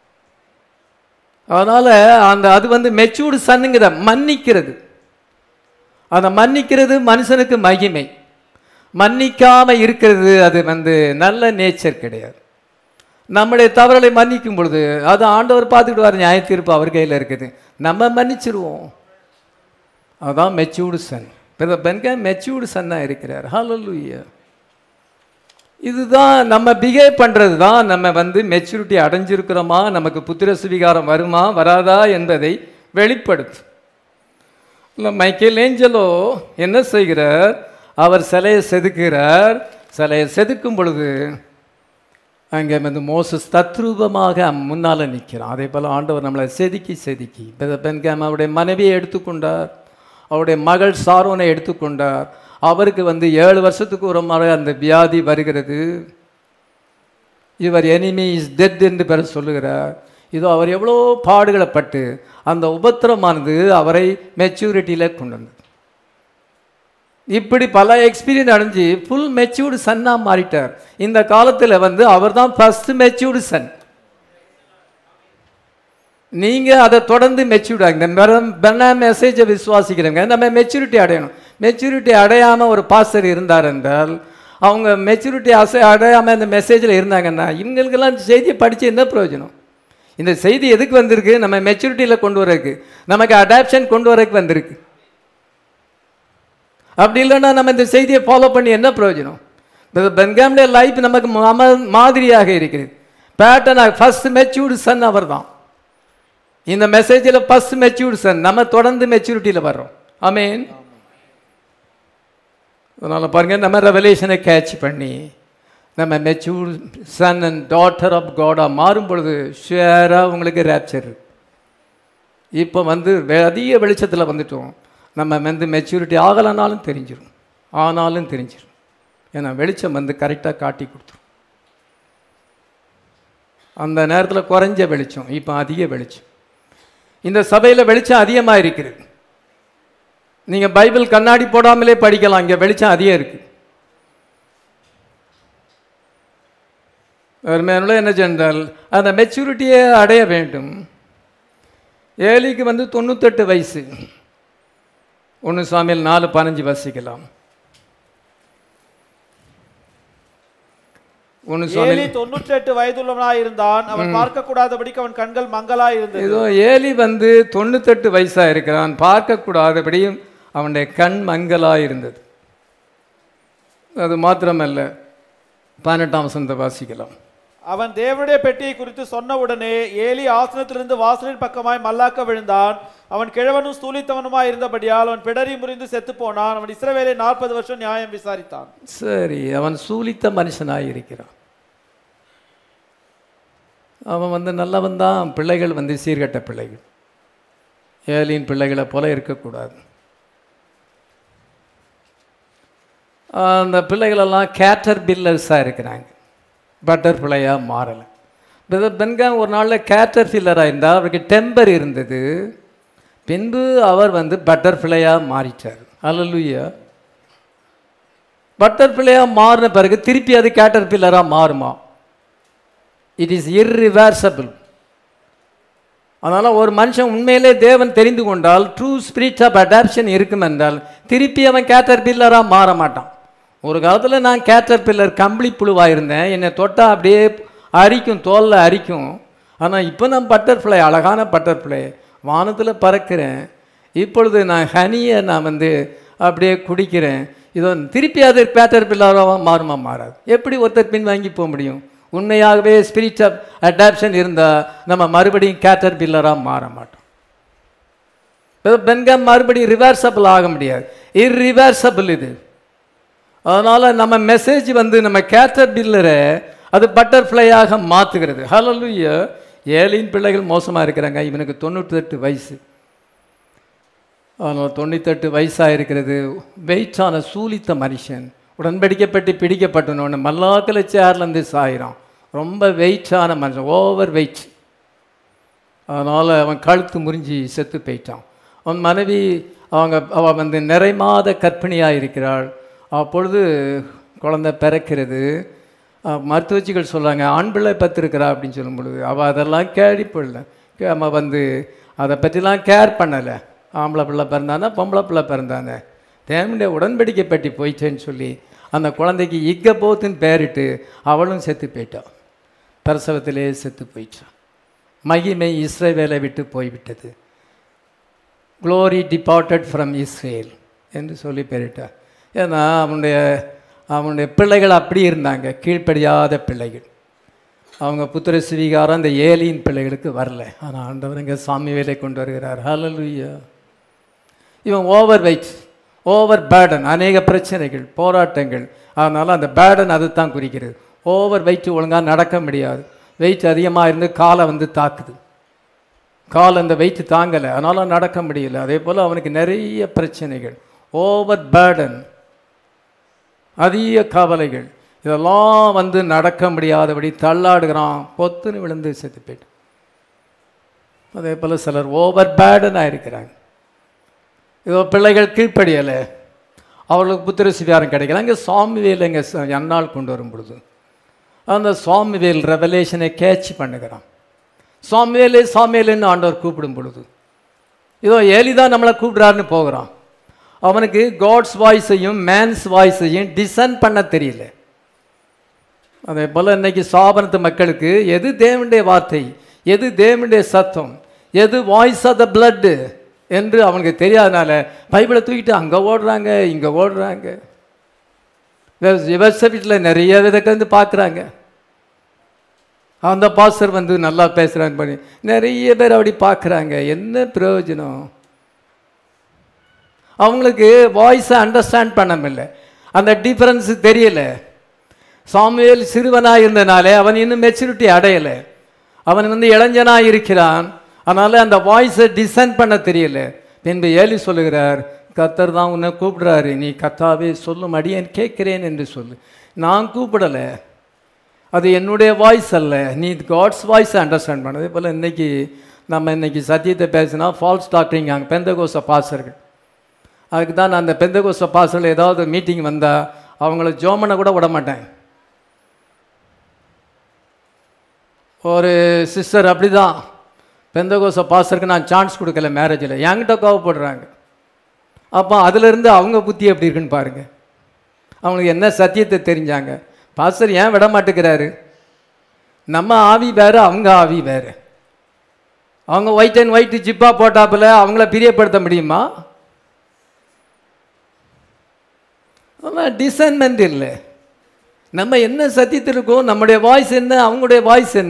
Speaker 1: அதனால் அந்த அது வந்து மெச்சூர்டு சன்னுங்கிற மன்னிக்கிறது அந்த மன்னிக்கிறது மனுஷனுக்கு மகிமை மன்னிக்காம இருக்கிறது அது வந்து நல்ல நேச்சர் கிடையாது நம்முடைய தவறுகளை மன்னிக்கும் பொழுது அது ஆண்டவர் பார்த்துக்கிட்டு நியாய தீர்ப்பு அவர் கையில் இருக்குது நம்ம மன்னிச்சிருவோம் அதுதான் மெச்சூர்டு சன் இப்போ பெண்க மெச்சூர்டு சன்னாக இருக்கிறார் ஹalleluya இதுதான் நம்ம பிஹேவ் பண்ணுறது தான் நம்ம வந்து மெச்சூரிட்டி அடைஞ்சிருக்கிறோமா நமக்கு புத்திர சுவிகாரம் வருமா வராதா என்பதை வெளிப்படுத்தும் இல்லை மைக்கேல் ஏஞ்சலோ என்ன செய்கிறார் அவர் சிலையை செதுக்கிறார் சிலையை செதுக்கும் பொழுது அங்கே வந்து மோசஸ் தத்ரூபமாக முன்னால் நிற்கிறான் அதே போல் ஆண்டவர் நம்மளை செதுக்கி செதுக்கி பென்காம் அவருடைய மனைவியை எடுத்துக்கொண்டார் அவருடைய மகள் சாரோனை எடுத்துக்கொண்டார் அவருக்கு வந்து ஏழு வருஷத்துக்கு ஒரு முறை அந்த வியாதி வருகிறது இவர் எனிமி இஸ் டெட் என்று பெற சொல்லுகிறார் இதோ அவர் எவ்வளோ பாடுகளை பட்டு அந்த உபத்திரமானது அவரை மெச்சூரிட்டியில் கொண்டு வந்தது இப்படி பல எக்ஸ்பீரியன்ஸ் அடைஞ்சு ஃபுல் மெச்சூர்டு சன்னாக மாறிட்டார் இந்த காலத்தில் வந்து அவர் தான் ஃபஸ்ட்டு மெச்சூர்டு சன் நீங்கள் அதை தொடர்ந்து மெச்சூர்டாங்க பெண்ண மெசேஜை விசுவாசிக்கிறவங்க நம்ம மெச்சூரிட்டி அடையணும் மெச்சூரிட்டி அடையாமல் ஒரு பாஸ்டர் இருந்தார் என்றால் அவங்க மெச்சூரிட்டி அசை அடையாமல் இந்த மெசேஜில் இருந்தாங்கன்னா இவங்களுக்கெல்லாம் இந்த செய்தியை படித்து என்ன பிரயோஜனம் இந்த செய்தி எதுக்கு வந்திருக்கு நம்ம மெச்சூரிட்டியில் கொண்டு வரதுக்கு நமக்கு அடாப்ஷன் கொண்டு வரதுக்கு வந்திருக்கு அப்படி இல்லைன்னா நம்ம இந்த செய்தியை ஃபாலோ பண்ணி என்ன பிரயோஜனம் பென்காமுடைய லைஃப் நமக்கு ம- மாதிரியாக இருக்கிறது பேட்டர்னாக ஃபர்ஸ்ட் மெச்சூர்டு சன் அவர் தான் இந்த மெசேஜில் ஃபர்ஸ்ட் மெச்சூர்டு சன் நம்ம தொடர்ந்து மெச்சூரிட்டியில் வர்றோம் ஆமீன் அதனால் பாருங்கள் நம்ம ரெவலேஷனை கேட்ச் பண்ணி நம்ம mature son and daughter of காடாக மாறும் பொழுது ஷேராக உங்களுக்கு ரேப்சர் இப்போ வந்து வெ- அதிக வெளிச்சத்தில் வந்துட்டோம் நம்ம வந்து மெச்சூரிட்டி ஆகலைனாலும் தெரிஞ்சிடும் ஆனாலும் தெரிஞ்சிடும் ஏன்னா வெளிச்சம் வந்து கரெக்டாக காட்டி கொடுத்துரும் அந்த நேரத்தில் குறைஞ்ச வெளிச்சம் இப்போ அதிக வெளிச்சம் இந்த சபையில் வெளிச்சம் அதிகமாக இருக்கிறது நீங்கள் பைபிள் கண்ணாடி போடாமலே படிக்கலாம் இங்கே வெளிச்சம் அதிகம் இருக்கு மேலே என்ன சென்றால் அந்த மெச்சூரிட்டியை அடைய வேண்டும் ஏலிக்கு வந்து தொண்ணூத்தெட்டு வயசு ஒன்று சாமியில் நாலு பதினஞ்சு வசிக்கலாம் ஒன்று
Speaker 2: ஏலி
Speaker 1: சாமியில்
Speaker 2: தொண்ணூற்றி எட்டு வயதுள்ளவனாய் இருந்தான் அவன் பார்க்க கூடாதபடிக்கு அவன் கண்கள் மங்கலாய் இருந்தது
Speaker 1: ஏதோ ஏலி வந்து தொண்ணூத்தெட்டு வயசாக இருக்கிறான் பார்க்கக்கூடாதபடியும் அவனுடைய கண் மங்கலாக இருந்தது அது மாத்திரமல்ல பதினெட்டாம் வசந்த வாசிக்கலாம்
Speaker 2: அவன் தேவனுடைய பெட்டியை குறித்து சொன்ன உடனே ஏலி ஆசனத்திலிருந்து வாசலின் பக்கமாய் மல்லாக்க விழுந்தான் அவன் கிழவனும் ஸ்தூலித்தவனுமாய் இருந்தபடியால் அவன் பிடரி முறிந்து செத்து போனான் அவன் இஸ்ரவேலை நாற்பது வருஷம் நியாயம் விசாரித்தான்
Speaker 1: சரி அவன் சூலித்த மனுஷனாக இருக்கிறான் அவன் வந்து நல்லவன் தான் பிள்ளைகள் வந்து சீர்கெட்ட பிள்ளைகள் ஏலியின் பிள்ளைகளை போல இருக்கக்கூடாது அந்த பிள்ளைகளெல்லாம் கேட்டர் பில்லர்ஸாக இருக்கிறாங்க பட்டர்ஃப்ளையாக மாறலை பிரதர் பென்காம் ஒரு நாளில் கேட்டர் ஃபில்லராக இருந்தால் அவருக்கு டெம்பர் இருந்தது பின்பு அவர் வந்து பட்டர்ஃப்ளையாக மாறிட்டார் அல்லலுயா பட்டர்ஃப்ளையாக மாறின பிறகு திருப்பி அது கேட்டர் பில்லராக மாறுமா இட் இஸ் இர்ரிவர்சபிள் அதனால் ஒரு மனுஷன் உண்மையிலே தேவன் தெரிந்து கொண்டால் ட்ரூ ஸ்பிரிட் ஆஃப் அடாப்ஷன் இருக்கும் என்றால் திருப்பி அவன் கேட்டர் பில்லராக மாற மாட்டான் ஒரு காலத்தில் நான் கேட்டர் பில்லர் கம்பளி புழுவாக இருந்தேன் என்னை தொட்டால் அப்படியே அரிக்கும் தோலில் அரிக்கும் ஆனால் இப்போ நான் பட்டர்ஃப்ளை அழகான பட்டர்ஃப்ளை வானத்தில் பறக்கிறேன் இப்பொழுது நான் ஹனியை நான் வந்து அப்படியே குடிக்கிறேன் இதோ திருப்பி அது பேட்டர் பில்லராக மாறுமா மாறாது எப்படி ஒருத்தர் பின் வாங்கி போக முடியும் உண்மையாகவே ஸ்பிரிட் ஆஃப் அடாப்ஷன் இருந்தால் நம்ம மறுபடியும் கேட்டர் பில்லராக மாற மாட்டோம் பென்கம் மறுபடியும் ரிவர்சபிள் ஆக முடியாது இர்ரிவர்சபிள் இது அதனால் நம்ம மெசேஜ் வந்து நம்ம கேட்டர் பில்லரை அது பட்டர்ஃப்ளையாக மாற்றுகிறது ஹலலுய ஏழின் பிள்ளைகள் மோசமாக இருக்கிறாங்க இவனுக்கு தொண்ணூற்றெட்டு வயசு அதனால் தொண்ணூத்தெட்டு வயசாக இருக்கிறது வெயிட்டான சூலித்த மனுஷன் உடன்படிக்கப்பட்டு பிடிக்கப்பட்டனோன்னு மல்லாக்கில் சேர்லேருந்து சாயிறான் ரொம்ப வெயிட்டான மனுஷன் ஓவர் வெயிட் அதனால் அவன் கழுத்து முறிஞ்சி செத்து போயிட்டான் அவன் மனைவி அவங்க அவள் வந்து நிறை மாத கற்பிணியாக இருக்கிறாள் அப்பொழுது குழந்தை பிறக்கிறது அஹ், மருத்துவச்சிகள் சொல்கிறாங்க ஆண் பிள்ளை பத்திருக்கிறா அப்படின்னு சொல்லும் பொழுது அவள் அதெல்லாம் கேள்விப்படல அவள் வந்து அதை பற்றிலாம் கேர் பண்ணலை ஆம்பளை பிள்ளை பிறந்தானே பொம்பளை பிள்ளை பிறந்தானே தேவனுடைய உடன்படிக்கை பற்றி போயிட்டேன்னு சொல்லி அந்த குழந்தைக்கு இக்க போத்துன்னு பேரிட்டு அவளும் செத்து போயிட்டாள் பிரசவத்திலே செத்து போயிட்டான் மகிமை இஸ்ரவேலை விட்டு போய்விட்டது க்ளோரி டிபார்ட்டட் ஃப்ரம் இஸ்ரேல் என்று சொல்லி பெயரிட்டார் ஏன்னா அவனுடைய அவனுடைய பிள்ளைகள் அப்படி இருந்தாங்க கீழ்ப்படியாத பிள்ளைகள் அவங்க புத்திர ஸ்வீகாரம் அந்த ஏலியின் பிள்ளைகளுக்கு வரல ஆனால் ஆண்டவர் இங்கே சாமி வேலை கொண்டு வருகிறார் ஹalleluya இவன் ஓவர் வெயிட் ஓவர் பேர்டன் அநேக பிரச்சனைகள் போராட்டங்கள் அதனால் அந்த பேர்டன் அது தான் குறிக்கிறது ஓவர் வெயிட் ஒழுங்காக நடக்க முடியாது வெயிட் அதிகமாக இருந்து காலை வந்து தாக்குது கால் அந்த வெயிட் தாங்கலை அதனால் நடக்க முடியல அதே போல் அவனுக்கு நிறைய பிரச்சனைகள் ஓவர் பேர்டன் அதிக கவலைகள் இதெல்லாம் வந்து நடக்க முடியாதபடி தள்ளாடுகிறான் பொத்துன்னு விழுந்து செத்து போயிட்டு அதே போல் சிலர் ஓவர் பேர்டனாக இருக்கிறாங்க இதோ பிள்ளைகள் கீழ்ப்படியலை அவர்களுக்கு புத்திர சிவியாரம் கிடைக்கல அங்கே சாமிவேல் எங்கே என்னால் கொண்டு வரும் பொழுது அந்த சாமிவேல் ரெவலேஷனை கேட்ச் பண்ணுகிறான் சாமிவேலே சாமிவேலுன்னு ஆண்டவர் கூப்பிடும் பொழுது இதோ ஏலிதான் நம்மளை கூப்பிடுறாருன்னு போகிறான் அவனுக்கு காட்ஸ் வாய்ஸையும் மேன்ஸ் வாய்ஸையும் டிசன் பண்ண தெரியல அதே போல் இன்னைக்கு சாபனத்து மக்களுக்கு எது தேவனுடைய வார்த்தை எது தேவனுடைய சத்தம் எது வாய்ஸ் ஆஃப் த பிளட்டு என்று அவனுக்கு தெரியாதனால பைபிளை தூக்கிட்டு அங்கே ஓடுறாங்க இங்கே ஓடுறாங்க விவசாயத்தில் நிறைய விதத்தை வந்து பார்க்குறாங்க அந்த பாஸ்டர் வந்து நல்லா பேசுகிறாங்க பண்ணி நிறைய பேர் அப்படி பார்க்குறாங்க என்ன பிரயோஜனம் அவங்களுக்கு வாய்ஸை அண்டர்ஸ்டாண்ட் பண்ண முடியல அந்த டிஃபரன்ஸ் தெரியல சாமுவேல் சிறுவனாக இருந்தனாலே அவன் இன்னும் மெச்சூரிட்டி அடையலை அவன் வந்து இளைஞனாக இருக்கிறான் அதனால் அந்த வாய்ஸை டிசைன் பண்ண தெரியல பின்பு ஏலி சொல்லுகிறார் கத்தர் தான் உன்னை கூப்பிடுறாரு நீ கத்தாவே சொல்லும் அடியேன் கேட்கிறேன் என்று சொல்லு நான் கூப்பிடலை அது என்னுடைய வாய்ஸ் அல்ல நீ காட்ஸ் வாய்ஸை அண்டர்ஸ்டாண்ட் பண்ண அதே போல் இன்னைக்கு நம்ம இன்னைக்கு சத்தியத்தை பேசினா ஃபால்ஸ் டாக்டரிங் அங்கே பெந்தகோச பாசர்கள் அதுக்கு தான் நான் அந்த பெந்தகோச பாசர்கள் ஏதாவது மீட்டிங் வந்தால் அவங்கள ஜோமனை கூட விட மாட்டேன் ஒரு சிஸ்டர் அப்படி தான் பெந்தகோச பாசருக்கு நான் சான்ஸ் கொடுக்கல மேரேஜில் என்கிட்ட கோவப்படுறாங்க அப்போ அதிலிருந்து அவங்க புத்தி எப்படி இருக்குன்னு பாருங்க அவங்களுக்கு என்ன சத்தியத்தை தெரிஞ்சாங்க பாஸ்டர் ஏன் விட மாட்டேங்கிறாரு நம்ம ஆவி வேறு அவங்க ஆவி வேறு அவங்க ஒயிட் அண்ட் ஒயிட் ஜிப்பா போட்டாப்புல அவங்கள பிரியப்படுத்த முடியுமா டிசைன்மெண்ட் இல்லை நம்ம என்ன சத்தியத்தில் இருக்கோம் நம்முடைய வாய்ஸ் என்ன அவங்களுடைய வாய்ஸ் என்ன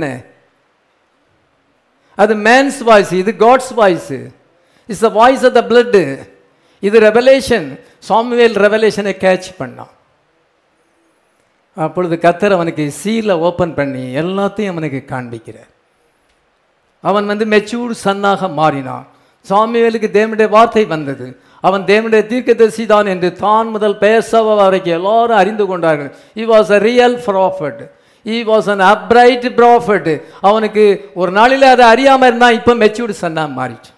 Speaker 1: அது மேன்ஸ் வாய்ஸ் இது God's voice it's the voice of the blood இது ரெவலேஷன் சாமுவேல் ரெவலேஷனை கேட்ச் பண்ணான் அப்பொழுது கத்தர் அவனுக்கு சீலை ஓப்பன் பண்ணி எல்லாத்தையும் அவனுக்கு காண்பிக்கிறார் அவன் வந்து மெச்சூர்டு சன்னாக மாறினான் சாமுவேலுக்கு தேவனுடைய வார்த்தை வந்தது அவன் தேவனுடைய தீர்க்கதரிசி தான் என்று தான் முதல் பேசவ வரைக்கும் எல்லாரும் அறிந்து கொண்டார்கள் he was a real prophet he was an upright prophet அவனுக்கு ஒரு நாளில் அதை அறியாமல் இருந்தான் இப்போ மெச்சூர்டு சன்னா மாறிச்சு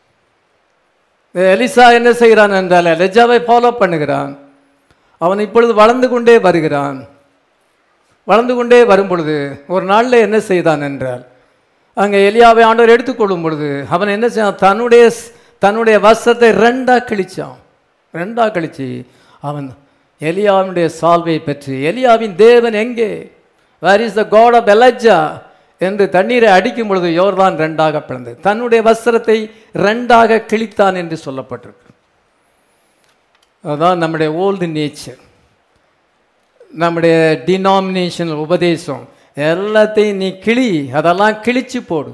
Speaker 1: எலிசா என்ன செய்கிறான் என்றால் எலிஜாவை ஃபாலோ பண்ணுகிறான் அவன் இப்பொழுது வளர்ந்து கொண்டே வருகிறான் வளர்ந்து கொண்டே வரும் பொழுது ஒரு நாளில் என்ன செய்தான் என்றால் அங்கே எலியாவை ஆண்டவர் எடுத்துக்கொள்ளும் பொழுது அவன் என்ன செய்தான் தன்னுடைய தன்னுடைய வஸ்திரத்தை ரெண்டா கிழிச்சான் ரெண்டா கிழிச்சு அவன் எலியாவினுடைய சால்வை பெற்று எலியாவின் தேவன் எங்கே where is the God of Elijah என்று தண்ணீரை அடிக்கும் பொழுது யோர்தான் ரெண்டாக பிளந்தது தன்னுடைய வஸ்திரத்தை ரெண்டாக கிழித்தான் என்று சொல்லப்பட்டிருக்கு அதுதான் நம்முடைய ஓல்டு நேச்சர் நம்முடைய டினாமினேஷனல் உபதேசம் எல்லாத்தையும் நீ கிளி அதெல்லாம் கிழிச்சு போடு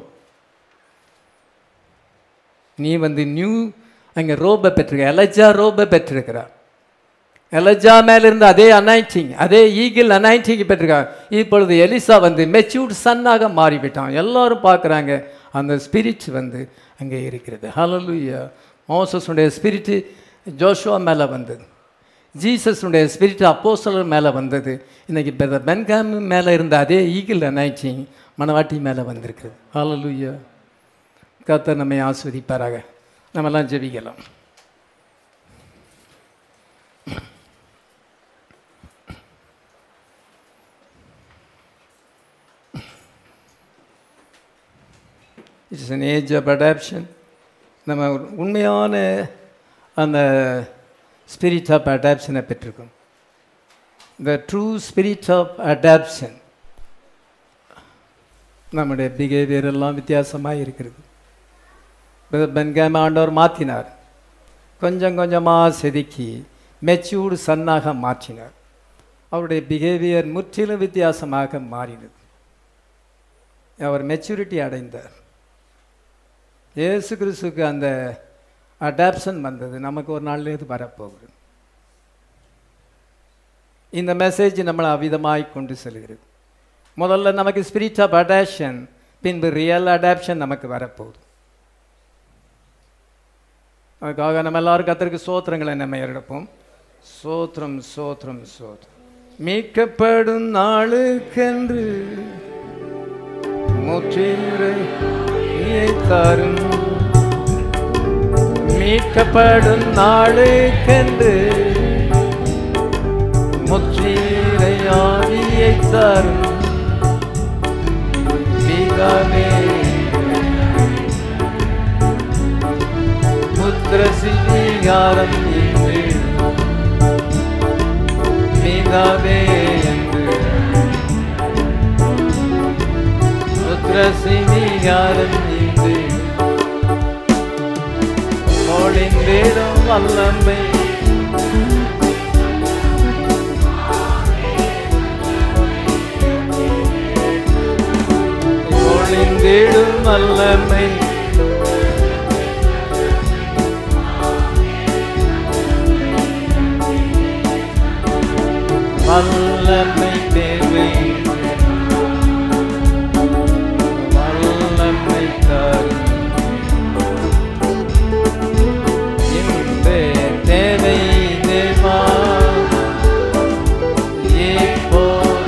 Speaker 1: நீ வந்து நியூ அங்கே ரோபை பெற்றிருக்க எலஜா ரோபை பெற்றிருக்கிறார் எலஜா மேலிருந்து அதே அனாயிட்டிங் அதே ஈகிள் அனாயிட்டிங் பெற்றிருக்கார் இப்பொழுது எலிசா வந்து மெச்சூர்ட் சன்னாக மாறிவிட்டான் எல்லாரும் பார்க்குறாங்க அந்த ஸ்பிரிட் வந்து அங்கே இருக்கிறது ஹலலுயா மோசஸுடைய ஸ்பிரிட்டு ஜோஷுவா மேலே வந்தது ஜீசஸுடைய ஸ்பிரிட் அப்போஸ்தலர் மேலே வந்தது இன்னைக்கு பிரதர் பென்காம் மேலே இருந்த அதே ஈகிள் அனாயிட்டிங் மணவாட்டி மேலே வந்திருக்குது ஹalleluya கர்த்தர் நம்மை ஆஸ்வதிப்பாராக நம்மெல்லாம் ஜெபிக்கலாம் it's an age of adoption நம்ம உண்மையான அந்த ஸ்பிரிட் ஆஃப் அடாப்ஷனை பெற்றிருக்கோம் the true spirit of adoption நம்முடைய பிஹேவியர் எல்லாம் வித்தியாசமாக இருக்கிறது பென்காம ஆண்டவர் மாற்றினார் கொஞ்சம் கொஞ்சமாக செதுக்கி மெச்சூர்டு சன்னாக மாற்றினார் அவருடைய பிஹேவியர் முற்றிலும் வித்தியாசமாக மாறினது அவர் மெச்சூரிட்டி அடைந்தார் இயேசு கிறிஸ்துக்கு அந்த அடாப்ஷன் வந்தது நமக்கு ஒரு நாள்லேருந்து வரப்போகுது இந்த மெசேஜ் நம்மளை அவிதமாய் கொண்டு செல்கிறது முதல்ல நமக்கு ஸ்பிரிட் ஆஃப் அடாப்ஷன் பின்பு ரியல் அடாப்ஷன் நமக்கு வரப்போகுது அதுக்காக நம்ம எல்லாரும் கத்தருக்கு சோத்திரங்களை நம்ம எடுப்போம் சோத்திரம் சோத்திரம் சோத்திரம் மீட்கப்படும் நாளுக்கென்று முற்றிலை தரும் மீட்கப்படும் நாளுக்கென்று முற்றிலை ஆவியை தரும் பிதாவே புத்திர சிவீகாரம் என்று பிதாவே என்று புத்திர சிவீகாரம் என்று ஒளிந்திடும் வல்லமை ஒளிந்திடும் வல்லமை வல்லமை தேவை வல்லமை தரும் இந்த தேவை தேவா இப்போ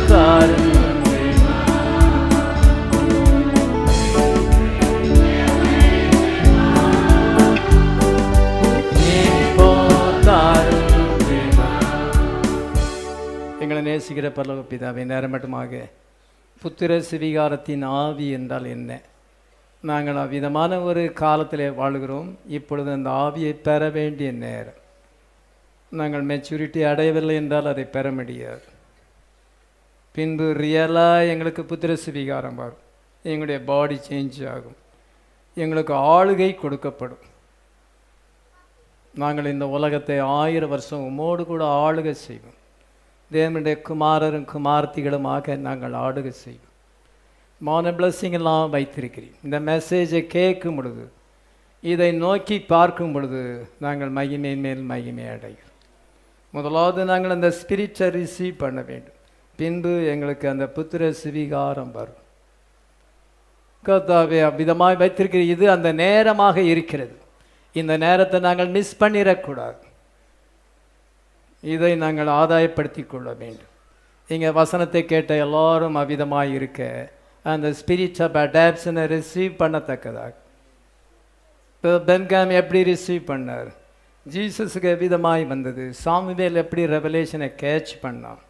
Speaker 1: தாரும் நேசிக்கிற பரலோக பிதாவை நேரம் மட்டுமாக புத்திர சிவிகாரத்தின் ஆவி என்றால் என்ன நாங்கள் அவ்விதமான ஒரு காலத்தில் வாழ்கிறோம் இப்பொழுது அந்த ஆவியை பெற வேண்டிய நேரம் நாங்கள் மெச்சூரிட்டி அடையவில்லை என்றால் அதை பெற முடியாது பின்பு ரியலாக எங்களுக்கு புத்திர சிவிகாரம் வரும் எங்களுடைய பாடி சேஞ்ச் ஆகும் எங்களுக்கு ஆளுகை கொடுக்கப்படும் நாங்கள் இந்த உலகத்தை ஆயிரம் வருஷம் உமோடு கூட ஆளுகை செய்வோம் தேவனுடைய குமாரரும் குமார்த்திகளுமாக நாங்கள் ஆளுகை செய்வோம் மான blessing எல்லாம் வைத்திருக்கிறேன் இந்த மெசேஜை கேட்கும் பொழுது இதை நோக்கி பார்க்கும் பொழுது நாங்கள் மகிமை மேல் மகிமை அடைகிறோம் முதலாவது நாங்கள் அந்த ஸ்பிரிச்சை ரிசீவ் பண்ண வேண்டும் பின்பு எங்களுக்கு அந்த புத்திர சிவிகாரம் வரும் கர்த்தாவே அவ்விதமாய் வைத்திருக்கிற இது அந்த நேரமாக இருக்கிறது இந்த நேரத்தை நாங்கள் மிஸ் பண்ணிடக்கூடாது இதை நாங்கள் ஆதாயப்படுத்தி கொள்ள வேண்டும் இங்கே வசனத்தை கேட்ட எல்லாரும் அவ்விதமாய் இருக்க அந்த ஸ்பிரிட் ஆஃப் அடாப்ஷனை ரிசீவ் பண்ணத்தக்கதாக இப்போ பென்காம் எப்படி ரிசீவ் பண்ணார் ஜீசஸுக்கு எவ்விதமாய் வந்தது சாமுவேல் எப்படி ரெவலேஷனை கேட்ச் பண்ணான்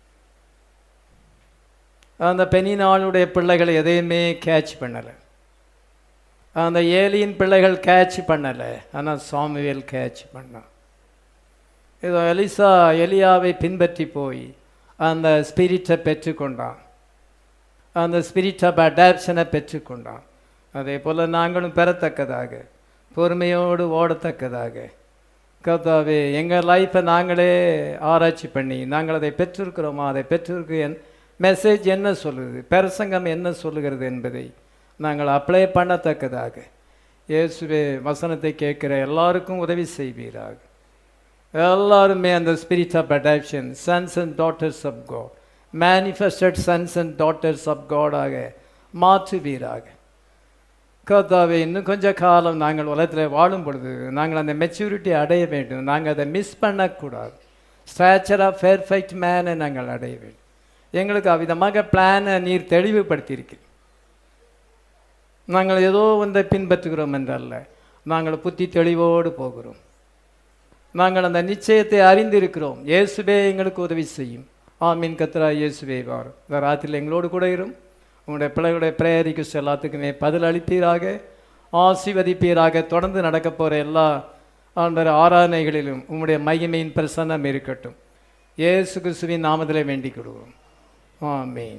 Speaker 1: அந்த பெனினாளுடைய பிள்ளைகள் எதையுமே கேட்ச் பண்ணலை அந்த ஏலியின் பிள்ளைகள் கேட்ச் பண்ணலை ஆனால் சாமுவேல் கேட்ச் பண்ணான் இதோ எலிசா எலியாவை பின்பற்றி போய் அந்த ஸ்பிரிட்டை பெற்றுக்கொண்டான் அந்த ஸ்பிரிட் ஆஃப் அடாப்ஷனை பெற்றுக்கொண்டான் அதே போல் நாங்களும் பெறத்தக்கதாக பொறுமையோடு ஓடத்தக்கதாக கர்த்தாவே எங்கள் லைஃப்பை நாங்களே ஆராய்ச்சி பண்ணி நாங்கள் அதை பெற்றிருக்கிறோமா அதை பெற்றிருக்கு என் மெசேஜ் என்ன சொல்லுது பிரசங்கம் என்ன சொல்லுகிறது என்பதை நாங்கள் அப்ளை பண்ணத்தக்கதாக இயேசுவே வசனத்தை கேட்கிற எல்லாருக்கும் உதவி செய்வீராக எல்லாருமே அந்த spirit of adoption sons and daughters of God manifested sons and daughters of காடாக மாற்றுவீராக கர்த்தாவே இன்னும் கொஞ்ச காலம் நாங்கள் உலகத்தில் வாழும் பொழுது நாங்கள் அந்த மெச்சூரிட்டி அடைய வேண்டும் நாங்கள் அதை மிஸ் பண்ணக்கூடாது ஸ்ட்ராச்சர் ஆஃப் பெர்ஃபெக்ட் மேனை நாங்கள் அடைய வேண்டும் எங்களுக்கு அவ்விதமாக பிளானை நீர் தெளிவுபடுத்தியிருக்கிறீர் நாங்கள் ஏதோ ஒன்றை பின்பற்றுகிறோம் என்றல்ல நாங்கள் புத்தி தெளிவோடு போகிறோம் நாங்கள் அந்த நிச்சயத்தை அறிந்திருக்கிறோம் இயேசுவே எங்களுக்கு உதவி செய்யும் ஆமீன் கத்ரா இயேசுவே வாரும் இந்த ராத்திரியில் எங்களோடு கூட இரும் உங்களுடைய பிள்ளைகளுடைய பிரேரிக்கு எல்லாத்துக்குமே பதில் அளிப்பீராக ஆசிர்வதிப்பீராக தொடர்ந்து நடக்க போகிற எல்லா ஆண்டவர் ஆராதனைகளிலும் உங்களுடைய மகிமையின் பிரசன்னம் இருக்கட்டும் இயேசு கிறிஸ்துவின் நாமத்திலே வேண்டிக் கொள்வோம் ஆமீன்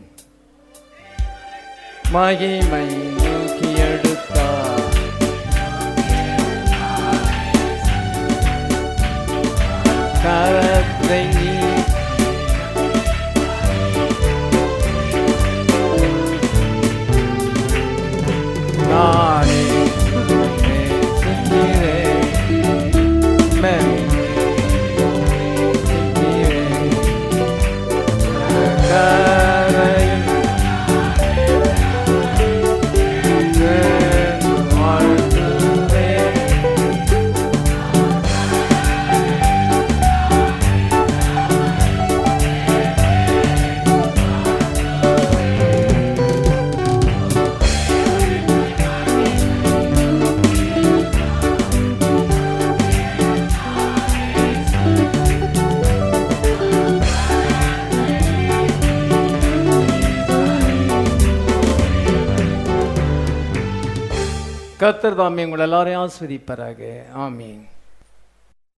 Speaker 1: மகிமை நோக்கி எடுத்தார் கரத்தை நீ நானே நேசிக்கிறேன். நேசிக்கிறேன். கரையில் வாழ்த்துவேன். கர்த்தர் தாமே உங்கள் எல்லாரையும் ஆஸ்வதிப்பாராக ஆமீன்